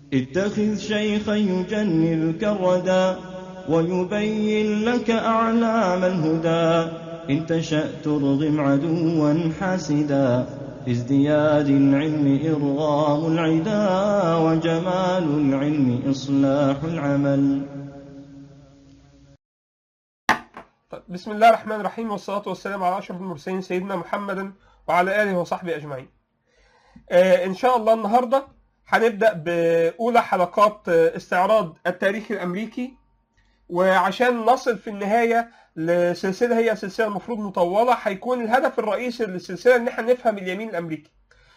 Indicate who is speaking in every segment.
Speaker 1: اتخذ شيخا يجنلك الردى ويبين لك أعلام الهدى إن تشأ ترغم عدوا حاسدا في ازدياد العلم إرغام العدا وجمال العلم إصلاح العمل
Speaker 2: طيب بسم الله الرحمن الرحيم والصلاة والسلام على أشرف المرسلين سيدنا محمد وعلى آله وصحبه أجمعين. آه إن شاء الله النهاردة هنبدأ بأولى حلقات آه، استعراض التاريخ الأمريكي وعشان نصل في النهاية لسلسلة هي سلسلة المفروض مطولة هيكون الهدف الرئيسي للسلسلة إن احنا نفهم اليمين الأمريكي.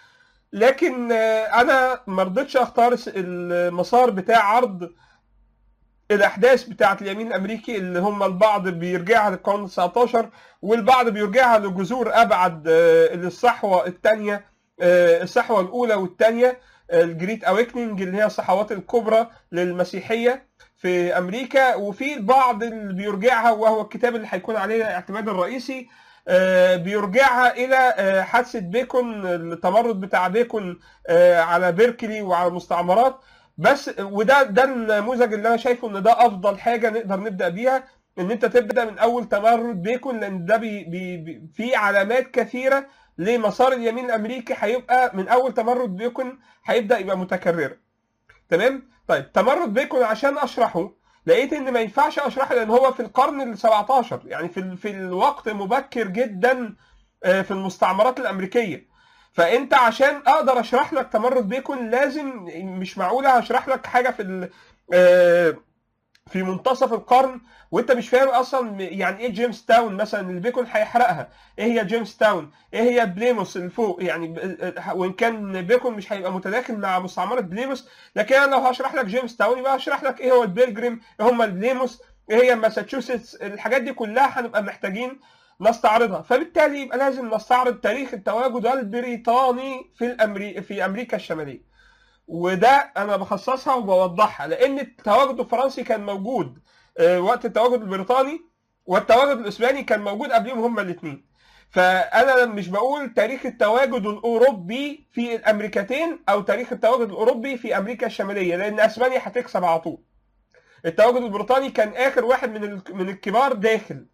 Speaker 2: لكن آه، أنا ما رضيتش أختار المسار بتاع عرض الاحداث بتاعه اليمين الامريكي اللي هم البعض بيرجعها للقرن 19 والبعض بيرجعها لجذور ابعد آه، للصحوه الثانيه الصحوه الاولى والثانيه الجريت اويكننج اللي هي الصحوات الكبرى للمسيحيه في امريكا وفي البعض اللي بيرجعها وهو الكتاب اللي هيكون عليه الاعتماد الرئيسي آه، بيرجعها الى آه، حادثه بيكون التمرد بتاع بيكون آه، على بيركلي وعلى المستعمرات بس وده ده النموذج اللي انا شايفه ان ده افضل حاجه نقدر نبدا بيها ان انت تبدا من اول تمرد بيكون لان ده بي بي بي في علامات كثيره لمسار اليمين الامريكي هيبقى من اول تمرد بيكون هيبدا يبقى متكرر تمام طيب تمرد بيكون عشان اشرحه لقيت ان ما ينفعش اشرحه لان هو في القرن ال 17 يعني في ال- في الوقت مبكر جدا آه، في المستعمرات الامريكيه فانت عشان اقدر اشرح لك تمرد بيكون لازم مش معقوله هشرح لك حاجه في ال- آه، في منتصف القرن وانت مش فاهم اصلا يعني ايه جيمس تاون مثلا اللي بيكون هيحرقها ايه هي جيمس تاون ايه هي بليموس اللي فوق يعني ب- وان كان بيكون مش هيبقى متداخل مع مستعمره بليموس لكن انا لو هشرح لك جيمس تاون يبقى هشرح لك ايه هو البيلجريم ايه هم البليموس ايه هي ماساتشوستس الحاجات دي كلها هنبقى محتاجين نستعرضها فبالتالي يبقى لازم نستعرض تاريخ التواجد البريطاني في الأمري... في امريكا الشماليه وده انا بخصصها وبوضحها لان التواجد الفرنسي كان موجود آه، وقت التواجد البريطاني والتواجد الاسباني كان موجود قبلهم هما الاثنين فانا مش بقول تاريخ التواجد الاوروبي في الامريكتين او تاريخ التواجد الاوروبي في امريكا الشماليه لان اسبانيا هتكسب على طول التواجد البريطاني كان اخر واحد من ال- من الكبار داخل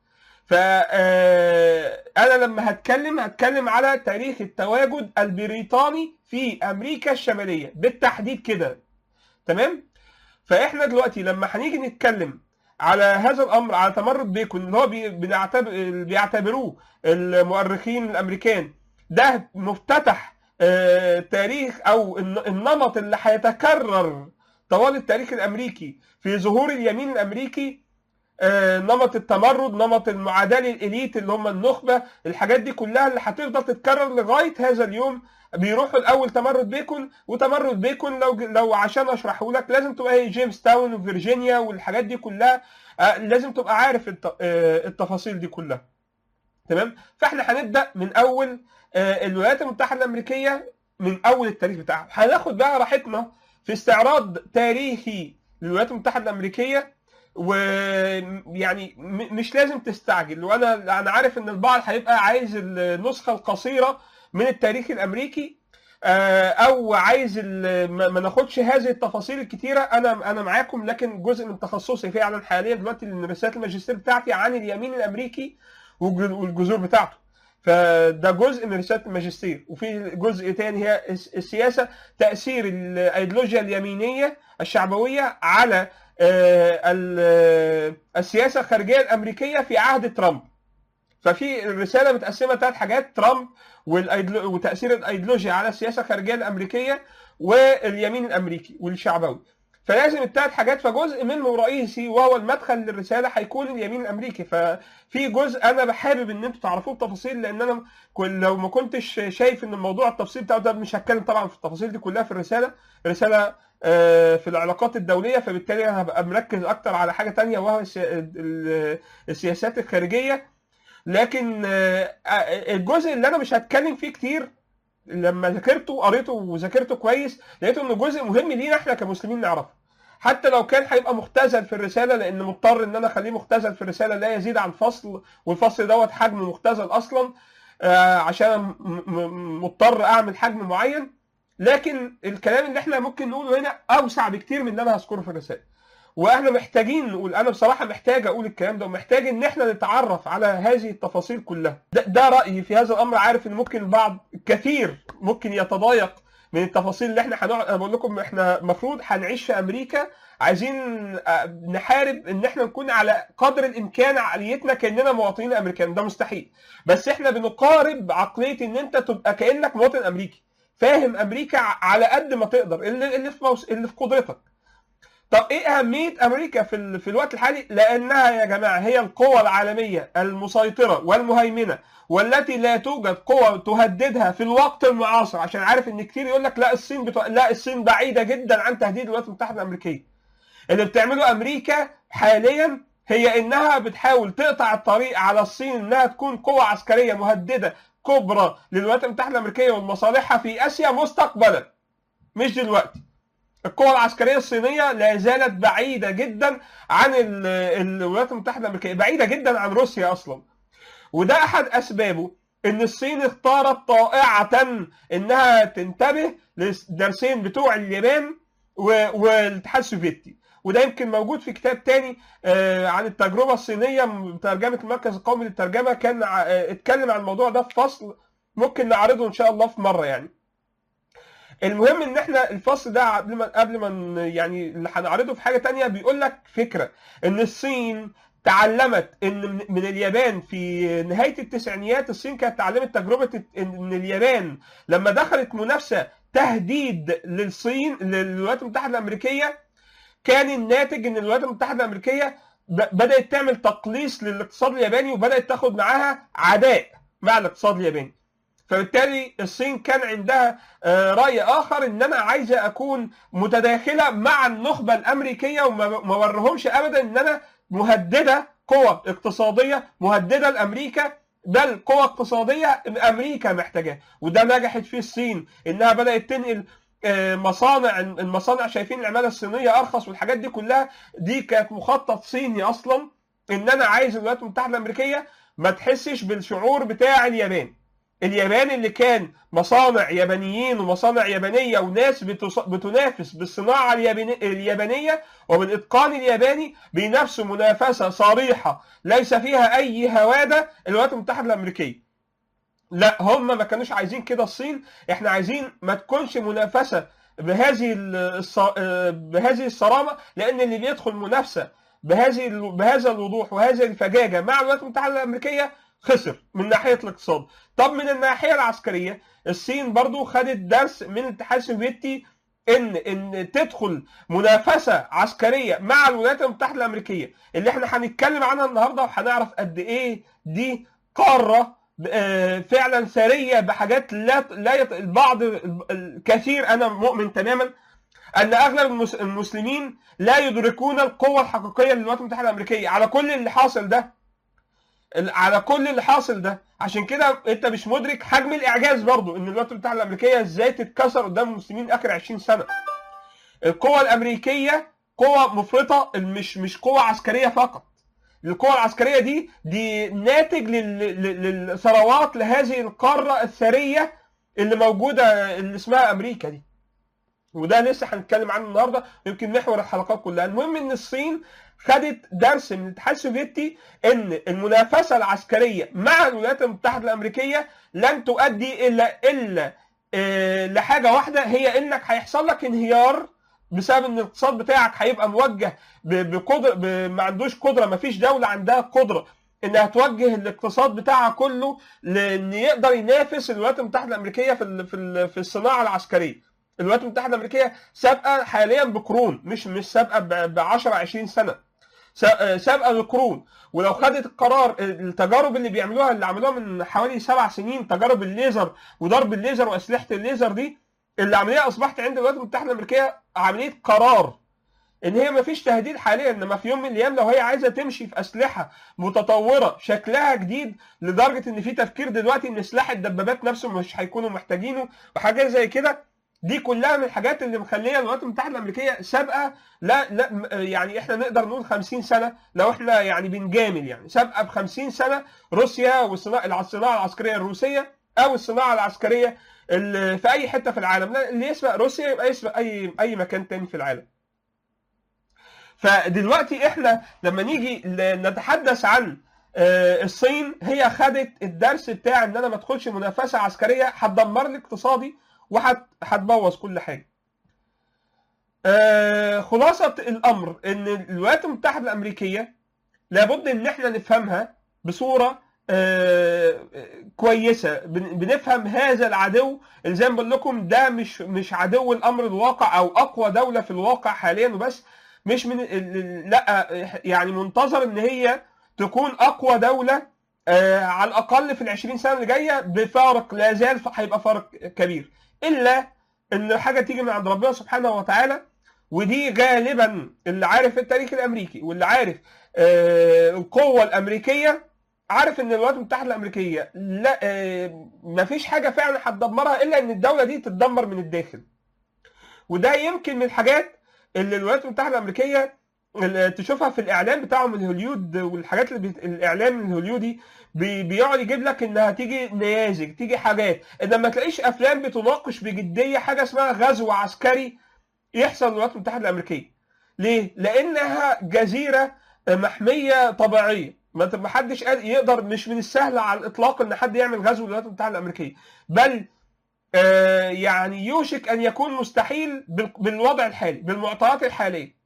Speaker 2: فأنا لما هتكلم هتكلم على تاريخ التواجد البريطاني في أمريكا الشمالية بالتحديد كده تمام فإحنا دلوقتي لما هنيجي نتكلم على هذا الأمر على تمرد بيكون اللي هو بي- بنعتبر بيعتبروه المؤرخين الأمريكان ده مفتتح آه، تاريخ أو الن- النمط اللي هيتكرر طوال التاريخ الأمريكي في ظهور اليمين الأمريكي آه، نمط التمرد نمط المعاداة للإليت اللي هم النخبة الحاجات دي كلها اللي هتفضل تتكرر لغاية هذا اليوم بيروحوا الأول تمرد بيكون وتمرد بيكون لو لو عشان أشرحه لك لازم تبقى هي جيمس تاون وفيرجينيا والحاجات دي كلها آه، لازم تبقى عارف الت- آه، التفاصيل دي كلها تمام فاحنا هنبدأ من أول آه، الولايات المتحدة الأمريكية من أول التاريخ بتاعها هناخد بقى راحتنا في استعراض تاريخي للولايات المتحدة الأمريكية ويعني م- مش لازم تستعجل وانا انا عارف ان البعض هيبقى عايز النسخه القصيره من التاريخ الامريكي آه، او عايز ال- ما ما ناخدش هذه التفاصيل الكتيره انا انا معاكم لكن جزء من تخصصي فعلا حاليا دلوقتي لان رساله الماجستير بتاعتي عن اليمين الامرريكي والج- والجذور بتاعته فده جزء من رساله الماجستير وفي جزء تاني هي الس- السياسه تاثير الايديولوجيا اليمينيه الشعبويه على آه، ال- السياسه الخارجيه الامريكيه في عهد ترامب ففي الرساله متقسمه ثلاث حاجات ترامب والأيدلو- وتاثير الايديولوجيا على السياسه الخارجيه الامريكيه واليمين الامريكي والشعبوي فلازم الثلاث حاجات فجزء منه رئيسي وهو المدخل للرساله هيكون اليمين الامريكي ففي جزء انا حابب ان انتوا تعرفوه بتفاصيل لان انا كل لو ما كنتش شايف ان الموضوع التفصيل بتاعه ده مش هتكلم طبعا في التفاصيل دي كلها في الرساله الرساله آه، في العلاقات الدوليه فبالتالي انا هبقى مركز اكتر على حاجه تانية وهو السي- ال- السياسات الخارجيه لكن آه، آه، الجزء اللي انا مش هتكلم فيه كتير لما ذاكرته وقريته وذاكرته كويس لقيته انه جزء مهم لينا احنا كمسلمين نعرفه حتى لو كان هيبقى مختزل في الرساله لان مضطر ان انا اخليه مختزل في الرساله لا يزيد عن فصل والفصل دوت حجم مختزل اصلا آه، عشان م- م- مضطر اعمل حجم معين لكن الكلام اللي احنا ممكن نقوله هنا اوسع بكتير من اللي انا هذكره في الرسائل واحنا محتاجين نقول انا بصراحه محتاج اقول الكلام ده ومحتاج ان احنا نتعرف على هذه التفاصيل كلها ده, ده رايي في هذا الامر عارف ان ممكن البعض كثير ممكن يتضايق من التفاصيل اللي احنا هنقعد انا بقول لكم احنا المفروض هنعيش في امريكا عايزين آه، نحارب ان احنا نكون على قدر الامكان عقليتنا كاننا مواطنين امريكان ده مستحيل بس احنا بنقارب عقليه ان انت تبقى كانك مواطن امريكي فاهم امريكا على قد ما تقدر اللي اللي في موس... اللي في قدرتك طب ايه اهميه امريكا في ال... في الوقت الحالي لانها يا جماعه هي القوى العالميه المسيطره والمهيمنه والتي لا توجد قوى تهددها في الوقت المعاصر عشان عارف ان كتير يقول لك لا الصين بتو... لا الصين بعيده جدا عن تهديد الولايات المتحده الامريكيه اللي بتعمله امريكا حاليا هي انها بتحاول تقطع الطريق على الصين انها تكون قوه عسكريه مهدده كبرى للولايات المتحده الامريكيه ومصالحها في اسيا مستقبلا مش دلوقتي القوى العسكريه الصينيه لا زالت بعيده جدا عن ال- الولايات المتحده الامريكيه بعيده جدا عن روسيا اصلا وده احد اسبابه ان الصين اختارت طائعه انها تنتبه للدرسين بتوع اليابان و- والاتحاد السوفيتي وده يمكن موجود في كتاب تاني آه، عن التجربه الصينيه ترجمه المركز القومي للترجمه كان ع- آه، اتكلم عن الموضوع ده في فصل ممكن نعرضه ان شاء الله في مره يعني المهم ان احنا الفصل ده قبل ما قبل ما ن- يعني اللي هنعرضه في حاجه تانية بيقول لك فكره ان الصين تعلمت ان من- من اليابان في نهايه التسعينيات الصين كانت تعلمت تجربه ان اليابان لما دخلت منافسه تهديد للصين للولايات المتحده الامريكيه كان الناتج ان الولايات المتحده الامريكيه ب- بدات تعمل تقليص للاقتصاد الياباني وبدات تاخد معاها عداء مع الاقتصاد الياباني فبالتالي الصين كان عندها آه، راي اخر ان انا عايزه اكون متداخله مع النخبه الامريكيه وما ما ورهمش ابدا ان انا مهدده قوه اقتصاديه مهدده لامريكا بل قوة اقتصادية أمريكا محتاجاها وده نجحت فيه الصين إنها بدأت تنقل آه، مصانع المصانع شايفين العمالة الصينية أرخص والحاجات دي كلها دي كانت مخطط صيني أصلا إن أنا عايز الولايات المتحدة الأمريكية ما تحسش بالشعور بتاع اليابان اليابان اللي كان مصانع يابانيين ومصانع يابانية وناس بتص- بتنافس بالصناعة الياباني- اليابانية وبالإتقان الياباني بينافسوا منافسة صريحة ليس فيها أي هوادة الولايات المتحدة الأمريكية لا هم ما كانوش عايزين كده الصين احنا عايزين ما تكونش منافسة بهذه الص- بهذه الصرامة لأن اللي بيدخل منافسة بهذه بهذا الوضوح وهذه الفجاجة مع الولايات المتحدة الأمريكية خسر من ناحية الاقتصاد طب من الناحية العسكرية الصين برضو خدت درس من الاتحاد السوفيتي ان ان تدخل منافسه عسكريه مع الولايات المتحده الامريكيه اللي احنا هنتكلم عنها النهارده وهنعرف قد ايه دي قاره آه، فعلا ثريه بحاجات لا لا يط... البعض الكثير انا مؤمن تماما ان اغلب المس- المسلمين لا يدركون القوه الحقيقيه للولايات المتحده الامريكيه على كل اللي حاصل ده ال- على كل اللي حاصل ده عشان كده انت مش مدرك حجم الاعجاز برضو ان الولايات المتحده الامريكيه ازاي تتكسر قدام المسلمين اخر 20 سنه القوة الأمريكية قوة مفرطة مش مش قوة عسكرية فقط القوة العسكرية دي دي ناتج لل- لل- للثروات لهذه القارة الثرية اللي موجودة اللي اسمها أمريكا دي وده لسه هنتكلم عنه النهارده يمكن محور الحلقات كلها المهم ان الصين خدت درس من الاتحاد السوفيتي ان المنافسه العسكريه مع الولايات المتحده الامريكيه لن تؤدي الا الا آه، لحاجه واحده هي انك هيحصل لك انهيار بسبب ان الاقتصاد بتاعك هيبقى موجه ب- بقدر ب- ما عندوش قدره ما فيش دوله عندها قدره انها توجه الاقتصاد بتاعها كله لان يقدر ينافس الولايات المتحده الامريكيه في ال- في ال- في الصناعه العسكريه الولايات المتحده الامريكيه سابقه حاليا بقرون مش مش سابقه ب 10 20 سنه سا- سابقه بقرون ولو خدت القرار التجارب اللي بيعملوها اللي عملوها من حوالي سبع سنين تجارب الليزر وضرب الليزر واسلحه الليزر دي العمليه اصبحت عند الولايات المتحده الامريكيه عمليه قرار ان هي ما فيش تهديد حاليا انما في يوم من الايام لو هي عايزه تمشي في اسلحه متطوره شكلها جديد لدرجه ان في تفكير دلوقتي ان سلاح الدبابات نفسه مش هيكونوا محتاجينه وحاجات زي كده دي كلها من الحاجات اللي مخليه الولايات المتحده الامريكيه سابقه لا لا م- يعني احنا نقدر نقول 50 سنه لو احنا يعني بنجامل يعني سابقه ب 50 سنه روسيا والصناعه الصناعه العسكريه الروسيه او الصناعه العسكريه ال- في اي حته في العالم لا، اللي يسبق روسيا يبقى يسبق اي اي مكان تاني في العالم فدلوقتي احنا لما نيجي ل- نتحدث عن آه، الصين هي خدت الدرس بتاع ان انا ما ادخلش منافسه عسكريه هتدمر لي اقتصادي وهتبوظ كل حاجه. آه، خلاصه الامر ان الولايات المتحده الامريكيه لابد ان احنا نفهمها بصوره آه، كويسه بن- بنفهم هذا العدو اللي زي ما بقول لكم ده مش مش عدو الامر الواقع او اقوى دوله في الواقع حاليا وبس مش من ال- ال- لا يعني منتظر ان هي تكون اقوى دوله آه، على الاقل في ال 20 سنه اللي جايه بفارق لا زال هيبقى فارق كبير الا ان حاجه تيجي من عند ربنا سبحانه وتعالى ودي غالبا اللي عارف التاريخ الامريكي واللي عارف آه، القوه الامريكيه عارف ان الولايات المتحده الامريكيه لا آه، مفيش حاجه فعلا هتدمرها الا ان الدوله دي تتدمر من الداخل وده يمكن من الحاجات اللي الولايات المتحده الامريكيه اللي تشوفها في الاعلام بتاعهم الهوليود والحاجات اللي بيت... الاعلام الهوليودي بي... بيقعد يجيب لك انها تيجي نيازك تيجي حاجات انما ما تلاقيش افلام بتناقش بجديه حاجه اسمها غزو عسكري يحصل للولايات المتحده الامريكيه ليه لانها جزيره محميه طبيعيه ما ما حدش قادر- يقدر مش من السهل على الاطلاق ان حد يعمل غزو للولايات المتحده الامريكيه بل آه، يعني يوشك ان يكون مستحيل بال- بالوضع الحالي بالمعطيات الحاليه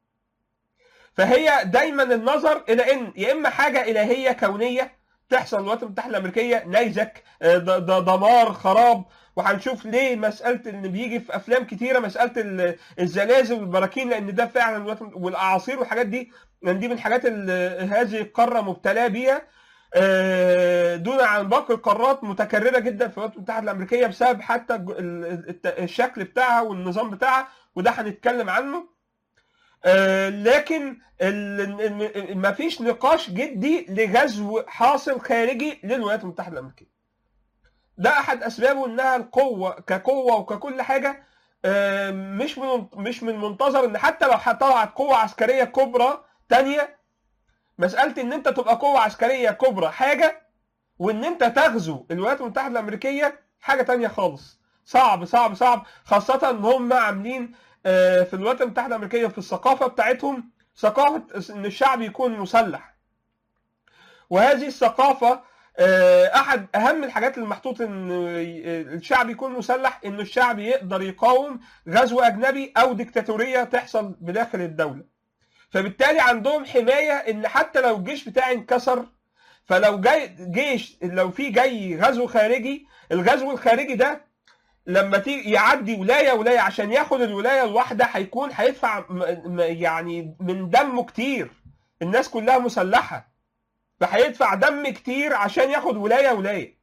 Speaker 2: فهي دايما النظر الى ان يا اما حاجه الهيه كونيه تحصل للولايات المتحده الامريكيه نيزك آه، د- د- دمار خراب وهنشوف ليه مساله ان بيجي في افلام كتيره مساله ال- الزلازل والبراكين لان ده فعلا الولايات الم- والاعاصير والحاجات دي لان دي من الحاجات اللي هذه القاره مبتلاه بيها آه، دون عن باقي القارات متكرره جدا في الولايات المتحده الامريكيه بسبب حتى الج- ال- الت- الشكل بتاعها والنظام بتاعها وده هنتكلم عنه آه، لكن ما فيش نقاش جدي لغزو حاصل خارجي للولايات المتحده الامريكيه. ده احد اسبابه انها القوه كقوه وككل حاجه آه، مش من مش من المنتظر ان حتى لو طلعت قوه عسكريه كبرى تانية مساله ان انت تبقى قوه عسكريه كبرى حاجه وان انت تغزو الولايات المتحده الامريكيه حاجه تانية خالص صعب صعب صعب خاصه ان هم عاملين آه، في الولايات المتحده الامريكيه في الثقافه بتاعتهم ثقافه ان الشعب يكون مسلح وهذه الثقافه آه، احد اهم الحاجات اللي محطوط ان آه، الشعب يكون مسلح انه الشعب يقدر يقاوم غزو اجنبي او ديكتاتوريه تحصل بداخل الدوله فبالتالي عندهم حمايه ان حتى لو الجيش بتاعي انكسر فلو جاي جيش لو في جاي غزو خارجي الغزو الخارجي ده لما تيجي يعدي ولايه ولايه عشان ياخد الولايه الواحده هيكون هيدفع م- م- يعني من دمه كتير الناس كلها مسلحه فهيدفع دم كتير عشان ياخد ولايه ولايه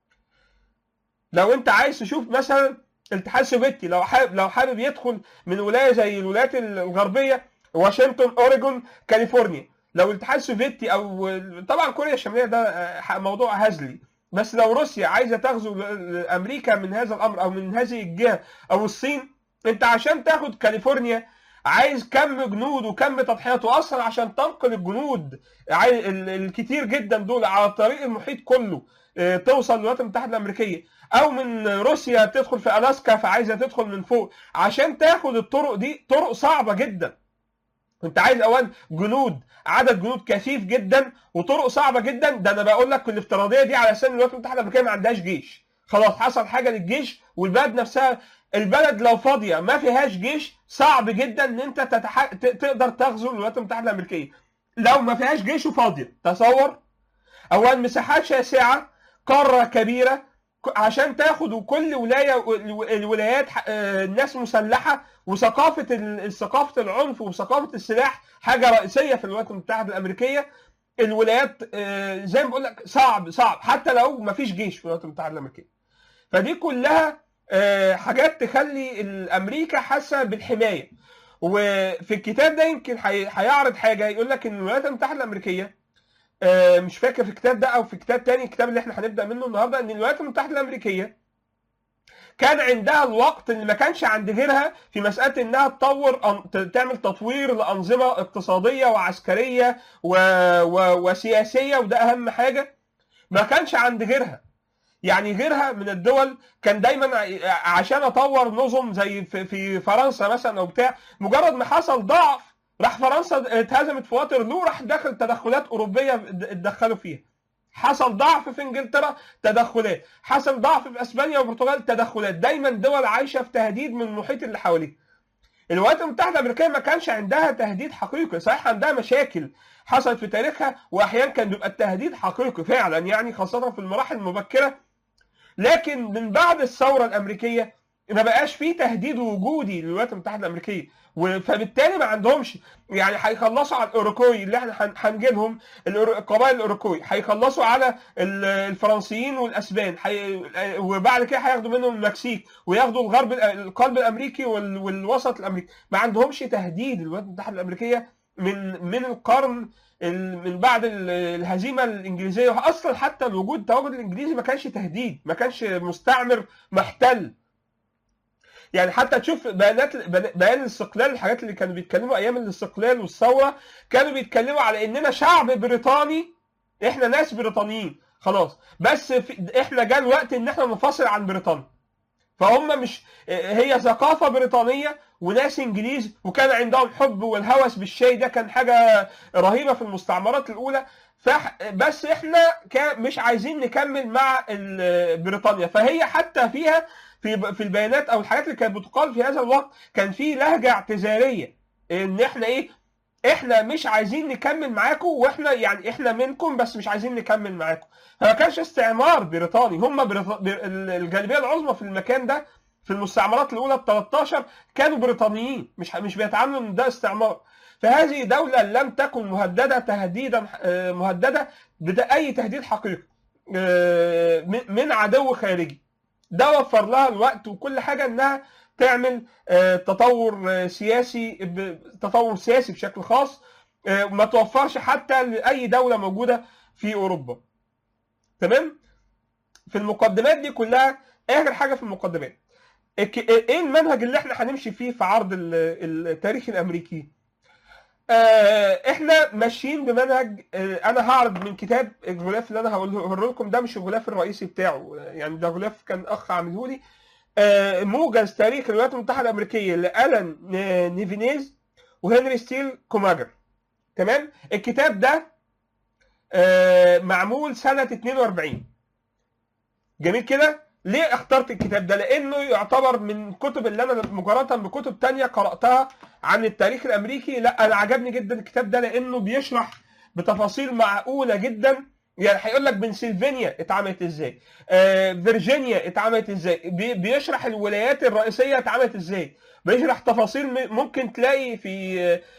Speaker 2: لو انت عايز تشوف مثلا الاتحاد السوفيتي لو حابب لو حابب يدخل من ولايه زي الولايات الغربيه واشنطن اوريجون كاليفورنيا لو الاتحاد السوفيتي او طبعا كوريا الشماليه ده آه، موضوع هزلي بس لو روسيا عايزه تغزو امريكا من هذا الامر او من هذه الجهه او الصين انت عشان تاخد كاليفورنيا عايز كم جنود وكم تضحيات واصلا عشان تنقل الجنود عاي- ال- الكتير جدا دول على طريق المحيط كله آه، توصل للولايات المتحده الامريكيه او من روسيا تدخل في الاسكا فعايزه تدخل من فوق عشان تاخد الطرق دي طرق صعبه جدا انت عايز اولا جنود عدد جنود كثيف جدا وطرق صعبه جدا ده انا بقول لك الافتراضيه دي على اساس ان الولايات المتحده الامريكيه ما عندهاش جيش خلاص حصل حاجه للجيش والبلد نفسها البلد لو فاضيه ما فيهاش جيش صعب جدا ان انت تتح... ت- تقدر تغزو الولايات المتحده الامريكيه لو ما فيهاش جيش وفاضيه تصور اولا مساحات شاسعه قاره كبيره ك- عشان تاخد وكل ولايه الو- الولايات ح- آه، الناس مسلحه وثقافه ال- ثقافه العنف وثقافه السلاح حاجه رئيسيه في الولايات المتحده الامريكيه الولايات آه، زي ما بقول لك صعب صعب حتى لو ما فيش جيش في الولايات المتحده الامريكيه فدي كلها آه، حاجات تخلي امريكا حاسه بالحمايه وفي الكتاب ده يمكن هي- هيعرض حاجه يقول لك ان الولايات المتحده الامريكيه آه، مش فاكر في الكتاب ده او في كتاب تاني الكتاب اللي احنا هنبدا منه النهارده ان الولايات المتحده الامريكيه كان عندها الوقت اللي ما كانش عند غيرها في مساله انها تطور أن- ت- تعمل تطوير لانظمه اقتصاديه وعسكريه و... و... وسياسيه وده اهم حاجه ما كانش عند غيرها يعني غيرها من الدول كان دايما ع- عشان اطور نظم زي في, في فرنسا مثلا او بتاع مجرد ما حصل ضعف راح فرنسا اتهزمت في واترلو راح دخل تدخلات اوروبيه اتدخلوا فيها حصل ضعف في انجلترا تدخلات حصل ضعف في اسبانيا والبرتغال تدخلات دايما دول عايشه في تهديد من المحيط اللي حواليها الولايات المتحده الامريكيه ما كانش عندها تهديد حقيقي صحيح عندها مشاكل حصلت في تاريخها واحيانا كان بيبقى التهديد حقيقي فعلا يعني خاصه في المراحل المبكره لكن من بعد الثوره الامريكيه ما بقاش فيه تهديد وجودي للولايات المتحده الامريكيه و- فبالتالي ما عندهمش يعني هيخلصوا على الاوروكوي اللي احنا هن- هنجيبهم الأورو- القبائل الاوروكوي هيخلصوا على ال- الفرنسيين والاسبان حي... وبعد كده هياخدوا منهم المكسيك وياخدوا الغرب الأ- القلب الامريكي وال... والوسط الامريكي ما عندهمش تهديد الولايات المتحده الامريكيه من من القرن ال- من بعد ال- الهزيمه الانجليزيه اصلا حتى الوجود التواجد الانجليزي ما كانش تهديد ما كانش مستعمر محتل يعني حتى تشوف بيانات بيان الاستقلال الحاجات اللي كانوا بيتكلموا ايام الاستقلال والثوره كانوا بيتكلموا على اننا شعب بريطاني احنا ناس بريطانيين خلاص بس في احنا جاء الوقت ان احنا ننفصل عن بريطانيا فهم مش هي ثقافه بريطانيه وناس انجليز وكان عندهم حب والهوس بالشاي ده كان حاجه رهيبه في المستعمرات الاولى فح بس احنا كان مش عايزين نكمل مع ال- بريطانيا فهي حتى فيها في في البيانات او الحاجات اللي كانت بتقال في هذا الوقت كان في لهجه اعتذاريه ان احنا ايه احنا مش عايزين نكمل معاكم واحنا يعني احنا منكم بس مش عايزين نكمل معاكم فما كانش استعمار بريطاني هم بريط... بر... الجاذبيه العظمى في المكان ده في المستعمرات الاولى ال 13 كانوا بريطانيين مش مش بيتعاملوا ان ده استعمار فهذه دولة لم تكن مهددة تهديدا آه، مهددة بأي تهديد حقيقي آه، من- من عدو خارجي ده وفر لها الوقت وكل حاجة انها تعمل آه، تطور آه، سياسي ب- تطور سياسي بشكل خاص آه، ما توفرش حتى لأي دولة موجودة في أوروبا تمام في المقدمات دي كلها آخر حاجة في المقدمات الك- ايه المنهج اللي احنا هنمشي فيه في عرض ال- التاريخ الامريكي آه، احنا ماشيين بمنهج آه، انا هعرض من كتاب الغلاف اللي انا هقوله لكم ده مش الغلاف الرئيسي بتاعه يعني ده غلاف كان اخ عامله لي آه، موجز تاريخ الولايات المتحده الامريكيه لالان ن- نيفينيز وهنري ستيل كوماجر تمام الكتاب ده آه، معمول سنه 42 جميل كده ليه اخترت الكتاب ده لانه يعتبر من الكتب اللي انا مقارنه بكتب تانية قراتها عن التاريخ الامريكي لا انا عجبني جدا الكتاب ده لانه بيشرح بتفاصيل معقوله جدا يعني هيقول لك بنسلفانيا اتعملت ازاي آه فيرجينيا اتعملت ازاي بي بيشرح الولايات الرئيسيه اتعملت ازاي بيشرح تفاصيل م- ممكن تلاقي في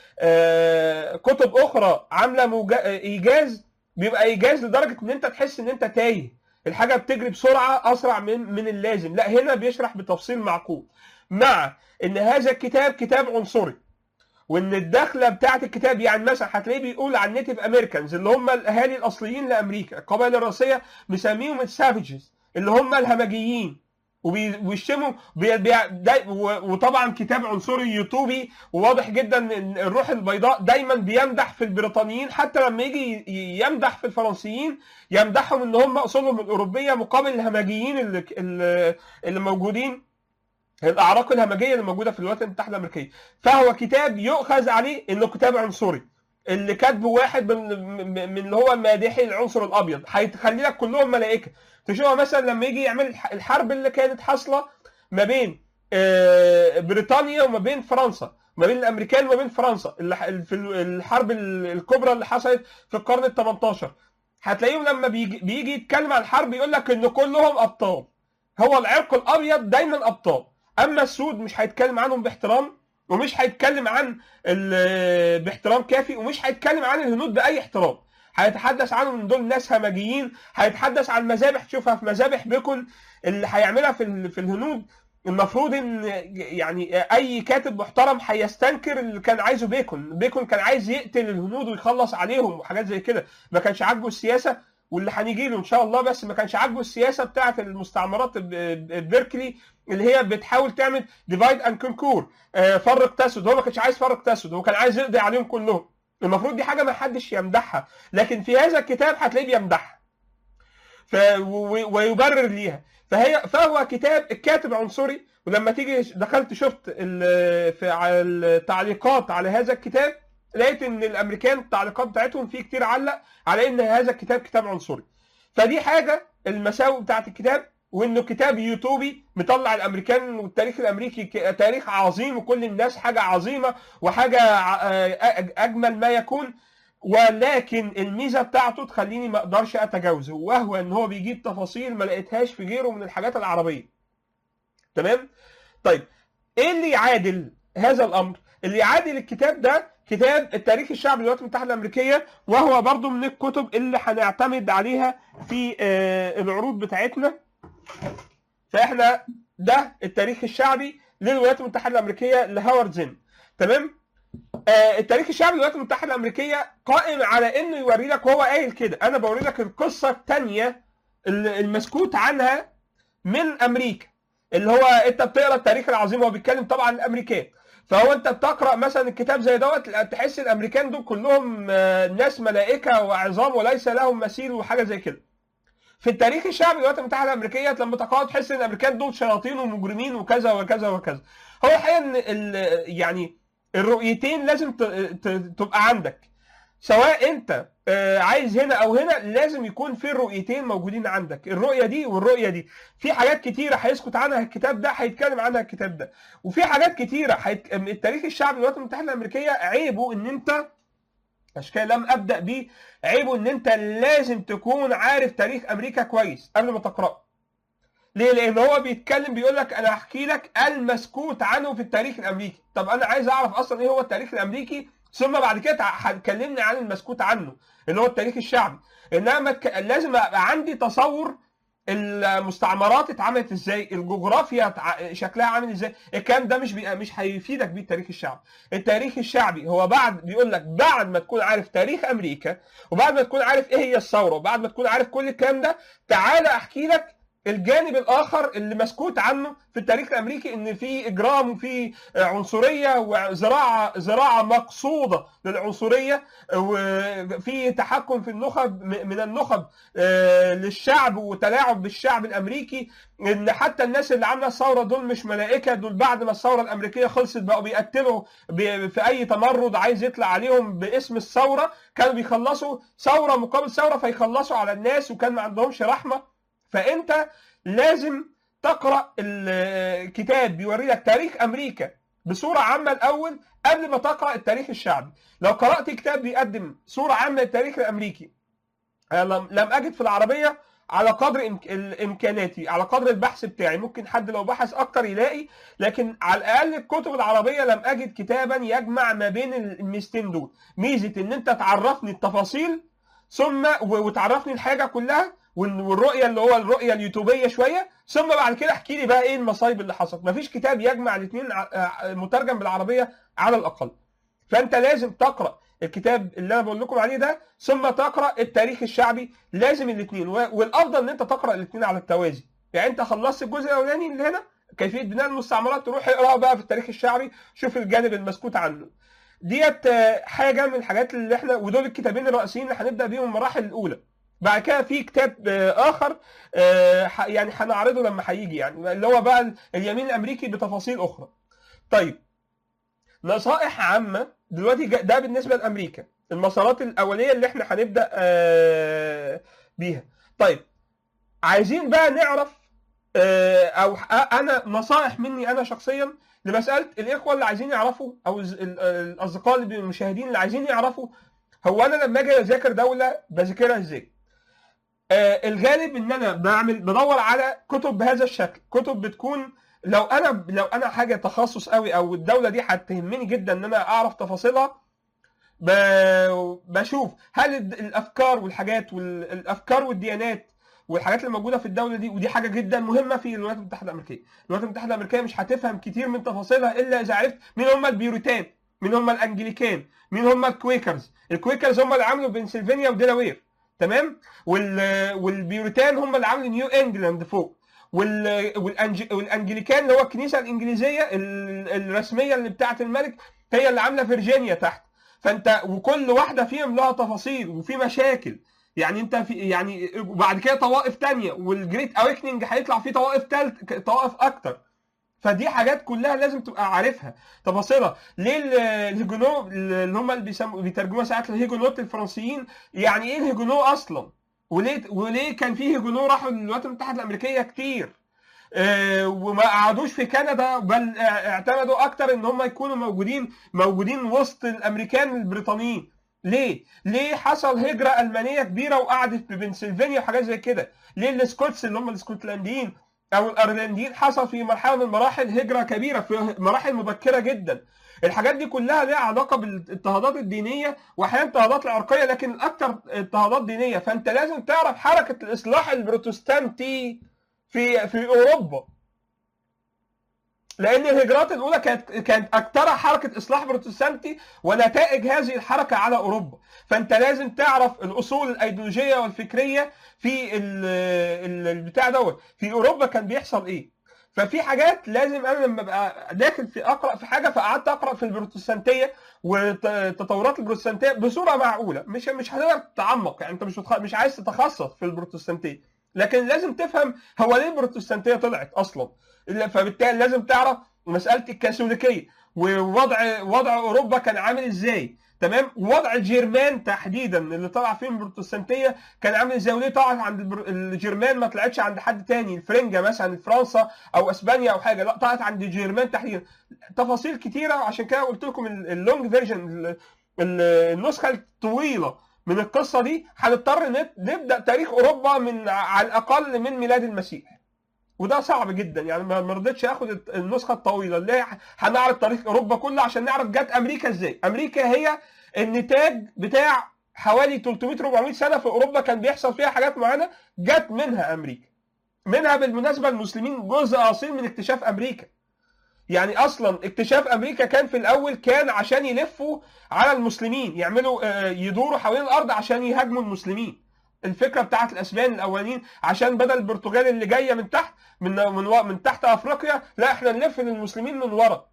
Speaker 2: آه كتب اخرى عامله موجا- ايجاز بيبقى ايجاز لدرجه ان انت تحس ان انت تايه الحاجه بتجري بسرعه اسرع من من اللازم لا هنا بيشرح بتفصيل معقول مع ان هذا الكتاب كتاب عنصري وان الدخله بتاعه الكتاب يعني مثلا هتلاقيه بيقول عن نيتيف امريكانز اللي هم الاهالي الاصليين لامريكا القبائل الرئيسيه مسميهم السافجز اللي هم الهمجيين وبيشتموا بي بي دا و- وطبعا كتاب عنصري يوتوبي وواضح جدا ان الروح البيضاء دايما بيمدح في البريطانيين حتى لما يجي ي- يمدح في الفرنسيين يمدحهم ان هم اصولهم الاوروبيه مقابل الهمجيين اللي اللي, اللي موجودين الاعراق الهمجيه اللي موجوده في الولايات المتحده الامريكيه فهو كتاب يؤخذ عليه انه كتاب عنصري اللي كاتبه واحد من من اللي هو مادحي العنصر الابيض هيخلي لك كلهم ملائكه تشوفها مثلا لما يجي يعمل الح- الحرب اللي كانت حاصله ما بين آه، بريطانيا وما بين فرنسا ما بين الامريكان وما بين فرنسا اللي ح- في الحرب ال- الكبرى اللي حصلت في القرن ال 18 هتلاقيهم لما بيجي, بيجي يتكلم عن الحرب يقول لك ان كلهم ابطال هو العرق الابيض دايما ابطال اما السود مش هيتكلم عنهم باحترام ومش هيتكلم عن ال- باحترام كافي ومش هيتكلم عن الهنود باي احترام هيتحدث عنهم ان دول ناس همجيين هيتحدث عن مذابح تشوفها في مذابح بيكون اللي هيعملها في ال- في الهنود المفروض ان يعني اي كاتب محترم هيستنكر اللي كان عايزه بيكون بيكون كان عايز يقتل الهنود ويخلص عليهم وحاجات زي كده ما كانش عاجبه السياسه واللي هنيجي له ان شاء الله بس ما كانش عاجبه السياسه بتاعه المستعمرات ب- ب- بيركلي اللي هي بتحاول تعمل ديفايد اند كونكور فرق تسد هو ما كانش عايز فرق تسد هو كان عايز يقضي عليهم كلهم المفروض دي حاجه ما حدش يمدحها لكن في هذا الكتاب هتلاقيه بيمدحها ف و- ويبرر ليها فهي فهو كتاب الكاتب عنصري ولما تيجي دخلت شفت ال- في على التعليقات على هذا الكتاب لقيت ان الامريكان التعليقات بتاعتهم فيه كتير علق على ان هذا الكتاب كتاب عنصري فدي حاجه المساوئ بتاعت الكتاب وانه كتاب يوتوبي مطلع الامريكان والتاريخ الامريكي ك- تاريخ عظيم وكل الناس حاجه عظيمه وحاجه ع- أ- اجمل ما يكون ولكن الميزه بتاعته تخليني ما اقدرش اتجاوزه وهو ان هو بيجيب تفاصيل ما لقيتهاش في غيره من الحاجات العربيه تمام طيب ايه اللي يعادل هذا الامر اللي يعادل الكتاب ده كتاب التاريخ الشعبي للولايات المتحده الامريكيه وهو برضو من الكتب اللي هنعتمد عليها في آه، العروض بتاعتنا فاحنا ده التاريخ الشعبي للولايات المتحده الامريكيه لهاورد زين تمام آه، التاريخ الشعبي للولايات المتحده الامريكيه قائم على انه يوري لك وهو قايل كده انا بوري لك القصه الثانيه المسكوت عنها من امريكا اللي هو انت بتقرا التاريخ العظيم هو بيتكلم طبعا الامريكان فهو انت بتقرا مثلا الكتاب زي دوت تحس الامريكان دول كلهم آه، ناس ملائكه وعظام وليس لهم مثيل وحاجه زي كده في التاريخ الشعبي للولايات المتحده الامريكيه لما تقرا تحس ان الامريكان دول شياطين ومجرمين وكذا وكذا وكذا هو الحقيقه ان ال- يعني الرؤيتين لازم ت- ت- تبقى عندك سواء انت آه، عايز هنا او هنا لازم يكون في الرؤيتين موجودين عندك الرؤيه دي والرؤيه دي في حاجات كتيره هيسكت عنها الكتاب ده هيتكلم عنها الكتاب ده وفي حاجات كتيره هيت... التاريخ الشعبي للولايات المتحده الامريكيه عيبه ان انت اشكال لم ابدا بيه عيبه ان انت لازم تكون عارف تاريخ امريكا كويس قبل ما تقراه ليه؟ لان هو بيتكلم بيقول لك انا هحكي لك المسكوت عنه في التاريخ الامريكي طب انا عايز اعرف اصلا ايه هو التاريخ الامريكي ثم بعد كده هتكلمني عن المسكوت عنه اللي هو التاريخ الشعبي انما ك... لازم ابقى عندي تصور المستعمرات اتعملت ازاي الجغرافيا تع- شكلها عامل ازاي الكلام ده مش بي... مش هيفيدك بيه التاريخ الشعبي التاريخ الشعبي هو بعد بيقول لك بعد ما تكون عارف تاريخ امريكا وبعد ما تكون عارف ايه هي الثوره وبعد ما تكون عارف كل الكلام ده تعالى احكي لك الجانب الاخر اللي مسكوت عنه في التاريخ الامريكي ان في اجرام وفي عنصريه وزراعه زراعه مقصوده للعنصريه وفي تحكم في النخب من النخب آه، للشعب وتلاعب بالشعب الامريكي ان حتى الناس اللي عامله الثوره دول مش ملائكه دول بعد ما الثوره الامريكيه خلصت بقوا بيقتلوا ب- في اي تمرد عايز يطلع عليهم باسم الثوره كانوا بيخلصوا ثوره مقابل ثوره فيخلصوا على الناس وكان ما عندهمش رحمه فانت لازم تقرا الكتاب بيوري لك تاريخ امريكا بصوره عامه الاول قبل ما تقرا التاريخ الشعبي لو قرات كتاب بيقدم صوره عامه للتاريخ الامريكي أنا لم لم اجد في العربيه على قدر إمك- الامكاناتي على قدر البحث بتاعي ممكن حد لو بحث اكتر يلاقي لكن على الاقل الكتب العربيه لم اجد كتابا يجمع ما بين الميزتين دول ميزه ان انت تعرفني التفاصيل ثم و- وتعرفني الحاجه كلها وال- والرؤيه اللي هو الرؤيه اليوتيوبيه شويه ثم بعد كده احكي لي بقى ايه المصايب اللي حصلت مفيش كتاب يجمع الاثنين مترجم بالعربيه على الاقل فانت لازم تقرا الكتاب اللي انا بقول لكم عليه ده ثم تقرا التاريخ الشعبي لازم الاثنين والافضل ان انت تقرا الاثنين على التوازي يعني انت خلصت الجزء الاولاني اللي هنا كيفيه بناء المستعمرات تروح اقراه بقى في التاريخ الشعبي شوف الجانب المسكوت عنه ديت آه، حاجه من الحاجات اللي احنا ودول الكتابين الرئيسيين اللي هنبدا بيهم المراحل الاولى بعد كده في كتاب آه، اخر آه، ح- يعني هنعرضه لما هيجي يعني اللي هو بقى اليمين الامريكي بتفاصيل اخرى طيب نصائح عامه دلوقتي جا- ده بالنسبه لامريكا المسارات الاوليه اللي احنا هنبدا آه، بيها طيب عايزين بقى نعرف آه، او ح- انا نصائح مني انا شخصيا لمساله الاخوه اللي عايزين يعرفوا او الز- ال- الاصدقاء اللي المشاهدين اللي عايزين يعرفوا هو انا لما اجي اذاكر دوله بذاكرها ازاي؟ آه، الغالب ان انا بعمل بدور على كتب بهذا الشكل كتب بتكون لو انا لو انا حاجه تخصص قوي او الدوله دي هتهمني جدا ان انا اعرف تفاصيلها ب- بشوف هل الد- الافكار والحاجات والافكار والديانات والحاجات اللي موجوده في الدوله دي ودي حاجه جدا مهمه في الولايات المتحده الامريكيه الولايات المتحده الامريكيه مش هتفهم كتير من تفاصيلها الا اذا عرفت مين هم البيوريتان مين هم الانجليكان مين هم الكويكرز الكويكرز هم اللي عملوا بنسلفانيا وديلاوير تمام وال والبيوريتان هم اللي عملوا نيو انجلاند فوق وال والأنج... والانجليكان اللي هو الكنيسه الانجليزيه ال- الرسميه اللي بتاعه الملك هي اللي عامله فيرجينيا تحت فانت وكل واحده فيهم لها تفاصيل وفي مشاكل يعني انت في يعني وبعد كده طوائف تانية والجريت اويكننج هيطلع فيه طوائف تالت طوائف اكتر فدي حاجات كلها لازم تبقى عارفها تفاصيلها ليه ال- الهيجونو اللي هم اللي بيسموا بيترجموها ساعات الهيجونوت الفرنسيين يعني ايه الهيجونو اصلا وليه وليه كان في هيجونو راحوا للولايات المتحده الامريكيه كتير آه، وما قعدوش في كندا بل اعتمدوا اكتر ان هم يكونوا موجودين موجودين وسط الامريكان البريطانيين ليه؟ ليه حصل هجرة ألمانية كبيرة وقعدت في بنسلفانيا وحاجات زي كده؟ ليه السكوتس اللي هم الاسكتلنديين أو الأيرلنديين حصل في مرحلة من المراحل هجرة كبيرة في مراحل مبكرة جدا. الحاجات دي كلها ليها علاقة بالاضطهادات الدينية وأحيانا الاضطهادات العرقية لكن الأكثر اضطهادات دينية فأنت لازم تعرف حركة الإصلاح البروتستانتي في في أوروبا. لان الهجرات الاولى كانت كانت اكثرها حركه اصلاح بروتستانتي ونتائج هذه الحركه على اوروبا فانت لازم تعرف الاصول الايديولوجيه والفكريه في ال- ال- البتاع دوت في اوروبا كان بيحصل ايه ففي حاجات لازم انا لما ابقى داخل في اقرا في حاجه فقعدت اقرا في البروتستانتيه وتطورات البروتستانتيه بصوره معقوله مش مش هتقدر تتعمق يعني انت مش متخ... مش عايز تتخصص في البروتستانتيه لكن لازم تفهم هو ليه البروتستانتيه طلعت اصلا إلا- فبالتالي لازم تعرف مساله الكاثوليكيه ووضع وضع اوروبا كان عامل ازاي تمام ووضع الجيرمان تحديدا اللي طلع فيهم البروتستانتيه كان عامل ازاي وليه طلعت عند البر- الجيرمان ما طلعتش عند حد تاني الفرنجه مثلا فرنسا او اسبانيا او حاجه لا طلعت عند الجيرمان تحديدا تفاصيل كتيره عشان كده قلت لكم ال- اللونج فيرجن ال- ال- النسخه الطويله من القصه دي هنضطر نت- نبدا تاريخ اوروبا من ع- على الاقل من ميلاد المسيح وده صعب جدا يعني ما ما رضيتش اخد الت- النسخه الطويله اللي هي هنعرض تاريخ اوروبا كله عشان نعرف جت امريكا ازاي امريكا هي النتاج بتاع حوالي 300 400 سنه في اوروبا كان بيحصل فيها حاجات معينه جت منها امريكا منها بالمناسبه المسلمين جزء اصيل من اكتشاف امريكا يعني اصلا اكتشاف امريكا كان في الاول كان عشان يلفوا على المسلمين يعملوا آه، يدوروا حوالين الارض عشان يهاجموا المسلمين الفكره بتاعت الاسبان الاولين عشان بدل البرتغال اللي جايه من تحت من من و- من تحت افريقيا لا احنا نلف للمسلمين من ورا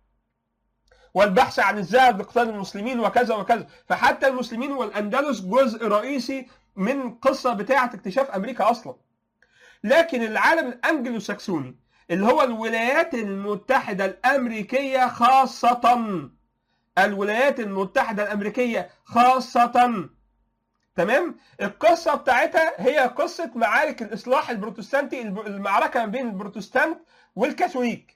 Speaker 2: والبحث عن الذهب لقتال المسلمين وكذا وكذا فحتى المسلمين والاندلس جزء رئيسي من قصه بتاعه اكتشاف امريكا اصلا لكن العالم الانجلو ساكسوني اللي هو الولايات المتحده الامريكيه خاصه الولايات المتحده الامريكيه خاصه تمام القصه بتاعتها هي قصه معارك الاصلاح البروتستانتي الب- المعركه ما بين البروتستانت والكاثوليك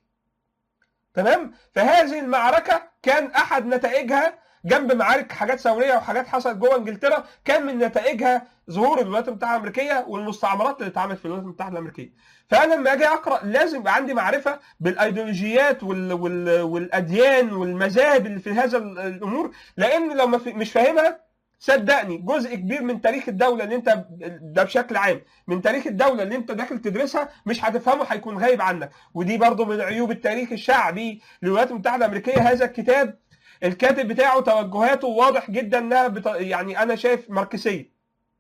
Speaker 2: تمام فهذه المعركه كان احد نتائجها جنب معارك حاجات ثوريه وحاجات حصلت جوه انجلترا كان من نتائجها ظهور الولايات المتحده الامريكيه والمستعمرات اللي اتعملت في الولايات المتحده الامريكيه فانا لما اجي اقرا لازم يبقى عندي معرفه بالايديولوجيات وال... وال... والاديان والمذاهب اللي في هذا ال- الامور لان لو ما في... مش فاهمها صدقني جزء كبير من تاريخ الدوله اللي انت ده بشكل عام من تاريخ الدوله اللي انت داخل تدرسها مش هتفهمه هيكون غايب عنك ودي برضو من عيوب التاريخ الشعبي للولايات المتحده الامريكيه هذا الكتاب الكاتب بتاعه توجهاته واضح جدا انها بت... يعني انا شايف ماركسيه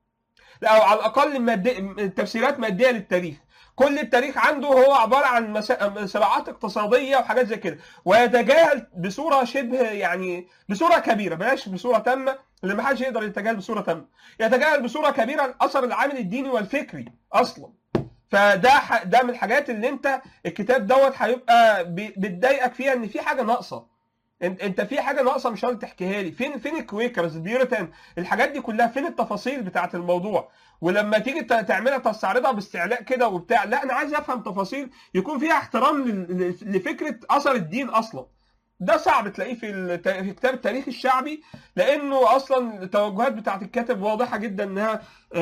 Speaker 2: لا او على الاقل مادي... تفسيرات ماديه للتاريخ كل التاريخ عنده هو عباره عن مسا... صراعات اقتصاديه وحاجات زي كده ويتجاهل بصوره شبه يعني بصوره كبيره بلاش بصوره تامه اللي ما حدش يقدر يتجاهل بصوره تامه يتجاهل بصوره كبيره الاثر العامل الديني والفكري اصلا فده ح... ده من الحاجات اللي انت الكتاب دوت هيبقى ب- بتضايقك فيها ان في حاجه ناقصه انت انت في حاجه ناقصه مش راضي تحكيها لي فين فين الكويكرز البيوريتان الحاجات دي كلها فين التفاصيل بتاعه الموضوع ولما تيجي ت- تعملها تستعرضها باستعلاء كده وبتاع لا انا عايز افهم تفاصيل يكون فيها احترام لل- ل- لفكره اثر الدين اصلا ده صعب تلاقيه في الت- في كتاب التاريخ الشعبي لانه اصلا التوجهات بتاعت الكاتب واضحه جدا انها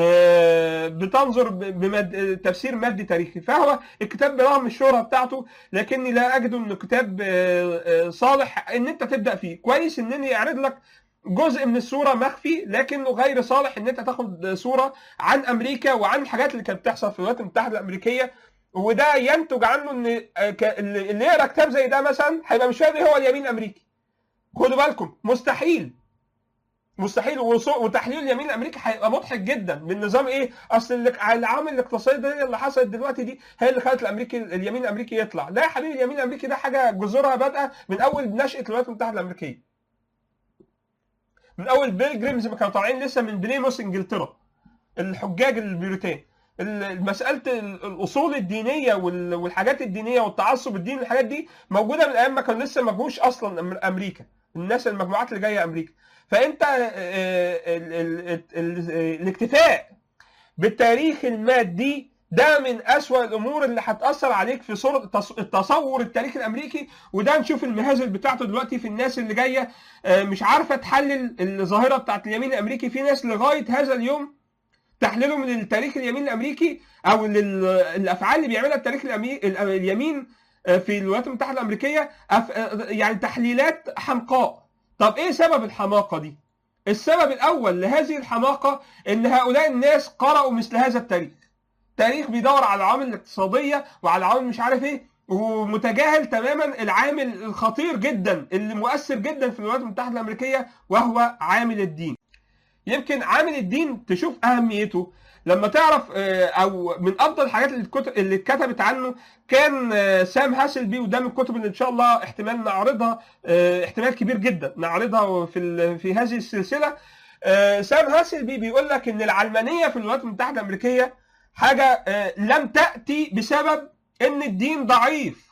Speaker 2: آه، بتنظر ب- بمد... تفسير مادي تاريخي فهو الكتاب برغم الشهره بتاعته لكني لا اجد انه كتاب آه، آه، صالح ان انت تبدا فيه كويس انني اعرض لك جزء من الصوره مخفي لكنه غير صالح ان انت تاخد صوره عن امريكا وعن الحاجات اللي كانت بتحصل في الولايات المتحده الامريكيه وده ينتج عنه ان آه، ك- اللي اللي يقرا كتاب زي ده مثلا هيبقى مش فاهم ايه هو اليمين الامريكي خدوا بالكم مستحيل مستحيل وصو- وتحليل اليمين الامريكي هيبقى مضحك جدا بالنظام ايه اصل اللي- العوامل الاقتصاديه دي اللي حصلت دلوقتي دي هي اللي خلت الامريكي اليمين الامريكي يطلع لا يا حبيبي اليمين الامريكي ده حاجه جذورها بادئه من اول نشاه الولايات المتحده الامريكيه من اول بيل جريمز ما كانوا طالعين لسه من بليموس انجلترا الحجاج البريطان ال- مساله ال- الاصول الدينيه وال- والحاجات الدينيه والتعصب الديني الحاجات دي موجوده من ايام ما كان لسه ما جوش اصلا أم- امريكا الناس المجموعات اللي جايه امريكا فانت آه، ال- ال- ال- الاكتفاء بالتاريخ المادي ده من أسوأ الأمور اللي هتأثر عليك في صورة التص- التصور التاريخ الأمريكي وده نشوف المهازل بتاعته دلوقتي في الناس اللي جاية آه، مش عارفة تحلل الظاهرة بتاعت اليمين الأمريكي في ناس لغاية هذا اليوم تحليله من التاريخ اليمين الأمريكي أو لل- الأفعال اللي بيعملها التاريخ الأمي- ال- اليمين آه، في الولايات المتحدة الأمريكية أف- آه، يعني تحليلات حمقاء طب إيه سبب الحماقة دي؟ السبب الأول لهذه الحماقة ان هؤلاء الناس قرأوا مثل هذا التاريخ تاريخ بيدور على العوامل الاقتصادية وعلى العوامل مش عارف ايه ومتجاهل تماما العامل الخطير جدا اللي مؤثر جدا في الولايات المتحدة الأمريكية وهو عامل الدين يمكن عامل الدين تشوف أهميته لما تعرف آه، او من افضل الحاجات اللي اتكتب- اللي اتكتبت عنه كان آه، سام هاسلبي وده من الكتب اللي ان شاء الله احتمال نعرضها آه، احتمال كبير جدا نعرضها في ال- في هذه السلسله آه، سام هاسلبي بيقول لك ان العلمانيه في الولايات المتحده الامريكيه حاجه آه، لم تاتي بسبب ان الدين ضعيف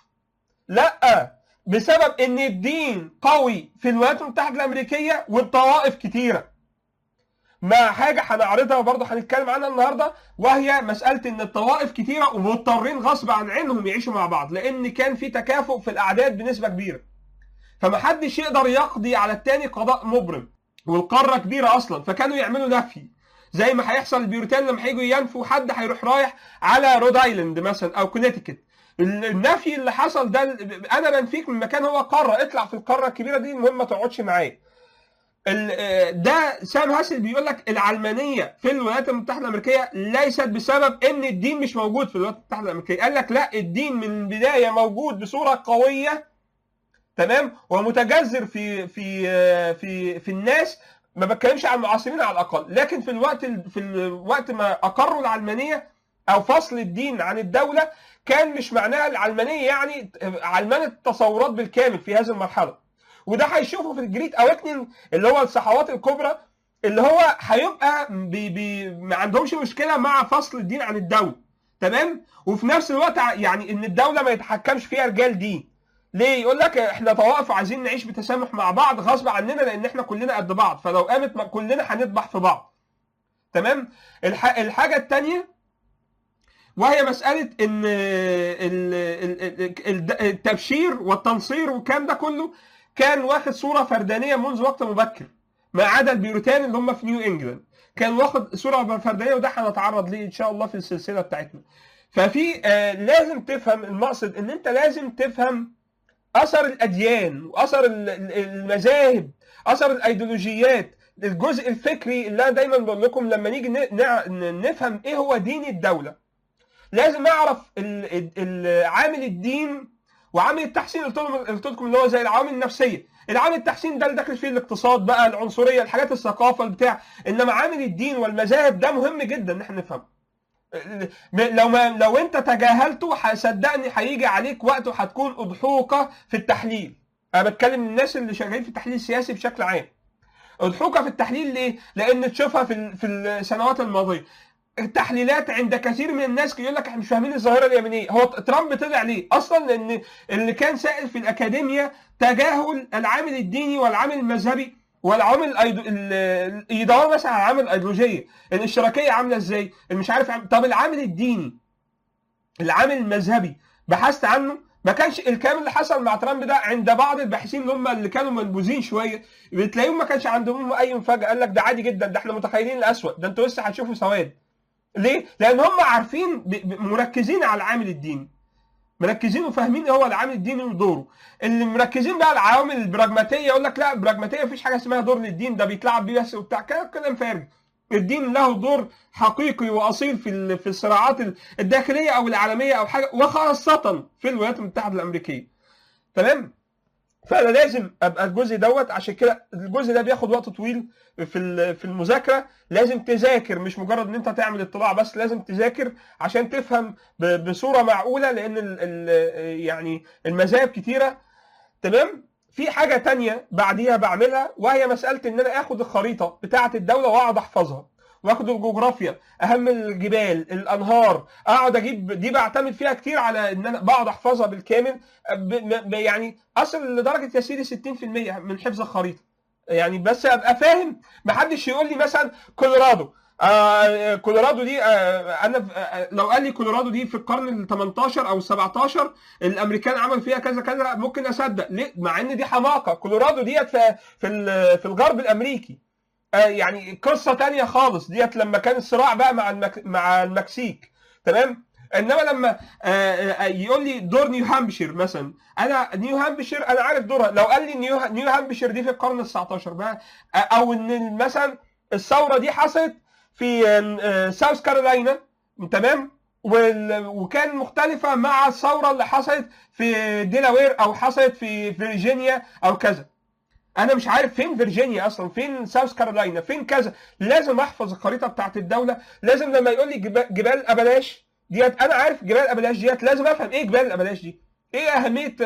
Speaker 2: لا بسبب ان الدين قوي في الولايات المتحده الامريكيه والطوائف كتيره مع حاجه هنعرضها وبرضه هنتكلم عنها النهارده وهي مساله ان الطوائف كتيره ومضطرين غصب عن عينهم يعيشوا مع بعض لان كان في تكافؤ في الاعداد بنسبه كبيره فمحدش يقدر يقضي على التاني قضاء مبرم والقاره كبيره اصلا فكانوا يعملوا نفي زي ما هيحصل البيوريتان لما هيجوا ينفوا حد هيروح رايح على رود ايلاند مثلا او كونيتيكت النفي اللي حصل ده انا بنفيك من مكان هو قاره اطلع في القاره الكبيره دي المهم ما تقعدش معايا ال- آه، ده سام هاسل بيقول لك العلمانيه في الولايات المتحده الامريكيه ليست بسبب ان الدين مش موجود في الولايات المتحده الامريكيه قال لك لا الدين من البدايه موجود بصوره قويه تمام ومتجذر في في آه، في في الناس ما بتكلمش عن المعاصرين على الاقل لكن في الوقت ال- في الوقت ما اقروا العلمانيه او فصل الدين عن الدوله كان مش معناها العلمانيه يعني علمانه التصورات بالكامل في هذه المرحله وده هيشوفه في الجريت اوكنينج اللي هو الصحوات الكبرى اللي هو هيبقى بي بي ما عندهمش مشكله مع فصل الدين عن الدوله تمام وفي نفس الوقت ع- يعني ان الدوله ما يتحكمش فيها رجال دين ليه يقول لك احنا طوائف عايزين نعيش بتسامح مع بعض غصب عننا لان احنا كلنا قد بعض فلو قامت م- كلنا هنذبح في بعض تمام الح... الحاجه الثانيه وهي مساله ان ال- ال- ال- ال- التبشير والتنصير والكلام ده كله كان واخد صوره فردانيه منذ وقت مبكر ما عدا البيروتان اللي هم في نيو انجلاند كان واخد صوره فردانيه وده هنتعرض ليه ان شاء الله في السلسله بتاعتنا ففي آه لازم تفهم المقصد ان انت لازم تفهم اثر الاديان واثر ال- ال- المذاهب اثر الايديولوجيات الجزء الفكري اللي انا دايما بقول لكم لما نيجي ن- نع- ن- نفهم ايه هو دين الدوله لازم اعرف ال- ال- ال- عامل الدين وعامل التحسين قلت لهم قلت لكم اللي هو زي العوامل النفسيه العامل التحسين ده اللي داخل فيه الاقتصاد بقى العنصريه الحاجات الثقافه البتاع انما عامل الدين والمذاهب ده مهم جدا ان احنا نفهمه م- لو ما لو انت تجاهلته هصدقني هيجي عليك وقت وهتكون اضحوكه في التحليل انا بتكلم الناس اللي شغالين في التحليل السياسي بشكل عام اضحوكه في التحليل ليه لان تشوفها في ال- في السنوات الماضيه التحليلات عند كثير من الناس يقول لك احنا مش فاهمين الظاهره اليمينيه هو ترامب طلع ليه اصلا لان اللي كان سائل في الاكاديميا تجاهل العامل الديني والعامل المذهبي والعوامل الأيدو... ال- يدوروا مثلا على العامل الايديولوجيه الاشتراكيه عامله ازاي مش عارف عم... طب العامل الديني العامل المذهبي بحثت عنه ما كانش الكلام اللي حصل مع ترامب ده عند بعض الباحثين اللي هم اللي كانوا منبوذين شويه بتلاقيهم ما كانش عندهم اي مفاجاه قال لك ده عادي جدا ده احنا متخيلين الاسود ده انتوا لسه هتشوفوا سواد ليه؟ لان هم عارفين ب... ب... مركزين على العامل الديني مركزين وفاهمين ايه هو العامل الديني ودوره اللي مركزين بقى على العوامل البراجماتيه يقول لك لا البراجماتيه مفيش حاجه اسمها دور للدين ده بيتلعب بيه بس وبتاع كلام كلام فارغ الدين له دور حقيقي واصيل في ال- في الصراعات ال- الداخليه او العالميه او حاجه وخاصه في الولايات المتحده الامريكيه تمام فانا لازم ابقى الجزء دوت عشان كده الجزء ده بياخد وقت طويل في ال- في المذاكره لازم تذاكر مش مجرد ان انت تعمل اطلاع بس لازم تذاكر عشان تفهم ب- بصوره معقوله لان ال ال يعني المذاهب كتيره تمام في حاجه تانية بعديها بعملها وهي مساله ان انا اخد الخريطه بتاعه الدوله واقعد احفظها واخد الجغرافيا اهم الجبال الانهار اقعد اجيب دي بعتمد فيها كتير على ان انا بقعد احفظها بالكامل ب... ب... يعني اصل لدرجه يا سيدي 60% من حفظ الخريطه يعني بس ابقى فاهم محدش يقول لي مثلا كولورادو آه كولورادو دي آه انا آه لو قال لي كولورادو دي في القرن ال 18 او ال 17 الامريكان عملوا فيها كذا كذا ممكن اصدق ليه مع ان دي حماقه كولورادو ديت في في, في الغرب الامريكي آه يعني قصه تانية خالص ديت لما كان الصراع بقى مع المك... مع المكسيك تمام انما لما يقول لي دور نيو هامبشير مثلا انا نيو هامبشير انا عارف دورها لو قال لي نيو نيو هامبشير دي في القرن ال 19 بقى او ان مثلا الثوره دي حصلت في ساوث كارولاينا تمام وكان مختلفه مع الثوره اللي حصلت في ديلاوير او حصلت في فيرجينيا او كذا انا مش عارف فين فيرجينيا اصلا فين ساوث كارولاينا فين كذا لازم احفظ الخريطه بتاعت الدوله لازم لما يقول لي جبال ابلاش ديت انا عارف جبال ابلاش ديت لازم افهم ايه جبال الابلاش دي ايه اهميه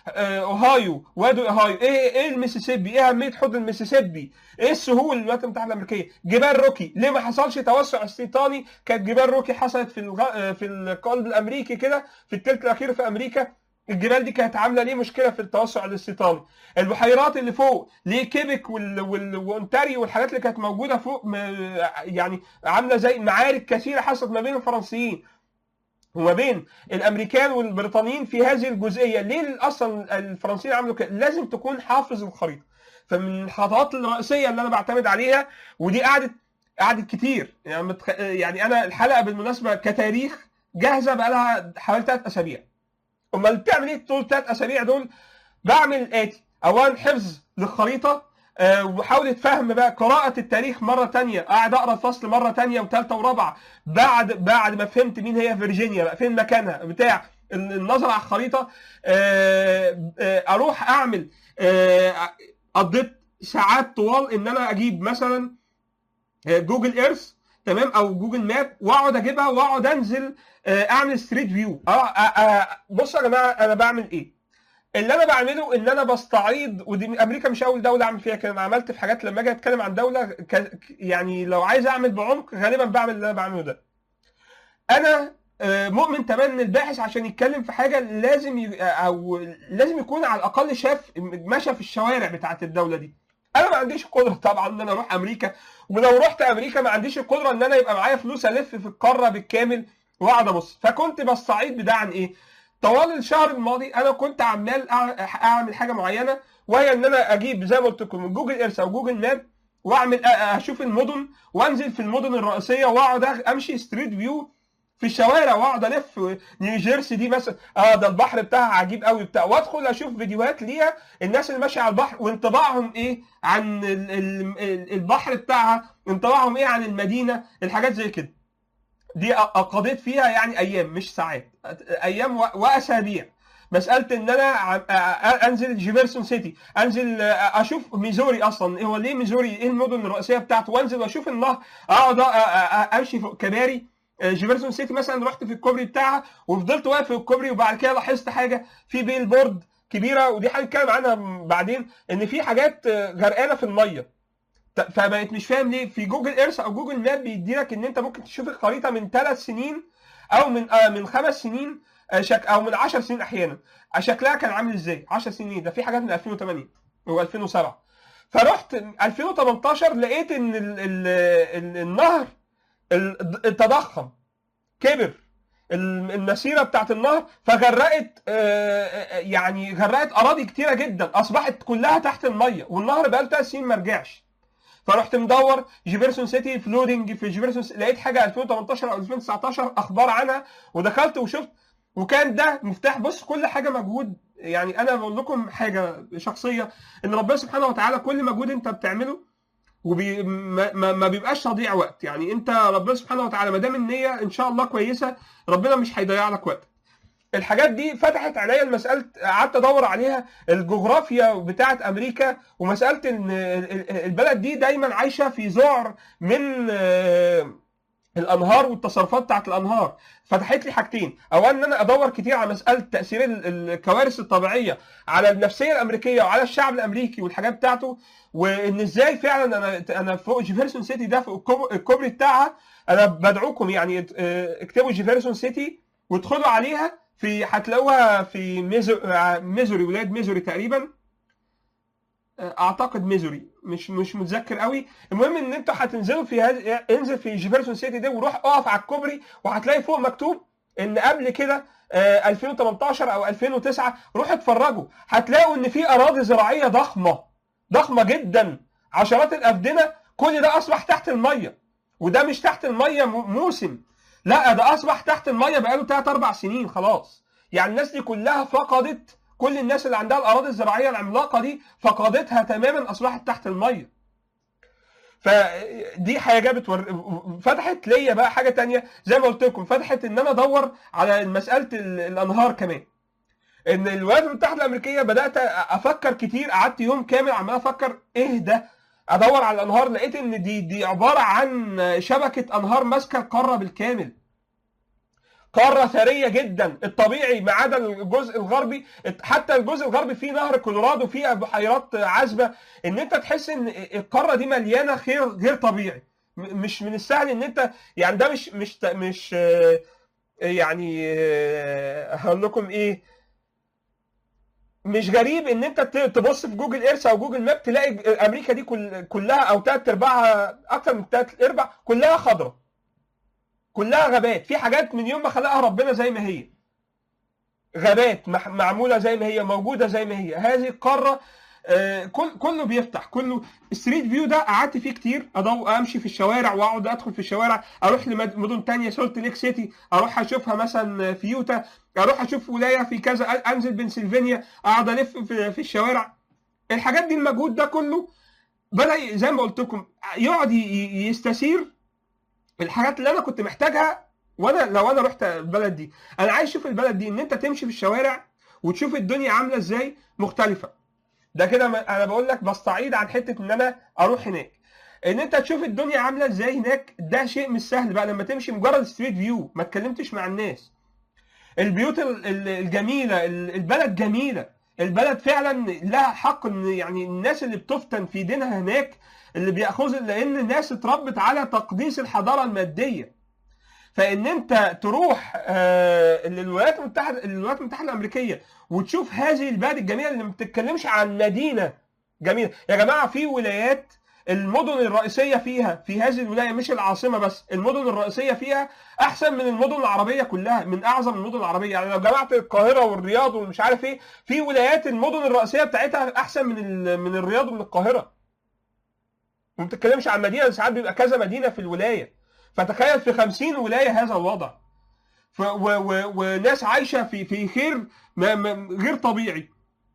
Speaker 2: اوهايو وادي اوهايو ايه ايه الميسيسيبي ايه اهميه حوض الميسيسيبي ايه السهول الولايات المتحده الامريكيه جبال روكي ليه ما حصلش توسع استيطاني كانت جبال روكي حصلت في الغ... في القلب الامريكي كده في الثلث الاخير في امريكا الجبال دي كانت عامله ليه مشكله في التوسع الاستيطاني البحيرات اللي فوق ليه كيبك وال... وال... وانتاريو والحاجات اللي كانت موجوده فوق م... يعني عامله زي معارك كثيره حصلت ما بين الفرنسيين وما بين الامريكان والبريطانيين في هذه الجزئيه ليه اصلا الفرنسيين عملوا كده لازم تكون حافظ الخريطه فمن الخطوات الرئيسيه اللي انا بعتمد عليها ودي قعدت قعدت كتير يعني متخ... يعني انا الحلقه بالمناسبه كتاريخ جاهزه بقى لها حوالي ثلاث اسابيع امال بتعمل ايه طول ثلاث اسابيع دول بعمل الاتي اولا حفظ للخريطه وحاولة فهم بقى قراءة التاريخ مرة تانية قاعد أقرأ الفصل مرة تانية وثالثة ورابعة بعد بعد ما فهمت مين هي فيرجينيا بقى فين مكانها بتاع النظر على الخريطة أروح أعمل قضيت ساعات طوال إن أنا أجيب مثلا جوجل إيرث تمام او جوجل ماب واقعد اجيبها واقعد انزل اعمل ستريت فيو بصوا يا جماعه انا بعمل ايه اللي انا بعمله ان انا بستعيد ودي امريكا مش اول دوله اعمل فيها كده انا عملت في حاجات لما اجي اتكلم عن دوله ك... يعني لو عايز اعمل بعمق غالبا بعمل اللي انا بعمله ده انا مؤمن تماما ان الباحث عشان يتكلم في حاجه لازم ي... او لازم يكون على الاقل شاف مشى في الشوارع بتاعت الدوله دي انا ما عنديش القدره طبعا ان انا اروح امريكا ولو رحت امريكا ما عنديش القدره ان انا يبقى معايا فلوس الف في القاره بالكامل واقعد ابص فكنت بستعيد بده عن ايه طوال الشهر الماضي انا كنت عمال اعمل حاجه معينه وهي ان انا اجيب زي ما قلت لكم من جوجل ايرث او جوجل ماب واعمل اشوف المدن وانزل في المدن الرئيسيه واقعد امشي ستريت فيو في الشوارع واقعد الف نيو جيرسي دي مثلا اه ده البحر بتاعها عجيب قوي بتاع وادخل اشوف فيديوهات ليها الناس اللي ماشيه على البحر وانطباعهم ايه عن البحر بتاعها انطباعهم ايه عن المدينه الحاجات زي كده دي قضيت فيها يعني ايام مش ساعات ايام واسابيع مساله ان انا انزل جيفرسون سيتي انزل اشوف ميزوري اصلا هو ليه ميزوري ايه المدن الرئيسيه بتاعته وانزل واشوف النهر اقعد امشي فوق كباري جيفرسون سيتي مثلا رحت في الكوبري بتاعها وفضلت واقف في الكوبري وبعد كده لاحظت حاجه في بيل بورد كبيره ودي هنتكلم عنها بعدين ان في حاجات غرقانه في الميه فبقيت مش فاهم ليه في جوجل ايرث او جوجل ماب بيدي لك ان انت ممكن تشوف الخريطه من ثلاث سنين او من آه من خمس سنين آه شك او من 10 سنين احيانا شكلها كان عامل ازاي 10 سنين ده في حاجات من 2008 و2007 فرحت 2018 لقيت ان ال ال ال النهر تضخم كبر المسيره بتاعت النهر فغرقت يعني غرقت اراضي كتيره جدا اصبحت كلها تحت الميه والنهر بقى له ثلاث سنين ما رجعش فرحت مدور جيفرسون سيتي فلودنج في جيفرسون سيتي لقيت حاجه 2018 او 2019 اخبار عنها ودخلت وشفت وكان ده مفتاح بص كل حاجه مجهود يعني انا بقول لكم حاجه شخصيه ان ربنا سبحانه وتعالى كل مجهود انت بتعمله وبي ما, ما بيبقاش تضييع وقت يعني انت ربنا سبحانه وتعالى ما دام النيه ان شاء الله كويسه ربنا مش هيضيع لك وقت الحاجات دي فتحت عليا المسألة قعدت ادور عليها الجغرافيا بتاعه امريكا ومساله ان البلد دي دايما عايشه في ذعر من الانهار والتصرفات بتاعت الانهار فتحت لي حاجتين اولا ان انا ادور كتير على مساله تاثير ال- الكوارث الطبيعيه على النفسيه الامريكيه وعلى الشعب الامريكي والحاجات بتاعته وان ازاي فعلا انا انا فوق جيفرسون سيتي ده فوق الكوب- الكوبري بتاعها انا بدعوكم يعني اه، اكتبوا جيفرسون سيتي وادخلوا عليها في هتلاقوها في ميزو- اه، ميزوري ولايه ميزوري تقريبا اعتقد ميزوري مش مش متذكر قوي المهم ان انتوا هتنزلوا في هذه انزل في جيفرسون سيتي دي وروح اقف على الكوبري وهتلاقي فوق مكتوب ان قبل كده آه، 2018 او 2009 روحوا اتفرجوا هتلاقوا ان في اراضي زراعيه ضخمه ضخمه جدا عشرات الافدنه كل ده اصبح تحت الميه وده مش تحت الميه م- موسم لا ده اصبح تحت الميه بقاله 3 4 سنين خلاص يعني الناس دي كلها فقدت كل الناس اللي عندها الاراضي الزراعيه العملاقه دي فقدتها تماما اصبحت تحت الميه فدي حاجه بتور... فتحت ليا بقى حاجه تانية زي ما قلت لكم فتحت ان انا ادور على مساله ال- الانهار كمان ان الولايات المتحده الامريكيه بدات افكر كتير قعدت يوم كامل عمال افكر ايه ده ادور على الانهار لقيت ان دي دي عباره عن شبكه انهار ماسكه القاره بالكامل قاره ثريه جدا الطبيعي ما عدا الجزء الغربي حتى الجزء الغربي فيه نهر كولورادو فيه بحيرات عذبه ان انت تحس ان القاره دي مليانه خير غير طبيعي م- مش من السهل ان انت يعني ده مش مش مش آه، يعني آه، هقول لكم ايه مش غريب ان انت ت- تبص في جوجل ايرث او جوجل ماب تلاقي امريكا دي كل كلها او ثلاث ارباعها اكثر من ثلاث ارباع كلها خضراء كلها غابات في حاجات من يوم ما خلقها ربنا زي ما هي غابات مح- معموله زي ما هي موجوده زي ما هي هذه القاره آه، كل كله بيفتح كله الستريت فيو ده قعدت فيه كتير أضو امشي في الشوارع واقعد ادخل في الشوارع اروح لمدن تانية سولت ليك سيتي اروح اشوفها مثلا في يوتا اروح اشوف ولايه في كذا انزل بنسلفانيا اقعد الف في, في الشوارع الحاجات دي المجهود ده كله بدا ي- زي ما قلت لكم يقعد ي- ي- يستثير الحاجات اللي انا كنت محتاجها وانا لو انا رحت البلد دي انا عايز اشوف البلد دي ان انت تمشي في الشوارع وتشوف الدنيا عامله ازاي مختلفه ده كده ما- انا بقول لك بستعيد عن حته ان انا اروح هناك ان انت تشوف الدنيا عامله ازاي هناك ده شيء مش سهل بقى لما تمشي مجرد ستريت فيو ما اتكلمتش مع الناس البيوت ال- ال- الجميله ال- البلد جميله البلد فعلا لها حق ان يعني الناس اللي بتفتن في دينها هناك اللي بياخذوا لان الناس اتربت على تقديس الحضاره الماديه فان انت تروح آه، للولايات المتحده الولايات المتحده الامريكيه وتشوف هذه البلد الجميله اللي ما بتتكلمش عن مدينه جميله يا جماعه في ولايات المدن الرئيسيه فيها في هذه الولايه مش العاصمه بس المدن الرئيسيه فيها احسن من المدن العربيه كلها من اعظم المدن العربيه يعني لو جمعت القاهره والرياض ومش عارف ايه في ولايات المدن الرئيسيه بتاعتها احسن من ال- من الرياض ومن القاهره وما بتتكلمش عن مدينه ساعات بيبقى كذا مدينه في الولايه فتخيل في 50 ولايه هذا الوضع ف و و وناس عايشه في في خير ما ما غير طبيعي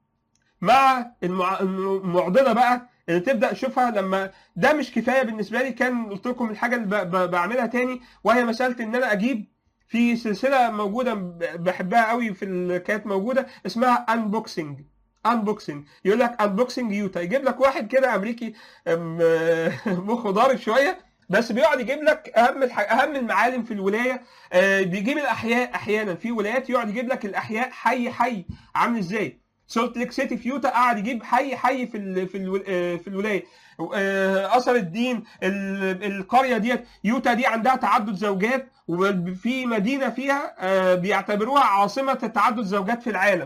Speaker 2: مع المع... المعضله بقى اللي تبدا تشوفها لما ده مش كفايه بالنسبه لي كان قلت لكم الحاجه اللي ب... ب... بعملها تاني وهي مساله ان انا اجيب في سلسله موجوده ب- بحبها قوي في ال... كانت موجوده اسمها انبوكسنج انبوكسنج يقول لك انبوكسنج يوتا يجيب لك واحد كده امريكي أم، مخه ضارب شويه بس بيقعد يجيب لك اهم الح... اهم المعالم في الولايه آه، بيجيب الاحياء احيانا في ولايات يقعد يجيب لك الاحياء حي حي عامل ازاي سولت ليك سيتي في يوتا قعد يجيب حي حي في ال... في ال... آه، في الولايه آه، اثر الدين ال... القريه ديت يوتا دي عندها تعدد زوجات وفي مدينه فيها آه، بيعتبروها عاصمه تعدد زوجات في العالم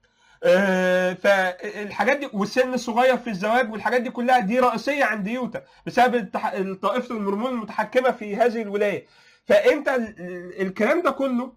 Speaker 2: آه، فالحاجات دي والسن الصغير في الزواج والحاجات دي كلها دي رئيسيه عند يوتا بسبب التح... طائفه المرمون المتحكمه في هذه الولايه فانت ال- ال- الكلام ده كله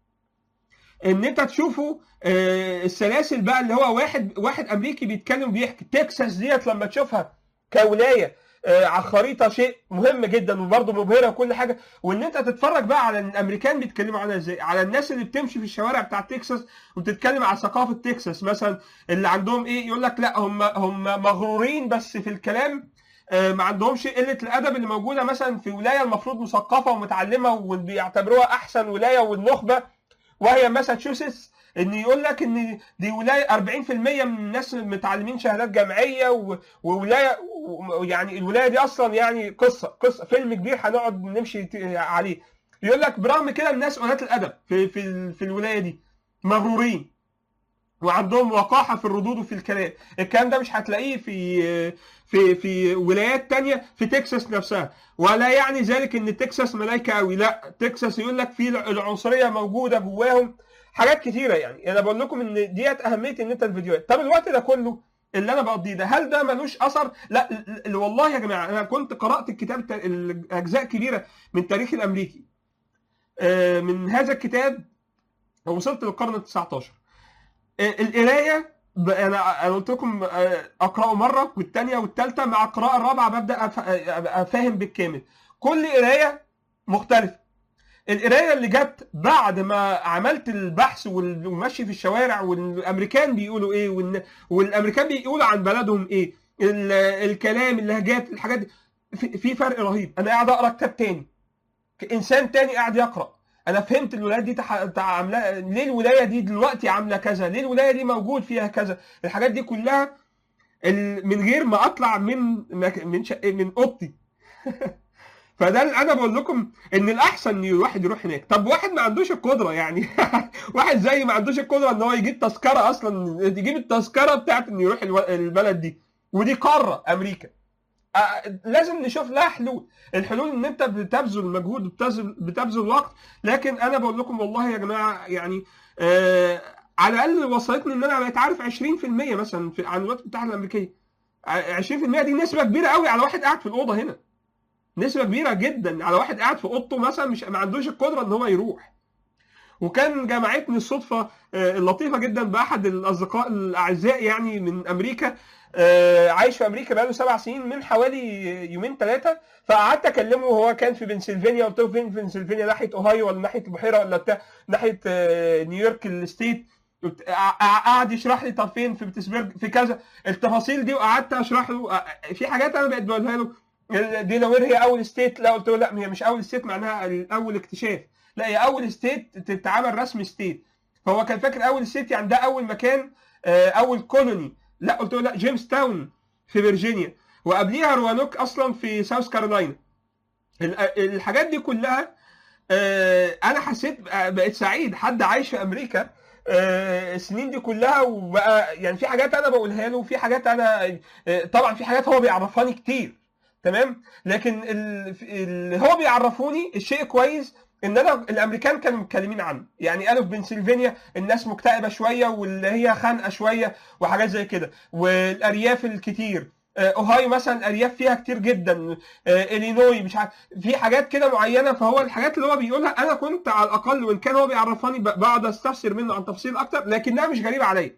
Speaker 2: ان انت تشوفه آه، السلاسل بقى اللي هو واحد واحد امريكي بيتكلم بيحكي تكساس ديت لما تشوفها كولايه آه، على الخريطه شيء مهم جدا وبرضه مبهره وكل حاجه وان انت تتفرج بقى على الامريكان بيتكلموا عنها ازاي على الناس اللي بتمشي في الشوارع بتاع تكساس وبتتكلم على ثقافه تكساس مثلا اللي عندهم ايه يقول لك لا هم هم مغرورين بس في الكلام آه، ما عندهمش قله الادب اللي موجوده مثلا في ولايه المفروض مثقفه ومتعلمه وبيعتبروها احسن ولايه والنخبه وهي ماساتشوستس ان يقول لك ان دي ولايه 40% من الناس متعلمين شهادات جامعيه و- وولايه و- يعني الولايه دي اصلا يعني قصه قصه فيلم كبير هنقعد نمشي ت- عليه يقول لك برغم كده الناس قلة الادب في في ال- في الولايه دي مغرورين وعندهم وقاحه في الردود وفي الكلام الكلام ده مش هتلاقيه في في في ولايات تانية في تكساس نفسها ولا يعني ذلك ان تكساس ملايكه قوي لا تكساس يقول لك في العنصريه موجوده جواهم حاجات كتيره يعني انا بقول لكم ان ديت اهميه ان انت الفيديوهات طب الوقت ده كله اللي انا بقضيه ده هل ده ملوش اثر لا ال- ال- والله يا جماعه انا كنت قرات الكتاب الت- الاجزاء كبيره من التاريخ الامريكي آه، من هذا الكتاب وصلت للقرن ال 19 آه، القرايه ب- انا انا قلت لكم آه، اقراه مره والثانيه والثالثه مع القراءه الرابعه ببدا أف- ابقى فاهم بالكامل كل قرايه مختلفه القرايه اللي جت بعد ما عملت البحث وال- ومشي في الشوارع والامريكان بيقولوا ايه والن- والامريكان بيقولوا عن بلدهم ايه ال- الكلام اللهجات الحاجات دي في في فرق رهيب انا قاعد اقرا كتاب تاني انسان تاني قاعد يقرا انا فهمت الولايات دي تح... تع- عامله ليه الولايه دي دلوقتي عامله كذا ليه الولايه دي موجود فيها كذا الحاجات دي كلها ال... من غير ما اطلع من مك- من شق... من اوضتي فده اللي انا بقول لكم ان الاحسن ان الواحد يروح هناك طب واحد ما عندوش القدره يعني واحد زي ما عندوش القدره ان هو يجيب تذكره اصلا يجيب التذكره بتاعت انه يروح الو... البلد دي ودي قاره امريكا آه، لازم نشوف لها حلول الحلول ان انت بتبذل مجهود وبتبذل بتبذل وقت لكن انا بقول لكم والله يا جماعه يعني آه على الاقل وصلتني ان انا بقيت عارف 20% مثلا في عن الولايات المتحده الامريكيه ع- 20% دي نسبه كبيره قوي على واحد قاعد في الاوضه هنا نسبه كبيره جدا على واحد قاعد في اوضته مثلا مش ما عندوش القدره ان هو يروح وكان جمعتني الصدفه آه، اللطيفه جدا باحد الاصدقاء الاعزاء يعني من امريكا آه، عايش في امريكا بقاله سبع سنين من حوالي يومين ثلاثه فقعدت اكلمه وهو كان في بنسلفانيا قلت له فين في بنسلفانيا ناحيه اوهايو ولا ناحيه البحيره ولا بتاع ناحيه آه، نيويورك الستيت قلت- قع- قعد يشرح لي طب فين في بيتسبرج في كذا التفاصيل دي وقعدت اشرح له آه، في حاجات انا بقيت بقولها له ديلاوير هي اول ستيت لا قلت له لا هي مش اول ستيت معناها اول اكتشاف لا هي اول ستيت تتعمل رسم ستيت فهو كان فاكر اول ستيت يعني ده اول مكان آه، اول كولوني لا قلت له لا جيمس تاون في فيرجينيا وقبليها روانوك اصلا في ساوث كارولاينا ال- الحاجات دي كلها آه، انا حسيت بقيت سعيد حد عايش في امريكا آه، السنين دي كلها وبقى يعني في حاجات انا بقولها له وفي حاجات انا آه، طبعا في حاجات هو بيعرفاني كتير تمام لكن ال- اللي هو بيعرفوني الشيء كويس ان انا الامريكان كانوا متكلمين عنه يعني قالوا في بنسلفانيا الناس مكتئبه شويه واللي هي خانقه شويه وحاجات زي كده والارياف الكتير آه، اوهايو مثلا ارياف فيها كتير جدا آه، الينوي مش عارف في حاجات كده معينه فهو الحاجات اللي هو بيقولها انا كنت على الاقل وان كان هو بيعرفاني ب- بقعد استفسر منه عن تفصيل اكتر لكنها مش غريبه عليا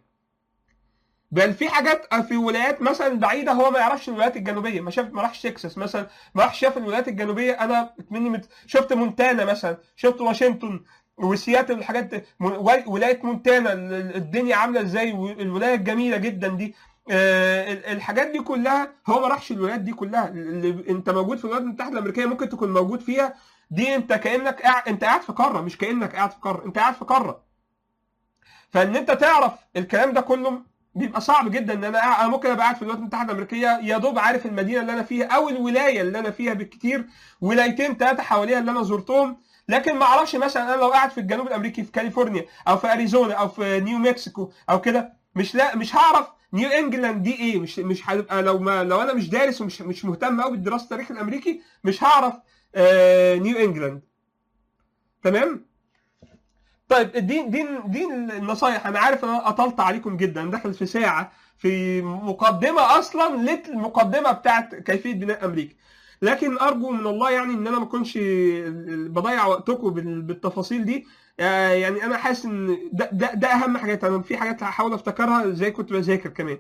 Speaker 2: بل في حاجات في ولايات مثلا بعيده هو ما يعرفش الولايات الجنوبيه ما شاف ما راحش تكساس مثلا ما راحش شاف الولايات الجنوبيه انا مني مت... شفت مونتانا مثلا شفت واشنطن وسياتل الحاجات دي. من- ولايه مونتانا ال- ال- الدنيا عامله ازاي والولايه الجميله جدا دي آه، ال- الحاجات دي كلها هو ما راحش الولايات دي كلها اللي انت موجود في الولايات المتحده الامريكيه ممكن تكون موجود فيها دي انت كانك قاعد انت قاعد في قاره مش كانك قاعد في قاره انت قاعد في قاره فان انت تعرف الكلام ده كله بيبقى صعب جدا ان انا قاعد- انا ممكن ابقى قاعد في الولايات المتحده الامريكيه يا دوب عارف المدينه اللي انا فيها او الولايه اللي انا فيها بالكتير ولايتين ثلاثه حواليها اللي انا زرتهم لكن ما اعرفش مثلا انا لو قاعد في الجنوب الامريكي في كاليفورنيا او في اريزونا او في نيو مكسيكو او كده مش لا مش هعرف نيو انجلاند دي ايه مش مش هتبقى لو ما لو انا مش دارس ومش مش مهتم قوي بدراسه التاريخ الامريكي مش هعرف آه نيو انجلاند تمام طيب دي دي دي النصايح انا عارف ان انا اطلت عليكم جدا داخل في ساعه في مقدمه اصلا للمقدمه بتاعت كيفيه بناء امريكا لكن ارجو من الله يعني ان انا ما اكونش بضيع وقتكم بال- بالتفاصيل دي آه، يعني انا حاسس ان ده, ده, ده اهم حاجات انا في حاجات هحاول افتكرها زي كنت بذاكر كمان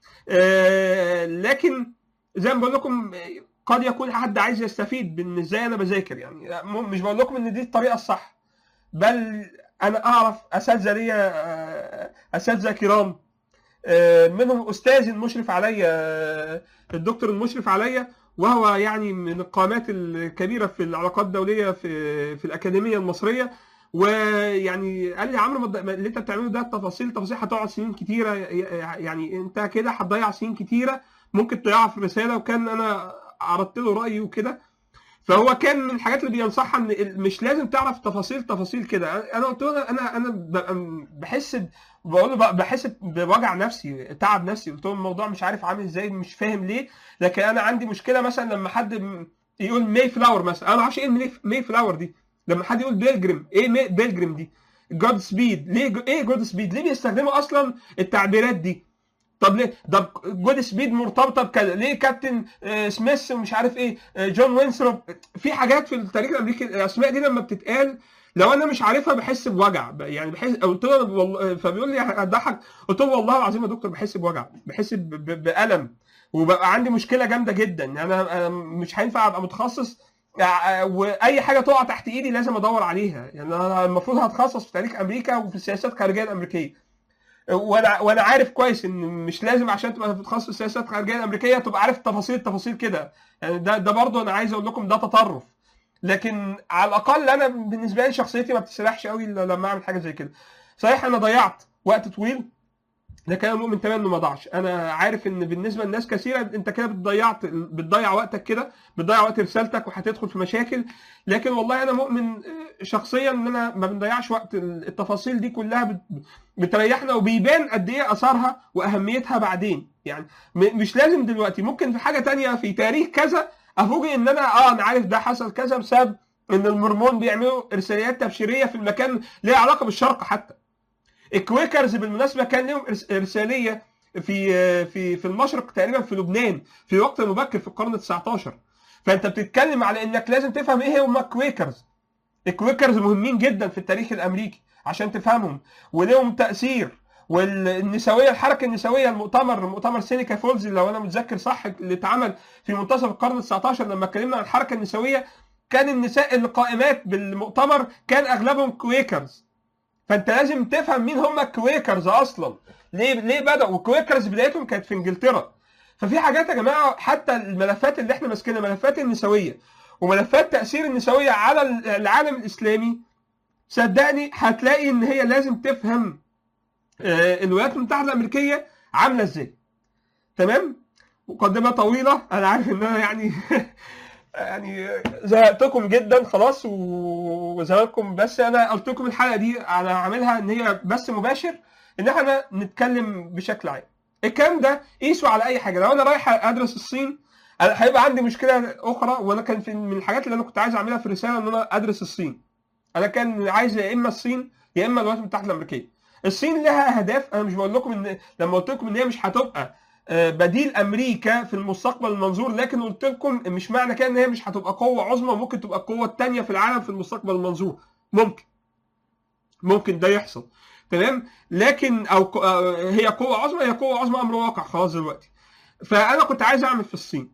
Speaker 2: آه، لكن زي ما بقول لكم آه، قد يكون حد عايز يستفيد من ازاي انا بذاكر يعني مم- مش بقول لكم ان دي الطريقه الصح بل انا اعرف اساتذه ليا آه، اساتذه كرام آه، منهم استاذ المشرف عليا آه، الدكتور المشرف عليا وهو يعني من القامات الكبيره في العلاقات الدوليه في في الاكاديميه المصريه ويعني قال لي يا عمرو ما تض- ما اللي انت بتعمله ده التفاصيل تفاصيل هتقعد سنين كتيره يعني انت كده هتضيع سنين كتيره ممكن تضيعها في الرساله وكان انا عرضت له رايي وكده فهو كان من الحاجات اللي بينصحها ان ال- مش لازم تعرف تفاصيل تفاصيل كده انا قلت له انا انا ببقى م- بحس ب- بقول له بقى- بحس بوجع نفسي تعب نفسي قلت له الموضوع مش عارف عامل ازاي مش فاهم ليه لكن انا عندي مشكله مثلا لما حد م- يقول ماي فلاور مثلا انا ما اعرفش ايه الماي- ماي فلاور دي لما حد يقول بيلجريم ايه ماي بيلجريم دي جود سبيد ليه جو- ايه جود سبيد ليه بيستخدموا اصلا التعبيرات دي طب ليه ده جود سبيد مرتبطه بكذا ليه كابتن آه، سميث ومش عارف ايه آه، جون وينثروب في حاجات في التاريخ الامريكي الاسماء دي لما بتتقال لو انا مش عارفها بحس بوجع ب- يعني بحس قلت له والله فبيقول لي هتضحك قلت له والله العظيم يا دكتور بحس بوجع بحس ب- ب- بالم وبقى عندي مشكله جامده جدا يعني انا أنا مش هينفع ابقى متخصص آه، واي حاجه تقع تحت ايدي لازم ادور عليها يعني انا المفروض هتخصص في تاريخ امريكا وفي السياسات الخارجيه الامريكيه وانا وانا عارف كويس ان مش لازم عشان تبقى بتتخصص في السياسات الخارجيه الامريكيه تبقى عارف تفاصيل التفاصيل كده يعني ده ده برضه انا عايز اقول لكم ده تطرف لكن على الاقل انا بالنسبه لي شخصيتي ما بتسرحش قوي إلا لما اعمل حاجه زي كده صحيح انا ضيعت وقت طويل لكن انا مؤمن تماما انه ما ضاعش انا عارف ان بالنسبه لناس كثيره انت كده بتضيعت بتضيع وقتك كده بتضيع وقت رسالتك وهتدخل في مشاكل لكن والله انا مؤمن شخصيا ان انا ما بنضيعش وقت التفاصيل دي كلها بت- بتريحنا وبيبان قد ايه اثرها واهميتها بعدين يعني م- مش لازم دلوقتي ممكن في حاجه تانية في تاريخ كذا افوجئ ان انا اه انا عارف ده حصل كذا بسبب ان المورمون بيعملوا ارساليات تبشيريه في المكان ليها علاقه بالشرق حتى الكويكرز بالمناسبه كان لهم إرس- ارساليه في في في المشرق تقريبا في لبنان في وقت مبكر في القرن ال 19 فانت بتتكلم على انك لازم تفهم ايه هم الكويكرز الكويكرز مهمين جدا في التاريخ الامريكي عشان تفهمهم ولهم تاثير والنسويه الحركه النسويه المؤتمر مؤتمر سينيكا فولز لو انا متذكر صح اللي اتعمل في منتصف القرن ال 19 لما اتكلمنا عن الحركه النسويه كان النساء اللي قائمات بالمؤتمر كان اغلبهم كويكرز فانت لازم تفهم مين هم الكويكرز اصلا ليه ليه بداوا والكويكرز بدايتهم كانت في انجلترا ففي حاجات يا جماعه حتى الملفات اللي احنا ماسكينها ملفات النسويه وملفات تاثير النسويه على العالم الاسلامي صدقني هتلاقي ان هي لازم تفهم آه، الولايات المتحده الامريكيه عامله ازاي تمام مقدمه طويله انا عارف ان انا يعني يعني زهقتكم جدا خلاص و- وزهقكم بس انا قلت لكم الحلقه دي انا عاملها ان هي بس مباشر ان احنا نتكلم بشكل عام الكلام ده قيسوا على اي حاجه لو انا رايح ادرس الصين انا هيبقى عندي مشكله اخرى وانا كان في من الحاجات اللي انا كنت عايز اعملها في الرساله ان انا ادرس الصين انا كان عايز يا اما الصين يا اما الولايات المتحده الامريكيه الصين لها اهداف انا مش بقول لكم ان لما قلت لكم ان هي مش هتبقى آه، بديل امريكا في المستقبل المنظور لكن قلت لكم مش معنى كده ان هي مش هتبقى قوه عظمى وممكن تبقى القوه الثانيه في العالم في المستقبل المنظور ممكن ممكن ده يحصل تمام لكن او ق- آه، هي قوه عظمى هي قوه عظمى امر واقع خلاص دلوقتي فانا كنت عايز اعمل في الصين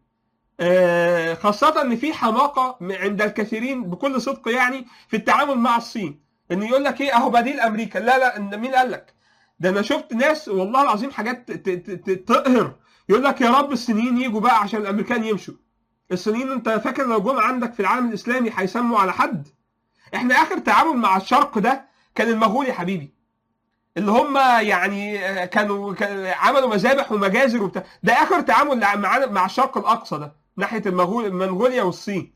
Speaker 2: آه، خاصة إن في حماقة م- عند الكثيرين بكل صدق يعني في التعامل مع الصين، إن يقول لك إيه أهو بديل أمريكا، لا لا إن مين قال لك؟ ده أنا شفت ناس والله العظيم حاجات ت- ت- ت- تقهر، يقول لك يا رب الصينيين يجوا بقى عشان الأمريكان يمشوا. الصينيين أنت فاكر لو جم عندك في العالم الإسلامي هيسموا على حد؟ إحنا آخر تعامل مع الشرق ده كان المغول يا حبيبي. اللي هم يعني آه، كانوا كان- عملوا مذابح ومجازر وبتاع ده اخر تعامل مع مع الشرق الاقصى ده ناحيه المغول منغوليا والصين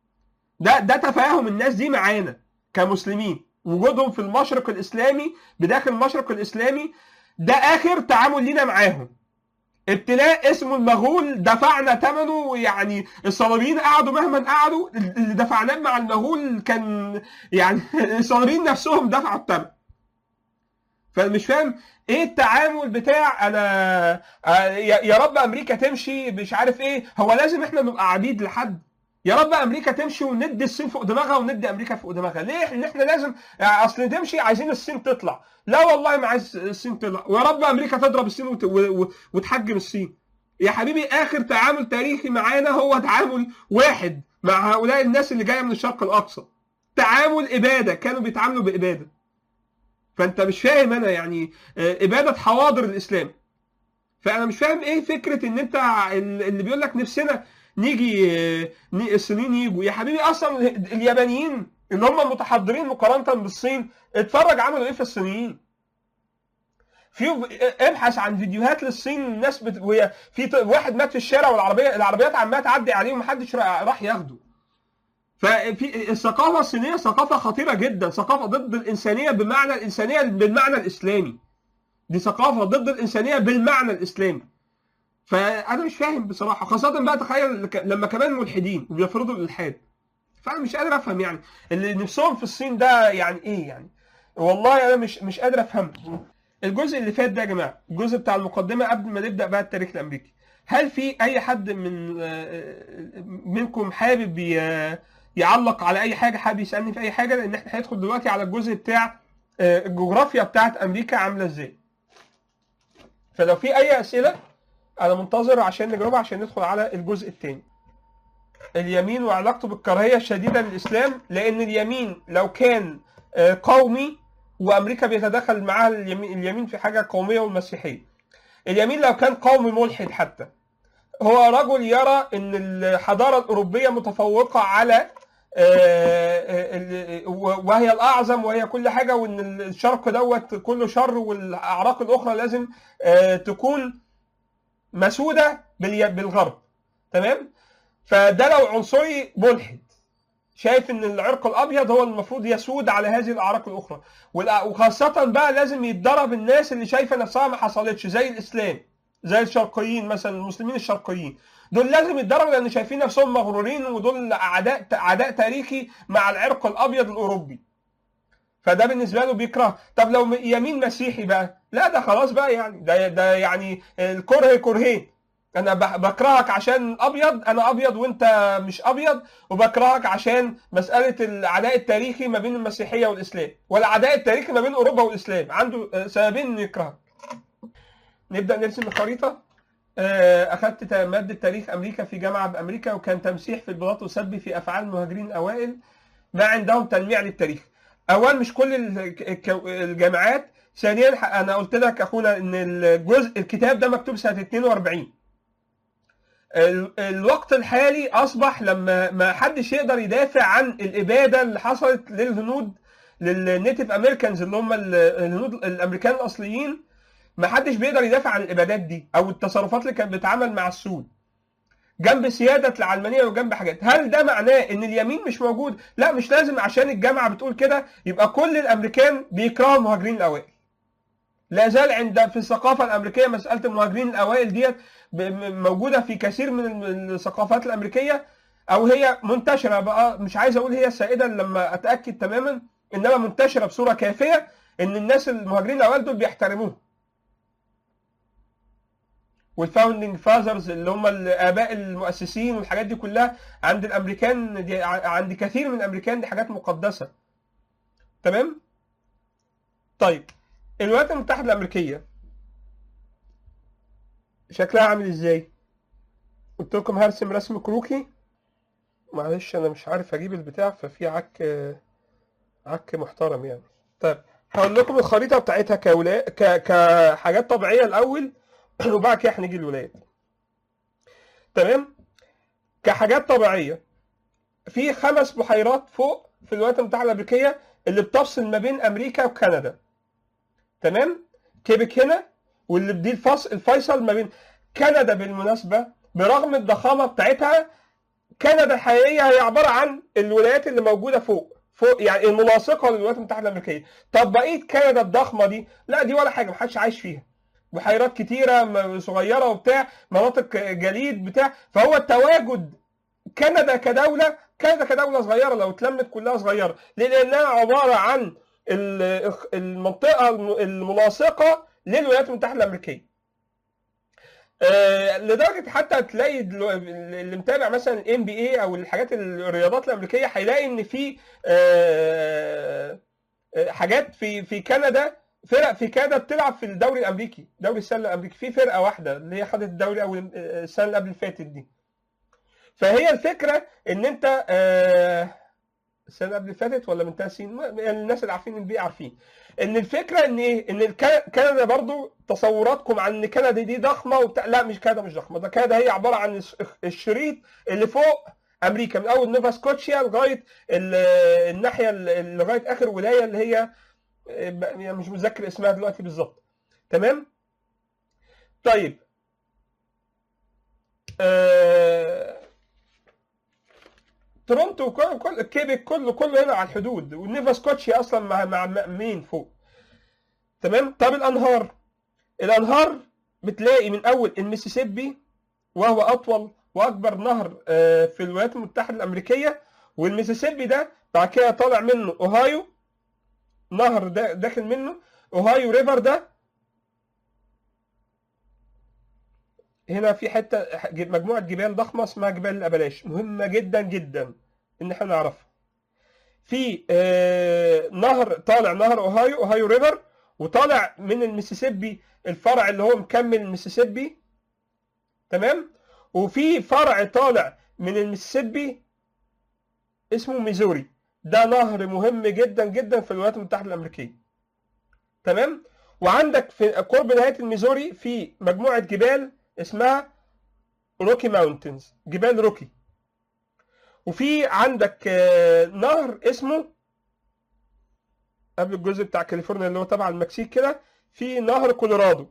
Speaker 2: ده ده تفاهم الناس دي معانا كمسلمين وجودهم في المشرق الاسلامي بداخل المشرق الاسلامي ده اخر تعامل لينا معاهم ابتلاء اسمه المغول دفعنا ثمنه يعني الصليبيين قعدوا مهما قعدوا اللي دفعناه مع المغول كان يعني الصليبيين نفسهم دفعوا الثمن فمش فاهم ايه التعامل بتاع انا آه، يا يا رب امريكا تمشي مش عارف ايه هو لازم احنا نبقى عبيد لحد يا رب امريكا تمشي وندي الصين فوق دماغها وندي امريكا فوق دماغها ليه ان احنا لازم يعني اصل تمشي عايزين الصين تطلع لا والله ما عايز الصين تطلع ويا رب امريكا تضرب الصين وت... و... و... وتحجم الصين يا حبيبي اخر تعامل تاريخي معانا هو تعامل واحد مع هؤلاء الناس اللي جايه من الشرق الاقصى تعامل اباده كانوا بيتعاملوا باباده فانت مش فاهم انا يعني آه، اباده حواضر الاسلام فانا مش فاهم ايه فكره ان انت اللي بيقول لك نفسنا نيجي آه، ن- الصينيين يجوا يا حبيبي اصلا اليابانيين اللي هم متحضرين مقارنه بالصين اتفرج عملوا ايه في الصينيين في ابحث عن فيديوهات للصين الناس بت... وهي في ط- واحد مات في الشارع والعربيه العربيات عماله تعدي عليه ومحدش را- راح ياخده ففي الثقافه الصينيه ثقافه خطيره جدا ثقافه ضد الانسانيه بمعنى الانسانيه بالمعنى الاسلامي دي ثقافه ضد الانسانيه بالمعنى الاسلامي فانا مش فاهم بصراحه خاصه بقى تخيل ك- لما كمان ملحدين وبيفرضوا الالحاد فانا مش قادر افهم يعني اللي نفسهم في الصين ده يعني ايه يعني والله انا مش مش قادر افهم الجزء اللي فات ده يا جماعه الجزء بتاع المقدمه قبل ما نبدا بقى التاريخ الامريكي هل في اي حد من آه، منكم حابب ي- يعلق على اي حاجه حابب يسالني في اي حاجه لان احنا هندخل دلوقتي على الجزء بتاع آه، الجغرافيا بتاعت امريكا عامله ازاي فلو في اي اسئله انا منتظر عشان نجاوبها عشان ندخل على الجزء الثاني اليمين وعلاقته بالكراهيه الشديده للاسلام لان اليمين لو كان آه، قومي وامريكا بيتدخل معاها اليمين, اليمين في حاجه قوميه والمسيحيه اليمين لو كان قومي ملحد حتى هو رجل يرى ان الحضاره الاوروبيه متفوقه على آه، آه، ال- وهي الاعظم وهي كل حاجه وان الشرق دوت كله شر والاعراق الاخرى لازم آه، تكون مسوده بالي- بالغرب تمام فده لو عنصري ملحد شايف ان العرق الابيض هو المفروض يسود على هذه الاعراق الاخرى والأ- وخاصه بقى لازم يتضرب الناس اللي شايفه نفسها ما حصلتش زي الاسلام زي الشرقيين مثلا المسلمين الشرقيين دول لازم يتضربوا لان شايفين نفسهم مغرورين ودول اعداء اعداء تاريخي مع العرق الابيض الاوروبي فده بالنسبه له بيكره طب لو م- يمين مسيحي بقى لا ده خلاص بقى يعني ده ده يعني الكره كرهين انا بح- بكرهك عشان ابيض انا ابيض وانت مش ابيض وبكرهك عشان مساله العداء التاريخي ما بين المسيحيه والاسلام والعداء التاريخي ما بين اوروبا والاسلام عنده آه، سببين انه يكرهك نبدا نرسم الخريطه آه، اخذت تا- ماده تاريخ امريكا في جامعه بامريكا وكان تمسيح في البلاط وسب في افعال المهاجرين الاوائل ما عندهم تلميع للتاريخ اولا مش كل ال- الك- الجامعات ثانيا ح- انا قلت لك اخونا ان الجزء الكتاب ده مكتوب سنه 42 ال- الوقت الحالي اصبح لما ما حدش يقدر يدافع عن الاباده اللي حصلت للهنود للنيتيف امريكانز اللي هم ال- الهنود الامريكان الاصليين ما حدش بيقدر يدافع عن الابادات دي او التصرفات اللي كانت بتتعمل مع السود جنب سياده العلمانيه وجنب حاجات هل ده معناه ان اليمين مش موجود لا مش لازم عشان الجامعه بتقول كده يبقى كل الامريكان بيكرهوا المهاجرين الاوائل لا زال عند في الثقافه الامريكيه مساله المهاجرين الاوائل ديت ب- م- موجوده في كثير من الم- الثقافات الامريكيه او هي منتشره بقى مش عايز اقول هي السائده لما اتاكد تماما انما منتشره بصوره كافيه ان الناس المهاجرين الاوائل دول بيحترموهم والفاوندنج فازرز اللي هم الاباء المؤسسين والحاجات دي كلها عند الامريكان دي ع- عند كثير من الامريكان دي حاجات مقدسه تمام طيب الولايات المتحده الامريكيه شكلها عامل ازاي قلت لكم هرسم رسم كروكي معلش انا مش عارف اجيب البتاع ففي عك عك محترم يعني طيب هقول لكم الخريطه بتاعتها كولا ك... كحاجات طبيعيه الاول وبعد كده هنيجي الولايات تمام كحاجات طبيعيه في خمس بحيرات فوق في الولايات المتحده الامريكيه اللي بتفصل ما بين امريكا وكندا تمام كيبك هنا واللي دي الفصل الفيصل ما بين كندا بالمناسبه برغم الضخامه بتاعتها كندا الحقيقيه هي عباره عن الولايات اللي موجوده فوق فوق يعني الملاصقه للولايات المتحده الامريكيه طب بقيه كندا الضخمه دي لا دي ولا حاجه محدش عايش فيها بحيرات كتيره م- صغيره وبتاع مناطق جليد بتاع فهو التواجد كندا كدوله كندا كدوله صغيره لو اتلمت كلها صغيره ليه؟ لانها عباره عن ال- المنطقه الم- الملاصقه للولايات المتحده الامريكيه آه، لدرجه حتى تلاقي دلو- اللي متابع مثلا الام بي اي او الحاجات الرياضات الامريكيه هيلاقي ان في آه، آه، حاجات في في كندا فرق في كندا بتلعب في الدوري الامريكي دوري السله الامريكي في فرقه واحده اللي هي خدت الدوري او السنه اللي قبل اللي فاتت دي فهي الفكره ان انت آه، السنه اللي قبل اللي فاتت ولا من ثلاث سنين ما- يعني الناس اللي عارفين البي عارفين ان الفكره ان ايه ان الك- كندا برضو تصوراتكم عن ان كندا دي ضخمه وبتاع لا مش كندا مش ضخمه ده كندا هي عباره عن الش- الشريط اللي فوق امريكا من اول نوفا سكوتشيا لغايه ال- الناحيه ال- لغايه اخر ولايه اللي هي يعني مش متذكر اسمها دلوقتي بالظبط تمام طيب آه... تورونتو كل كل كيبك كله كله هنا على الحدود ونيفا سكوتشيا اصلا مع مع مين فوق تمام طب الانهار الانهار بتلاقي من اول الميسيسيبي وهو اطول واكبر نهر آه، في الولايات المتحده الامريكيه والميسيسيبي ده بعد كده طالع منه اوهايو نهر دا داخل منه اوهايو ريفر ده هنا في حته مجموعه جبال ضخمه اسمها جبال الابلاش مهمه جدا جدا ان احنا نعرفها في آه، نهر طالع نهر اوهايو اوهايو ريفر وطالع من الميسيسيبي الفرع اللي هو مكمل الميسيسيبي تمام وفي فرع طالع من الميسيسيبي اسمه ميزوري ده نهر مهم جدا جدا في الولايات المتحده الامريكيه تمام وعندك في قرب نهايه الميزوري في مجموعه جبال اسمها روكي ماونتنز جبال روكي وفي عندك آه، نهر اسمه قبل الجزء بتاع كاليفورنيا اللي هو تبع المكسيك كده في نهر كولورادو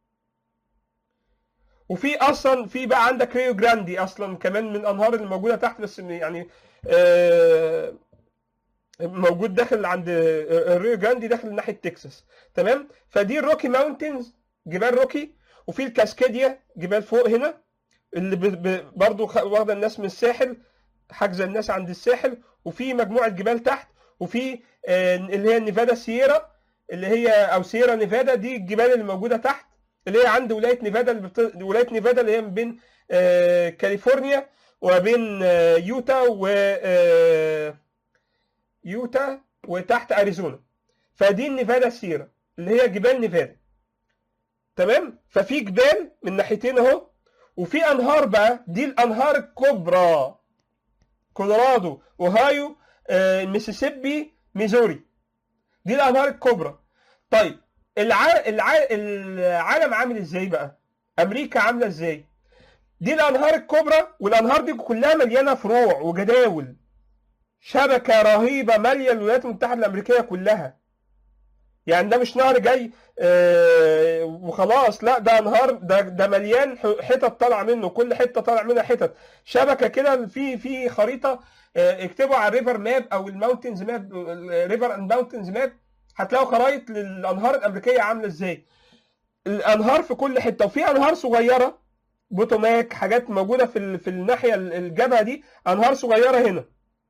Speaker 2: وفي اصلا في بقى عندك ريو جراندي اصلا كمان من الانهار اللي موجوده تحت بس يعني آه، موجود داخل عند الريو جراندي داخل ناحيه تكساس تمام فدي الروكي ماونتنز جبال روكي وفي الكاسكاديا جبال فوق هنا اللي ب- ب- برضو خ- واخده الناس من الساحل حاجزه الناس عند الساحل وفي مجموعه جبال تحت وفي آه، اللي هي نيفادا سييرا اللي هي او سييرا نيفادا دي الجبال اللي موجوده تحت اللي هي عند ولايه نيفادا اللي بت... ولايه نيفادا اللي هي ما بين آه، كاليفورنيا وما بين آه، يوتا و آه، يوتا وتحت اريزونا فدي النيفادا سييرا اللي هي جبال نيفادا تمام ففي جبال من ناحيتين اهو وفي انهار بقى دي الانهار الكبرى كولورادو اوهايو آه، ميسيسيبي ميزوري دي الانهار الكبرى طيب الع... الع... العالم عامل ازاي بقى امريكا عامله ازاي دي الانهار الكبرى والانهار دي كلها مليانه فروع وجداول شبكه رهيبه ماليه الولايات المتحده الامريكيه كلها يعني ده مش نهر جاي آه، وخلاص لا ده انهار ده ده مليان ح- حتت طالعه منه كل حته طالع منها حتت شبكه كده في في خريطه آه، اكتبوا على الريفر ماب او الماونتنز ماب الريفر اند ماونتنز ماب هتلاقوا خرايط للانهار الامريكيه عامله ازاي الانهار في كل حته وفي انهار صغيره بوتوماك حاجات موجوده في ال- في الناحيه ال- الجبهه دي انهار صغيره هنا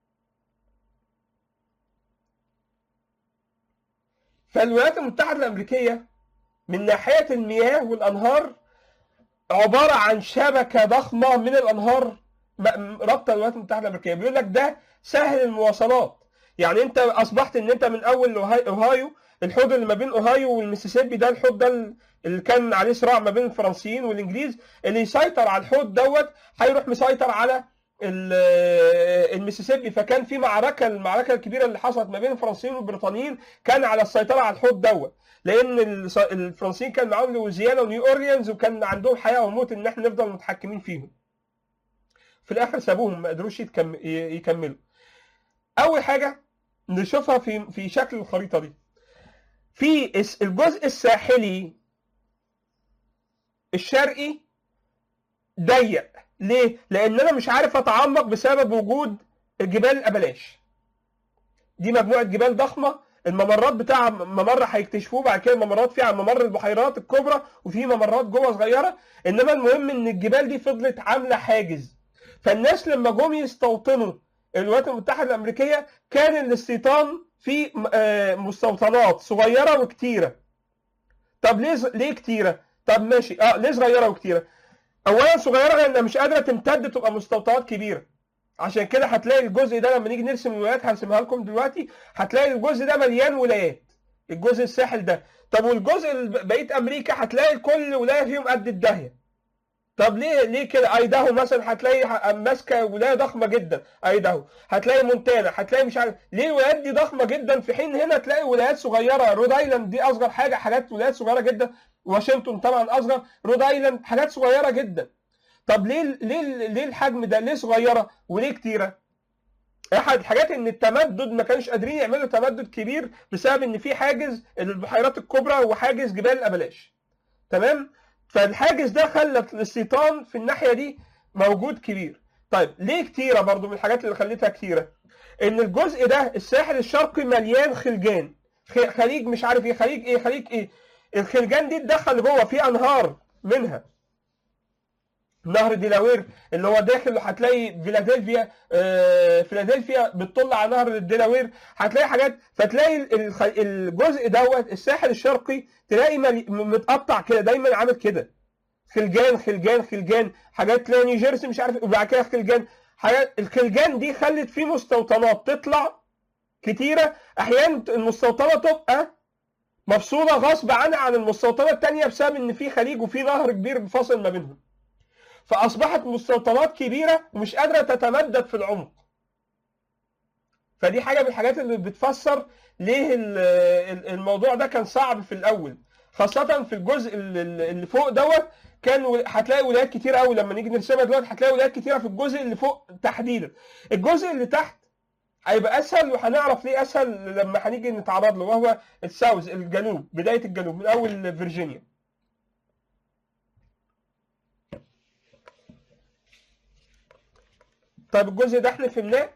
Speaker 2: فالولايات المتحده الامريكيه من ناحيه المياه والانهار عباره عن شبكه ضخمه من الانهار م- رابطه الولايات المتحده الامريكيه بيقول لك ده سهل المواصلات يعني انت اصبحت ان انت من اول أوهاي- اوهايو الحوض اللي ما بين اوهايو والميسيسيبي ده الحوض ده اللي كان عليه صراع ما بين الفرنسيين والانجليز اللي يسيطر على الحوض دوت هيروح مسيطر على ال- الميسيسيبي فكان في معركه المعركه الكبيره اللي حصلت ما بين الفرنسيين والبريطانيين كان على السيطره على الحوض دوت لان الص- الفرنسيين كان معاهم لويزيانا ونيو اورليانز وكان عندهم حياه وموت ان احنا نفضل متحكمين فيهم في الاخر سابوهم ما قدروش يتكم- ي- يكملوا اول حاجه نشوفها في في شكل الخريطه دي في الس- الجزء الساحلي الشرقي ضيق ليه لان انا مش عارف اتعمق بسبب وجود جبال الابلاش دي مجموعه جبال ضخمه الممرات بتاع ممر هيكتشفوه بعد كده الممرات فيها ممر البحيرات الكبرى وفي ممرات جوه صغيره انما المهم ان الجبال دي فضلت عامله حاجز فالناس لما جم يستوطنوا الولايات المتحده الامريكيه كان الاستيطان في آه، مستوطنات صغيره وكتيره طب ليه ز- ليه كتيره طب ماشي اه ليه صغيره وكتيره اولا صغيره لانها مش قادره تمتد تبقى مستوطنات كبيره عشان كده هتلاقي الجزء ده لما نيجي نرسم الولايات هرسمها لكم دلوقتي هتلاقي الجزء ده مليان ولايات الجزء الساحل ده طب والجزء اللي بقيه امريكا هتلاقي كل ولايه فيهم قد الداهيه طب ليه ليه كده ايداهو مثلا هتلاقي ح- ماسكه ولايه ضخمه جدا ايداهو هتلاقي مونتانا هتلاقي مش عارف ليه الولايات دي ضخمه جدا في حين هنا تلاقي ولايات صغيره رود ايلاند دي اصغر حاجه حاجات ولايات صغيره جدا واشنطن طبعا اصغر رود ايلاند حاجات صغيره جدا طب ليه ليه ليه الحجم ده ليه صغيره وليه كتيره احد الحاجات ان التمدد ما كانوش قادرين يعملوا تمدد كبير بسبب ان في حاجز البحيرات الكبرى وحاجز جبال الابلاش تمام فالحاجز ده خلى السيطان في الناحيه دي موجود كبير طيب ليه كتيره برضو من الحاجات اللي خلتها كتيره ان الجزء ده الساحل الشرقي مليان خلجان خ- خليج مش عارف ايه خليج ايه خليج ايه الخلجان دي تدخل جوه في انهار منها نهر ديلاوير اللي هو داخل هتلاقي فيلادلفيا آه، فيلادلفيا بتطل على نهر الديلاوير هتلاقي حاجات فتلاقي الخ- الجزء دوت الساحل الشرقي تلاقي ملي- متقطع كده دايما عامل كده خلجان خلجان خلجان حاجات تلاقي نيوجيرسي مش عارف وبعد كده خلجان حاجات الخلجان دي خلت فيه مستوطنات تطلع كتيره احيانا المستوطنه تبقى مفصوله غصب عنها عن المستوطنه الثانيه بسبب ان في خليج وفي نهر كبير فاصل ما بينهم فاصبحت مستوطنات كبيره ومش قادره تتمدد في العمق فدي حاجه من الحاجات اللي بتفسر ليه ال- ال- الموضوع ده كان صعب في الاول خاصه في الجزء ال- ال- اللي فوق دوت كان و- هتلاقي ولايات كتير قوي لما نيجي نرسمها دلوقتي هتلاقي ولايات كتيره في الجزء اللي فوق تحديدا الجزء اللي تحت هيبقى اسهل وهنعرف ليه اسهل لما هنيجي نتعرض له وهو الساوث الجنوب بدايه الجنوب من اول فيرجينيا طيب الجزء ده احنا فهمناه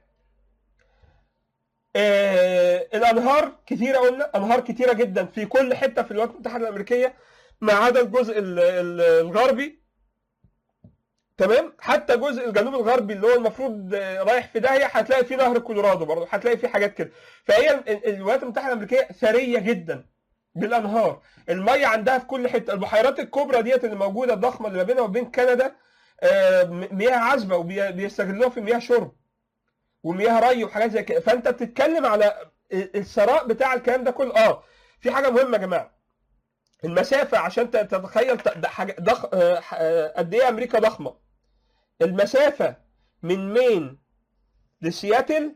Speaker 2: آه الانهار كتيره قلنا انهار كتيره جدا في كل حته في الولايات المتحده الامريكيه ما عدا الجزء ال- ال- الغربي تمام حتى الجزء الجنوب الغربي اللي هو المفروض آه، رايح في داهيه هتلاقي فيه نهر كولورادو برضه هتلاقي فيه حاجات كده فهي ال- ال- الولايات المتحده الامريكيه ثريه جدا بالانهار الميه عندها في كل حته البحيرات الكبرى ديت اللي موجوده الضخمه اللي ما بينها وبين كندا آه، م- مياه عذبه وبيستغلوها في مياه شرب ومياه ري وحاجات زي كده فانت بتتكلم على ال- الثراء بتاع الكلام ده كله اه في حاجه مهمه يا جماعه المسافه عشان ت- تتخيل ت- ده حاجه ضخ آه، ح- آه، قد ايه امريكا ضخمه المسافه من مين لسياتل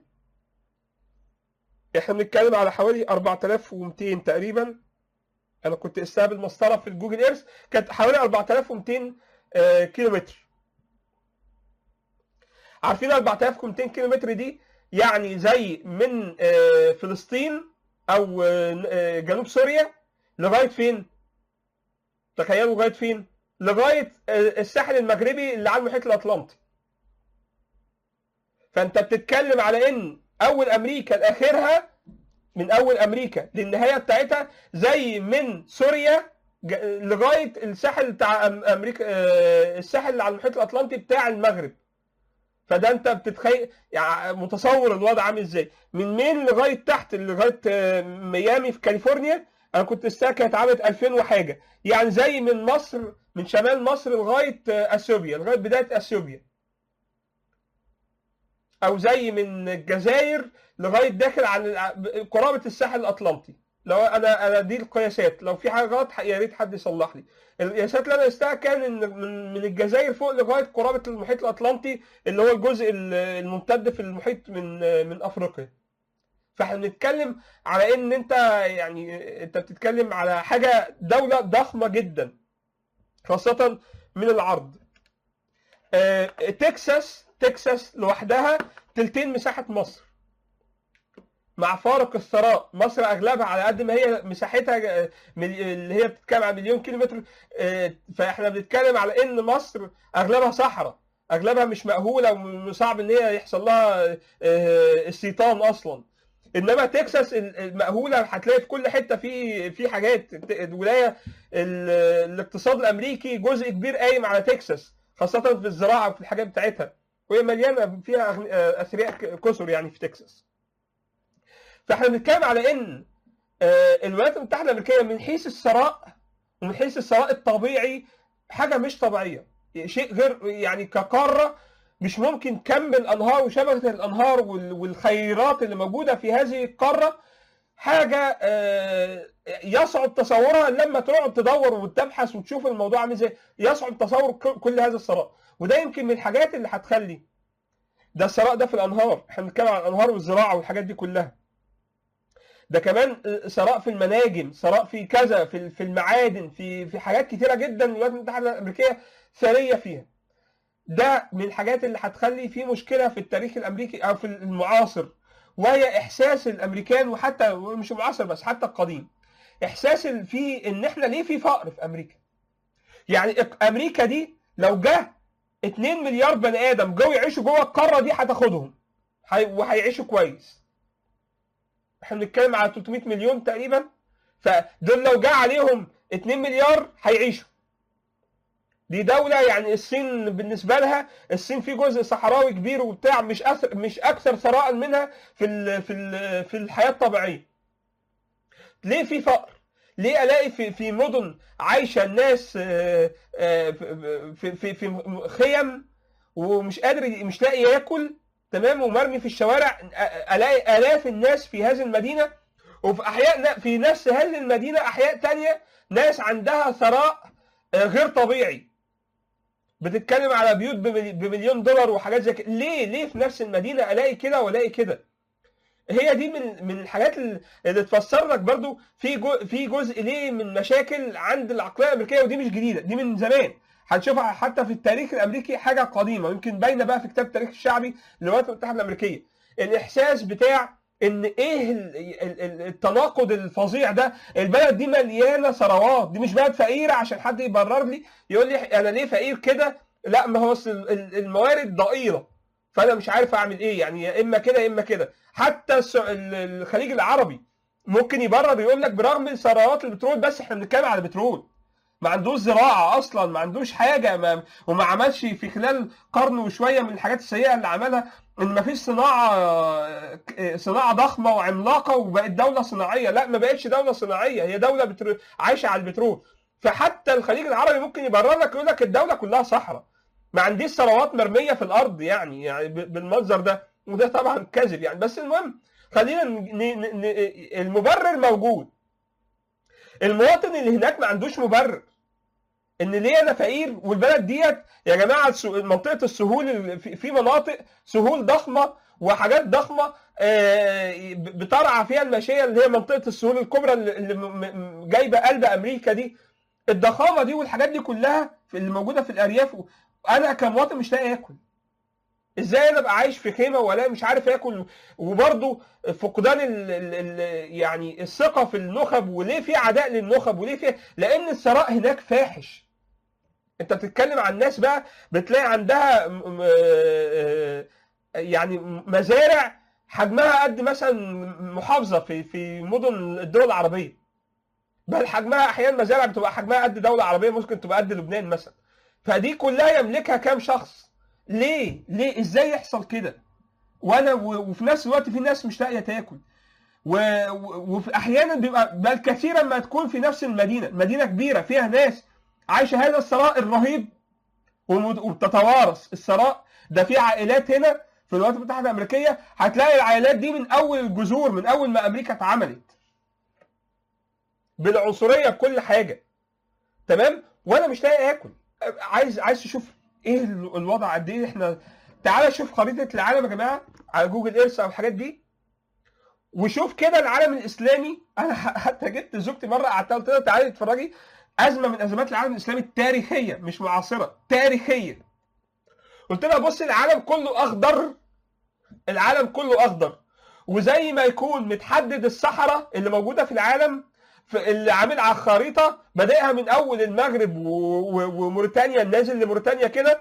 Speaker 2: احنا بنتكلم على حوالي 4200 تقريبا انا كنت استقبل مسطره في الجوجل ايرث كانت حوالي 4200 آه، كيلو متر عارفين 4200 كيلو متر دي يعني زي من آه، فلسطين او آه، آه، جنوب سوريا لغايه فين؟ تخيلوا لغايه فين؟ لغايه آه، الساحل المغربي اللي على المحيط الاطلنطي. فانت بتتكلم على ان اول امريكا لاخرها من اول امريكا للنهايه بتاعتها زي من سوريا ج- لغايه الساحل بتاع أم- امريكا آه، الساحل اللي على المحيط الاطلنطي بتاع المغرب. فده انت بتتخيل يعني متصور الوضع عامل ازاي من مين لغايه تحت لغايه آه، ميامي في كاليفورنيا انا كنت الساعه كانت عملت 2000 وحاجه يعني زي من مصر من شمال مصر لغايه آه، اثيوبيا لغايه بدايه اثيوبيا او زي من الجزائر لغايه داخل على قرابه الساحل الاطلنطي لو انا انا دي القياسات لو في حاجه غلط يا ريت حد يصلح لي القياسات اللي انا قستها كان ان من من الجزائر فوق لغايه قرابه المحيط الاطلنطي اللي هو الجزء ال- الممتد في المحيط من من افريقيا فاحنا بنتكلم على ان انت يعني انت بتتكلم على حاجه دوله ضخمه جدا خاصه من العرض آه، تكساس تكساس لوحدها تلتين مساحه مصر مع فارق الثراء مصر اغلبها على قد ما هي مساحتها آه، ملي- اللي هي بتتكلم عن مليون كيلو متر آه، فاحنا بنتكلم على ان مصر اغلبها صحراء اغلبها مش مأهوله وصعب ان هي يحصل لها آه، استيطان اصلا انما تكساس ال- المأهوله هتلاقي في كل حته في في حاجات الولايه ال- الاقتصاد الامريكي جزء كبير قايم على تكساس خاصه في الزراعه وفي الحاجات بتاعتها وهي مليانه فيها أغن- آه، اثرياء ك- كثر يعني في تكساس فاحنا بنتكلم على ان آه، الولايات المتحده الامريكيه من حيث الثراء ومن حيث الثراء الطبيعي حاجه مش طبيعيه شيء غير يعني كقاره مش ممكن كم الانهار وشبكه الانهار وال- والخيرات اللي موجوده في هذه القاره حاجه آه، يصعب تصورها لما تقعد تدور وتبحث وتشوف الموضوع عامل ازاي يصعب تصور ك- كل هذا الثراء وده يمكن من الحاجات اللي هتخلي ده الثراء ده في الانهار احنا بنتكلم عن الانهار والزراعه والحاجات دي كلها ده كمان ثراء في المناجم ثراء في كذا في في المعادن في في حاجات كتيره جدا الولايات المتحده الامريكيه ثريه فيها ده من الحاجات اللي هتخلي في مشكله في التاريخ الامريكي او في المعاصر وهي احساس الامريكان وحتى مش المعاصر بس حتى القديم احساس في ان احنا ليه في فقر في امريكا يعني امريكا دي لو جه 2 مليار بني ادم جو يعيشوا جوه القاره دي هتاخدهم وهيعيشوا كويس احنا بنتكلم على 300 مليون تقريبا فدول لو جه عليهم 2 مليار هيعيشوا دي دولة يعني الصين بالنسبة لها الصين في جزء صحراوي كبير وبتاع مش أثر مش أكثر ثراء منها في ال في ال في الحياة الطبيعية. ليه في فقر؟ ليه الاقي في في مدن عايشه الناس في في في خيم ومش قادر مش لاقي ياكل تمام ومرمي في الشوارع الاقي الاف الناس في هذه المدينه وفي احياء في نفس هذه المدينه احياء تانية ناس عندها ثراء غير طبيعي بتتكلم على بيوت بمليون دولار وحاجات زي كده ليه ليه في نفس المدينه الاقي كده والاقي كده هي دي من من الحاجات اللي تفسر لك برضو في جو في جزء ليه من مشاكل عند العقليه الامريكيه ودي مش جديده دي من زمان هنشوفها حتى في التاريخ الامريكي حاجه قديمه يمكن باينه بقى في كتاب التاريخ الشعبي للولايات المتحده الامريكيه الاحساس بتاع ان ايه التناقض الفظيع ده البلد دي مليانه ثروات دي مش بلد فقيره عشان حد يبرر لي يقول لي انا ليه فقير كده لا ما هو الموارد ضئيله فانا مش عارف اعمل ايه يعني يا اما كده يا اما كده حتى الخليج العربي ممكن يبرر يقول لك برغم ثروات البترول بس احنا بنتكلم على البترول ما عندوش زراعه اصلا ما عندوش حاجه ما وما عملش في خلال قرن وشويه من الحاجات السيئه اللي عملها ان ما فيش صناعه صناعه ضخمه وعملاقه وبقت دوله صناعيه لا ما بقتش دوله صناعيه هي دوله بترو... عايشه على البترول فحتى الخليج العربي ممكن يبرر لك يقول لك الدوله كلها صحراء ما عنديش ثروات مرميه في الارض يعني يعني بالمنظر ده وده طبعا كذب يعني بس المهم خلينا ن... ن... ن... المبرر موجود المواطن اللي هناك ما عندوش مبرر ان ليه انا فقير والبلد ديت يا جماعه منطقه السهول في مناطق سهول ضخمه وحاجات ضخمه بترعى فيها الماشيه اللي هي منطقه السهول الكبرى اللي جايبه قلب امريكا دي الضخامه دي والحاجات دي كلها اللي موجوده في الارياف انا كمواطن مش لاقي اكل ازاي انا ابقى عايش في خيمه ولا مش عارف اكل وبرضه فقدان ال ال ال يعني الثقه في النخب وليه في عداء للنخب وليه في لان الثراء هناك فاحش انت بتتكلم عن ناس بقى بتلاقي عندها يعني مزارع حجمها قد مثلا محافظه في في مدن الدول العربيه بل حجمها احيانا مزارع بتبقى حجمها قد دوله عربيه ممكن تبقى قد لبنان مثلا فدي كلها يملكها كام شخص ليه ليه ازاي يحصل كده وانا وفي نفس الوقت في ناس مش لاقيه تاكل و... وفي احيانا بيبقى بل كثيرا ما تكون في نفس المدينه مدينه كبيره فيها ناس عايشه هذا الثراء الرهيب وبتتوارث الثراء ده في عائلات هنا في الولايات المتحده الامريكيه هتلاقي العائلات دي من اول الجذور من اول ما امريكا اتعملت بالعنصريه بكل حاجه تمام وانا مش لاقي اكل عايز عايز تشوف ايه الوضع قد ايه احنا تعالى شوف خريطه العالم يا جماعه على جوجل ايرث او الحاجات دي وشوف كده العالم الاسلامي انا حتى جبت زوجتي مره قعدتها قلت لها تعالي اتفرجي ازمه من ازمات العالم الاسلامي التاريخيه مش معاصره تاريخيه قلت لها بص العالم كله اخضر العالم كله اخضر وزي ما يكون متحدد الصحراء اللي موجوده في العالم في اللي عامل على الخريطه بادئها من اول المغرب وموريتانيا النازل لموريتانيا كده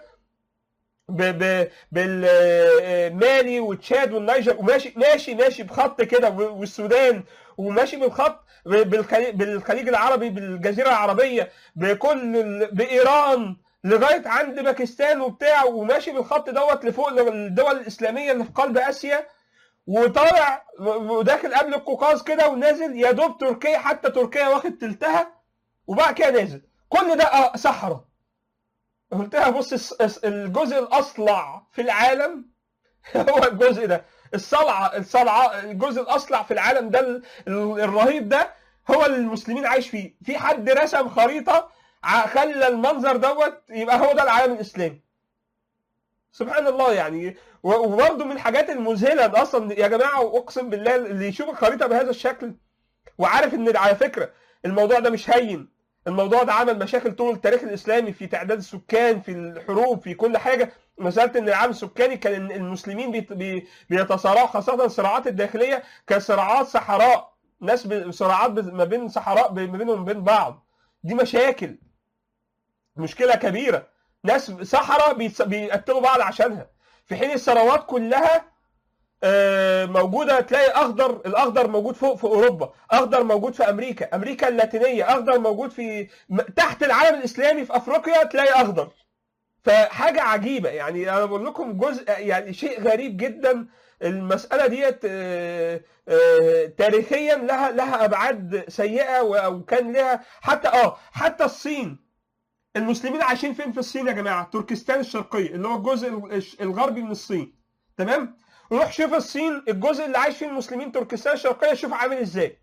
Speaker 2: بالمالي وتشاد والنيجر وماشي ماشي ماشي بخط كده والسودان وماشي بالخط بالخليج العربي بالجزيره العربيه بكل بايران لغايه عند باكستان وبتاع وماشي بالخط دوت لفوق الدول الاسلاميه اللي في قلب اسيا وطالع وداخل قبل القوقاز كده ونازل يا دوب تركيا حتى تركيا واخد تلتها وبعد كده نازل كل ده صحراء قلت لها بص الجزء الاصلع في العالم هو الجزء ده الصلعه الصلعه الجزء الاصلع في العالم ده الرهيب ده هو اللي المسلمين عايش فيه في حد رسم خريطه خلى المنظر دوت يبقى هو ده العالم الاسلامي سبحان الله يعني وبرضه من الحاجات المذهله اصلا يا جماعه اقسم بالله اللي يشوف الخريطه بهذا الشكل وعارف ان على فكره الموضوع ده مش هين الموضوع ده عمل مشاكل طول التاريخ الاسلامي في تعداد السكان في الحروب في كل حاجه مساله ان العالم السكاني كان المسلمين بيت- بي- بيتصارعوا خاصه الصراعات الداخليه كصراعات صحراء ناس ب- صراعات ب- ما بين صحراء ب- ما بينهم وبين بعض دي مشاكل مشكله كبيره ناس صحراء بيتص- بيقتلوا بعض عشانها في حين الثروات كلها آه، موجوده تلاقي اخضر الاخضر موجود فوق في اوروبا اخضر موجود في امريكا امريكا اللاتينيه اخضر موجود في م- تحت العالم الاسلامي في افريقيا تلاقي اخضر فحاجه عجيبه يعني انا بقول لكم جزء يعني شيء غريب جدا المساله ديت آه، آه، تاريخيا لها لها ابعاد سيئه و- وكان لها حتى اه حتى الصين المسلمين عايشين فين في الصين يا جماعه تركستان الشرقيه اللي هو الجزء الش- الغربي من الصين تمام روح شوف الصين الجزء اللي عايش فيه المسلمين تركستان الشرقيه شوف عامل ازاي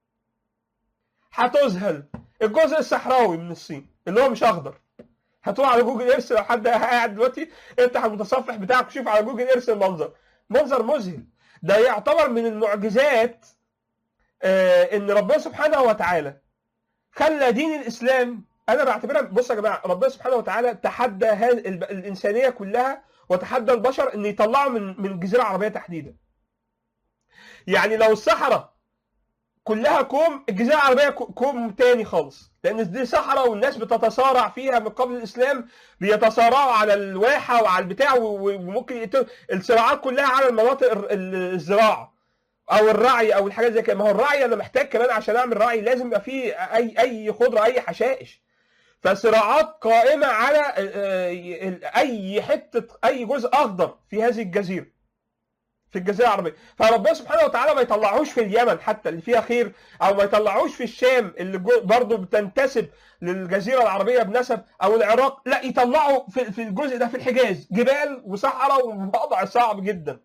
Speaker 2: هتذهل الجزء الصحراوي من الصين اللي هو مش اخضر هتروح على جوجل ايرث لو حد قاعد دلوقتي افتح المتصفح بتاعك شوف على جوجل ايرث المنظر منظر مذهل ده يعتبر من المعجزات آه ان ربنا سبحانه وتعالى خلى دين الاسلام انا بعتبرها بص يا جماعه ربنا سبحانه وتعالى تحدى هذه الب- الانسانيه كلها وتحدى البشر ان يطلعوا من من الجزيره العربيه تحديدا. يعني لو الصحراء كلها كوم الجزيره العربيه كو- كوم تاني خالص لان دي صحراء والناس بتتصارع فيها من قبل الاسلام بيتصارعوا على الواحه وعلى البتاع و- و- وممكن يقتلوا الصراعات كلها على المناطق الر- ال- الزراعه او الرعي او الحاجات زي كده ما هو الرعي انا محتاج كمان عشان اعمل رعي لازم يبقى فيه اي اي خضره اي حشائش فصراعات قائمه على آه، آه، اي حته اي جزء اخضر في هذه الجزيره في الجزيره العربيه فربنا سبحانه وتعالى ما يطلعوش في اليمن حتى اللي فيها خير او ما يطلعوش في الشام اللي جو- برضه بتنتسب للجزيره العربيه بنسب او العراق لا يطلعوا في في الجزء ده في الحجاز جبال وصحراء ووضع صعب جدا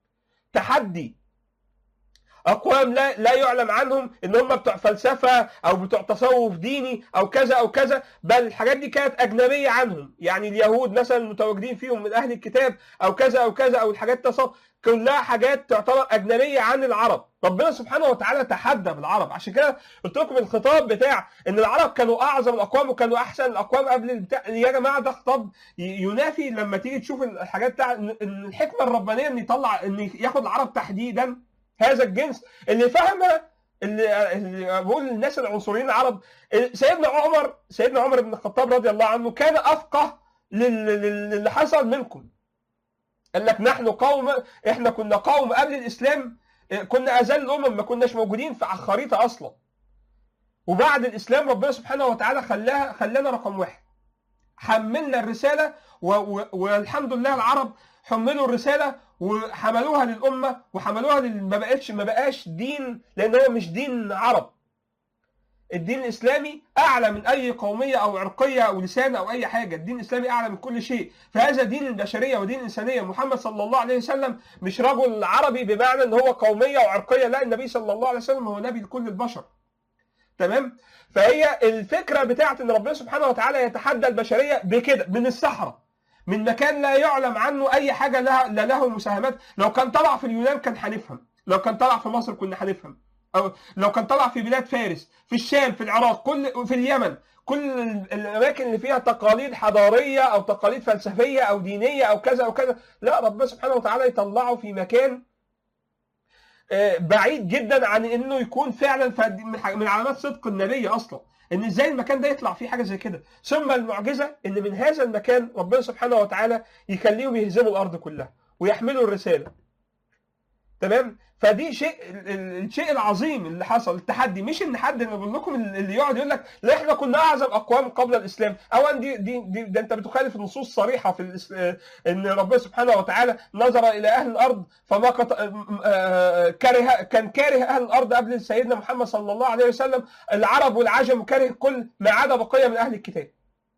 Speaker 2: تحدي اقوام لا لا يعلم عنهم ان هم بتوع فلسفه او بتوع تصوف ديني او كذا او كذا بل الحاجات دي كانت اجنبيه عنهم يعني اليهود مثلا المتواجدين فيهم من اهل الكتاب او كذا او كذا او الحاجات تصوف كلها حاجات تعتبر اجنبيه عن العرب ربنا سبحانه وتعالى تحدى بالعرب عشان كده قلت لكم الخطاب بتاع ان العرب كانوا اعظم الاقوام وكانوا احسن الاقوام قبل البتاع يا جماعه ده خطاب ي- ينافي لما تيجي تشوف الحاجات بتاع ان إن الحكمه الربانيه ان يطلع ان ياخد العرب تحديدا هذا الجنس اللي فاهمه اللي, اللي بقول للناس العنصريين العرب سيدنا عمر سيدنا عمر بن الخطاب رضي الله عنه كان افقه لل- لل- للي حصل منكم قال لك نحن قوم احنا كنا قوم قبل الاسلام كنا ازل الامم ما كناش موجودين في على الخريطه اصلا وبعد الاسلام ربنا سبحانه وتعالى خلاها خلانا رقم واحد حملنا الرساله و و والحمد لله العرب حملوا الرساله وحملوها للامه وحملوها لل- ما بقتش ما بقاش دين لان هو مش دين عرب الدين الاسلامي اعلى من اي قوميه او عرقيه او لسان او اي حاجه الدين الاسلامي اعلى من كل شيء فهذا دين البشريه ودين الانسانيه محمد صلى الله عليه وسلم مش رجل عربي بمعنى ان هو قوميه وعرقيه لا النبي صلى الله عليه وسلم هو نبي لكل البشر تمام فهي الفكره بتاعت ان ربنا سبحانه وتعالى يتحدى البشريه بكده من الصحراء من مكان لا يعلم عنه اي حاجه لها لا له مساهمات لو كان طلع في اليونان كان هنفهم لو كان طلع في مصر كنا هنفهم او لو كان طلع في بلاد فارس في الشام في العراق كل في اليمن كل الاماكن اللي فيها تقاليد حضاريه او تقاليد فلسفيه او دينيه او كذا او كذا لا ربنا سبحانه وتعالى يطلعه في مكان آه، بعيد جدا عن انه يكون فعلا فد- من ح- من علامات صدق النبي اصلا ان ازاي المكان ده يطلع فيه حاجه زي كده ثم المعجزه ان من هذا المكان ربنا سبحانه وتعالى يخليهم يهزموا الارض كلها ويحملوا الرساله تمام فدي شيء ال- ال- الشيء العظيم اللي حصل التحدي مش ان حد انا بقول لكم اللي يقعد يقول لك لا احنا كنا اعظم اقوام قبل الاسلام اولا دي دي, دي ده انت بتخالف النصوص صريحه في الإس... ان ربنا سبحانه وتعالى نظر الى اهل الارض فما قط... آه، كره كان كاره اهل الارض قبل سيدنا محمد صلى الله عليه وسلم العرب والعجم وكره الكل ما عدا بقيه من اهل الكتاب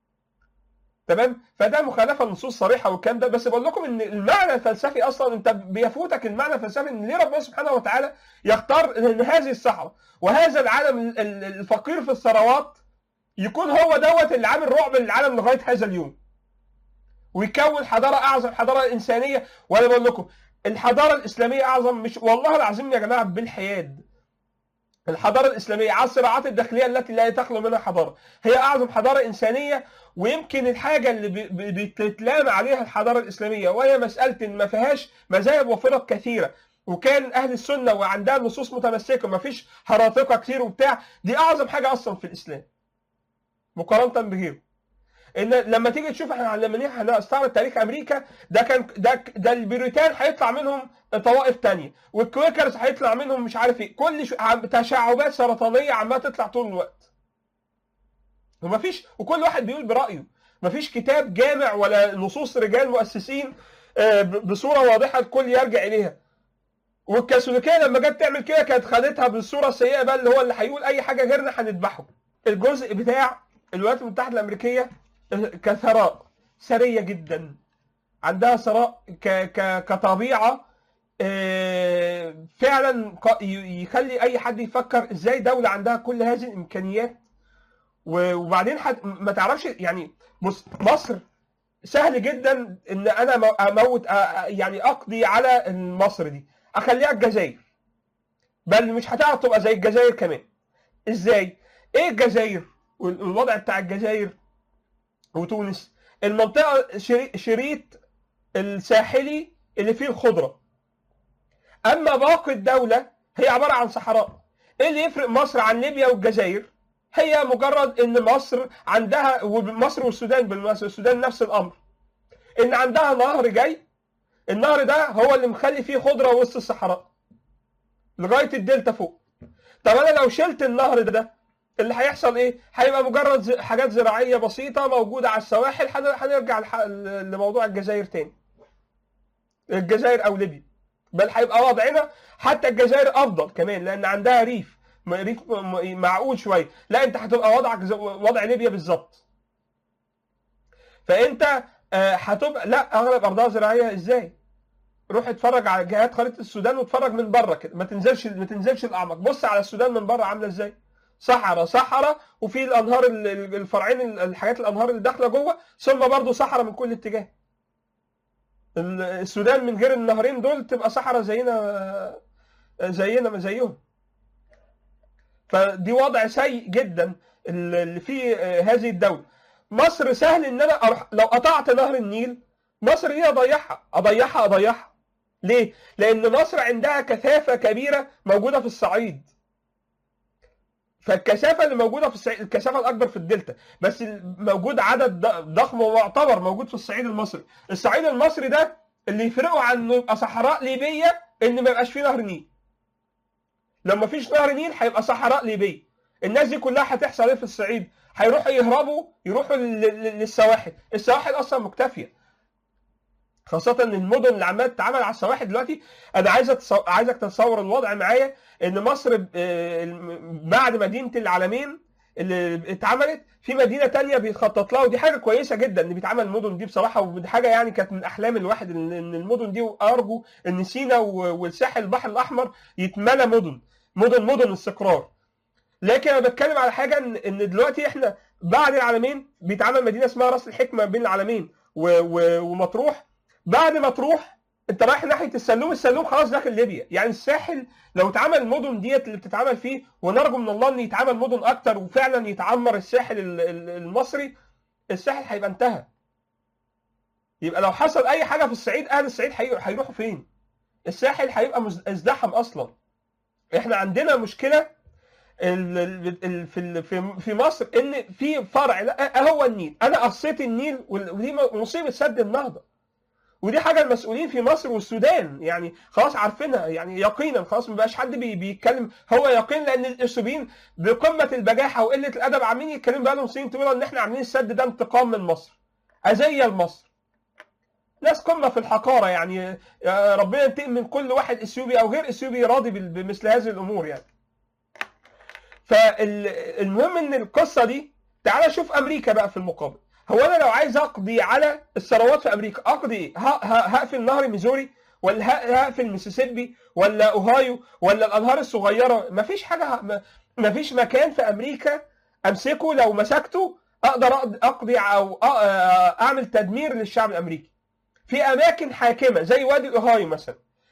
Speaker 2: تمام فده مخالفه للنصوص صريحه والكلام ده بس بقول لكم ان المعنى الفلسفي اصلا انت بيفوتك المعنى الفلسفي ان ليه ربنا سبحانه وتعالى يختار ان هذه الصحراء وهذا العالم ال- ال- الفقير في الثروات يكون هو دوت اللي عامل رعب للعالم لغايه هذا اليوم ويكون حضاره اعظم حضاره انسانيه وانا بقول لكم الحضاره الاسلاميه اعظم مش والله العظيم يا جماعه بالحياد الحضاره الاسلاميه على الصراعات الداخليه التي لا تخلو منها حضاره هي اعظم حضاره انسانيه ويمكن الحاجه اللي ب- ب- بتتلام عليها الحضاره الاسلاميه وهي مساله ان ما فيهاش مذاهب وفرق كثيره وكان اهل السنه وعندها نصوص متمسكه ما فيش هراطقه كتير وبتاع دي اعظم حاجه اصلا في الاسلام مقارنه بغيره ان لما تيجي تشوف احنا لما نيجي هنستعرض تاريخ امريكا ده كان ده ده البريتان هيطلع منهم طوائف تانية والكويكرز هيطلع منهم مش عارف ايه كل شو... عم- تشعبات سرطانيه عماله تطلع طول الوقت ومفيش وكل واحد بيقول برايه مفيش كتاب جامع ولا نصوص رجال مؤسسين آه، ب- بصوره واضحه الكل يرجع اليها والكاثوليكيه لما جت تعمل كده كانت خدتها بالصوره السيئه بقى اللي هو اللي هيقول اي حاجه غيرنا هنذبحه الجزء بتاع الولايات المتحده الامريكيه كثراء ثريه جدا عندها ثراء ك ك كطبيعه آه، فعلا ق- ي- يخلي اي حد يفكر ازاي دوله عندها كل هذه الامكانيات و- وبعدين حد ما تعرفش يعني بص مصر سهل جدا ان انا مو- اموت أ- أ- يعني اقضي على مصر دي اخليها الجزائر بل مش هتعرف تبقى زي الجزائر كمان ازاي ايه الجزائر والوضع بتاع الجزائر وتونس المنطقه شري- شريط الساحلي اللي فيه الخضره اما باقي الدوله هي عباره عن صحراء ايه اللي يفرق مصر عن ليبيا والجزائر هي مجرد ان مصر عندها ومصر والسودان بالمناسبه السودان نفس الامر ان عندها نهر جاي النهر ده هو اللي مخلي فيه خضره وسط الصحراء لغايه الدلتا فوق طب انا لو شلت النهر ده اللي هيحصل ايه هيبقى مجرد ز- حاجات زراعيه بسيطه موجوده على السواحل هن- هنرجع الح- لموضوع الجزائر تاني الجزائر او ليبيا بل هيبقى وضعنا حتى الجزائر افضل كمان لان عندها ريف م- ريف م- م- معقول شويه لا انت هتبقى وضعك زي- وضع ليبيا بالظبط فانت آه، هتبقى لا اغلب ارضها زراعيه ازاي روح اتفرج على جهات خريطه السودان واتفرج من بره كده ما تنزلش ما تنزلش الاعمق بص على السودان من بره عامله ازاي صحراء صحراء وفي الانهار ال- ال- الفرعين ال- الحاجات الانهار اللي داخله جوه ثم برضه صحراء من كل اتجاه ال- السودان من غير النهرين دول تبقى صحراء زينا زينا زيهم فدي وضع سيء جدا اللي فيه آه، هذه الدوله مصر سهل ان انا أروح لو قطعت نهر النيل مصر دي اضيعها اضيعها اضيعها ليه؟ لان مصر عندها كثافه كبيره موجوده في الصعيد فالكثافه اللي موجوده في الصعيد الكثافه الاكبر في الدلتا بس موجود عدد ض- ضخم ومعتبر موجود في الصعيد المصري الصعيد المصري ده اللي يفرقه عن انه يبقى صحراء ليبيه ان ما يبقاش فيه نهر نيل لو ما فيش نهر نيل هيبقى صحراء ليبيه الناس دي كلها هتحصل ايه في الصعيد هيروحوا يهربوا يروحوا لل- لل- للسواحل السواحل اصلا مكتفيه خاصة ان المدن اللي عماله تتعمل على السواحل دلوقتي انا عايز أتصو... عايزك تتصور الوضع معايا ان مصر آه، الم- بعد مدينة العالمين اللي اتعملت في مدينة تانية بيخطط لها ودي حاجة كويسة جدا ان بيتعمل المدن دي بصراحة ودي حاجة يعني كانت من احلام الواحد ان إن المدن دي ارجو ان سينا و- والساحل البحر الاحمر يتملى مدن مدن مدن استقرار لكن انا بتكلم على حاجة ان ان دلوقتي احنا بعد العالمين بيتعمل مدينة اسمها راس الحكمة بين العالمين و... و... ومطروح بعد ما تروح انت رايح ناحيه السلوم السلوم خلاص داخل ليبيا يعني الساحل لو اتعمل المدن ديت اللي بتتعمل فيه ونرجو من الله ان يتعمل مدن اكتر وفعلا يتعمر الساحل ال- ال- المصري الساحل هيبقى انتهى يبقى لو حصل اي حاجه في الصعيد اهل الصعيد هي- هيروحوا فين الساحل هيبقى مز- ازدحم اصلا احنا عندنا مشكله ال- ال- ال- في ال- في في مصر ان في فرع لا هو النيل انا قصيت النيل وال- ودي مصيبه سد النهضه ودي حاجه المسؤولين في مصر والسودان يعني خلاص عارفينها يعني يقينا خلاص ما بقاش حد بي بيتكلم هو يقين لان الاثيوبيين بقمه البجاحه وقله الادب عاملين يتكلموا بقالهم سنين طويله ان احنا عاملين السد ده انتقام من مصر اذيه لمصر ناس قمه في الحقاره يعني يا ربنا ينتقم من كل واحد اثيوبي او غير اثيوبي راضي بال- بمثل هذه الامور يعني فالمهم ان القصه دي تعال شوف امريكا بقى في المقابل هو انا لو عايز اقضي على الثروات في امريكا اقضي ايه؟ ه- ه- هقفل نهر ميزوري ولا ه- هقفل ميسيسيبي ولا اوهايو ولا الانهار الصغيره مفيش حاجه ه- م- مفيش مكان في امريكا امسكه لو مسكته اقدر أقض- اقضي او أ- اعمل تدمير للشعب الامريكي في اماكن حاكمه زي وادي اوهايو مثلا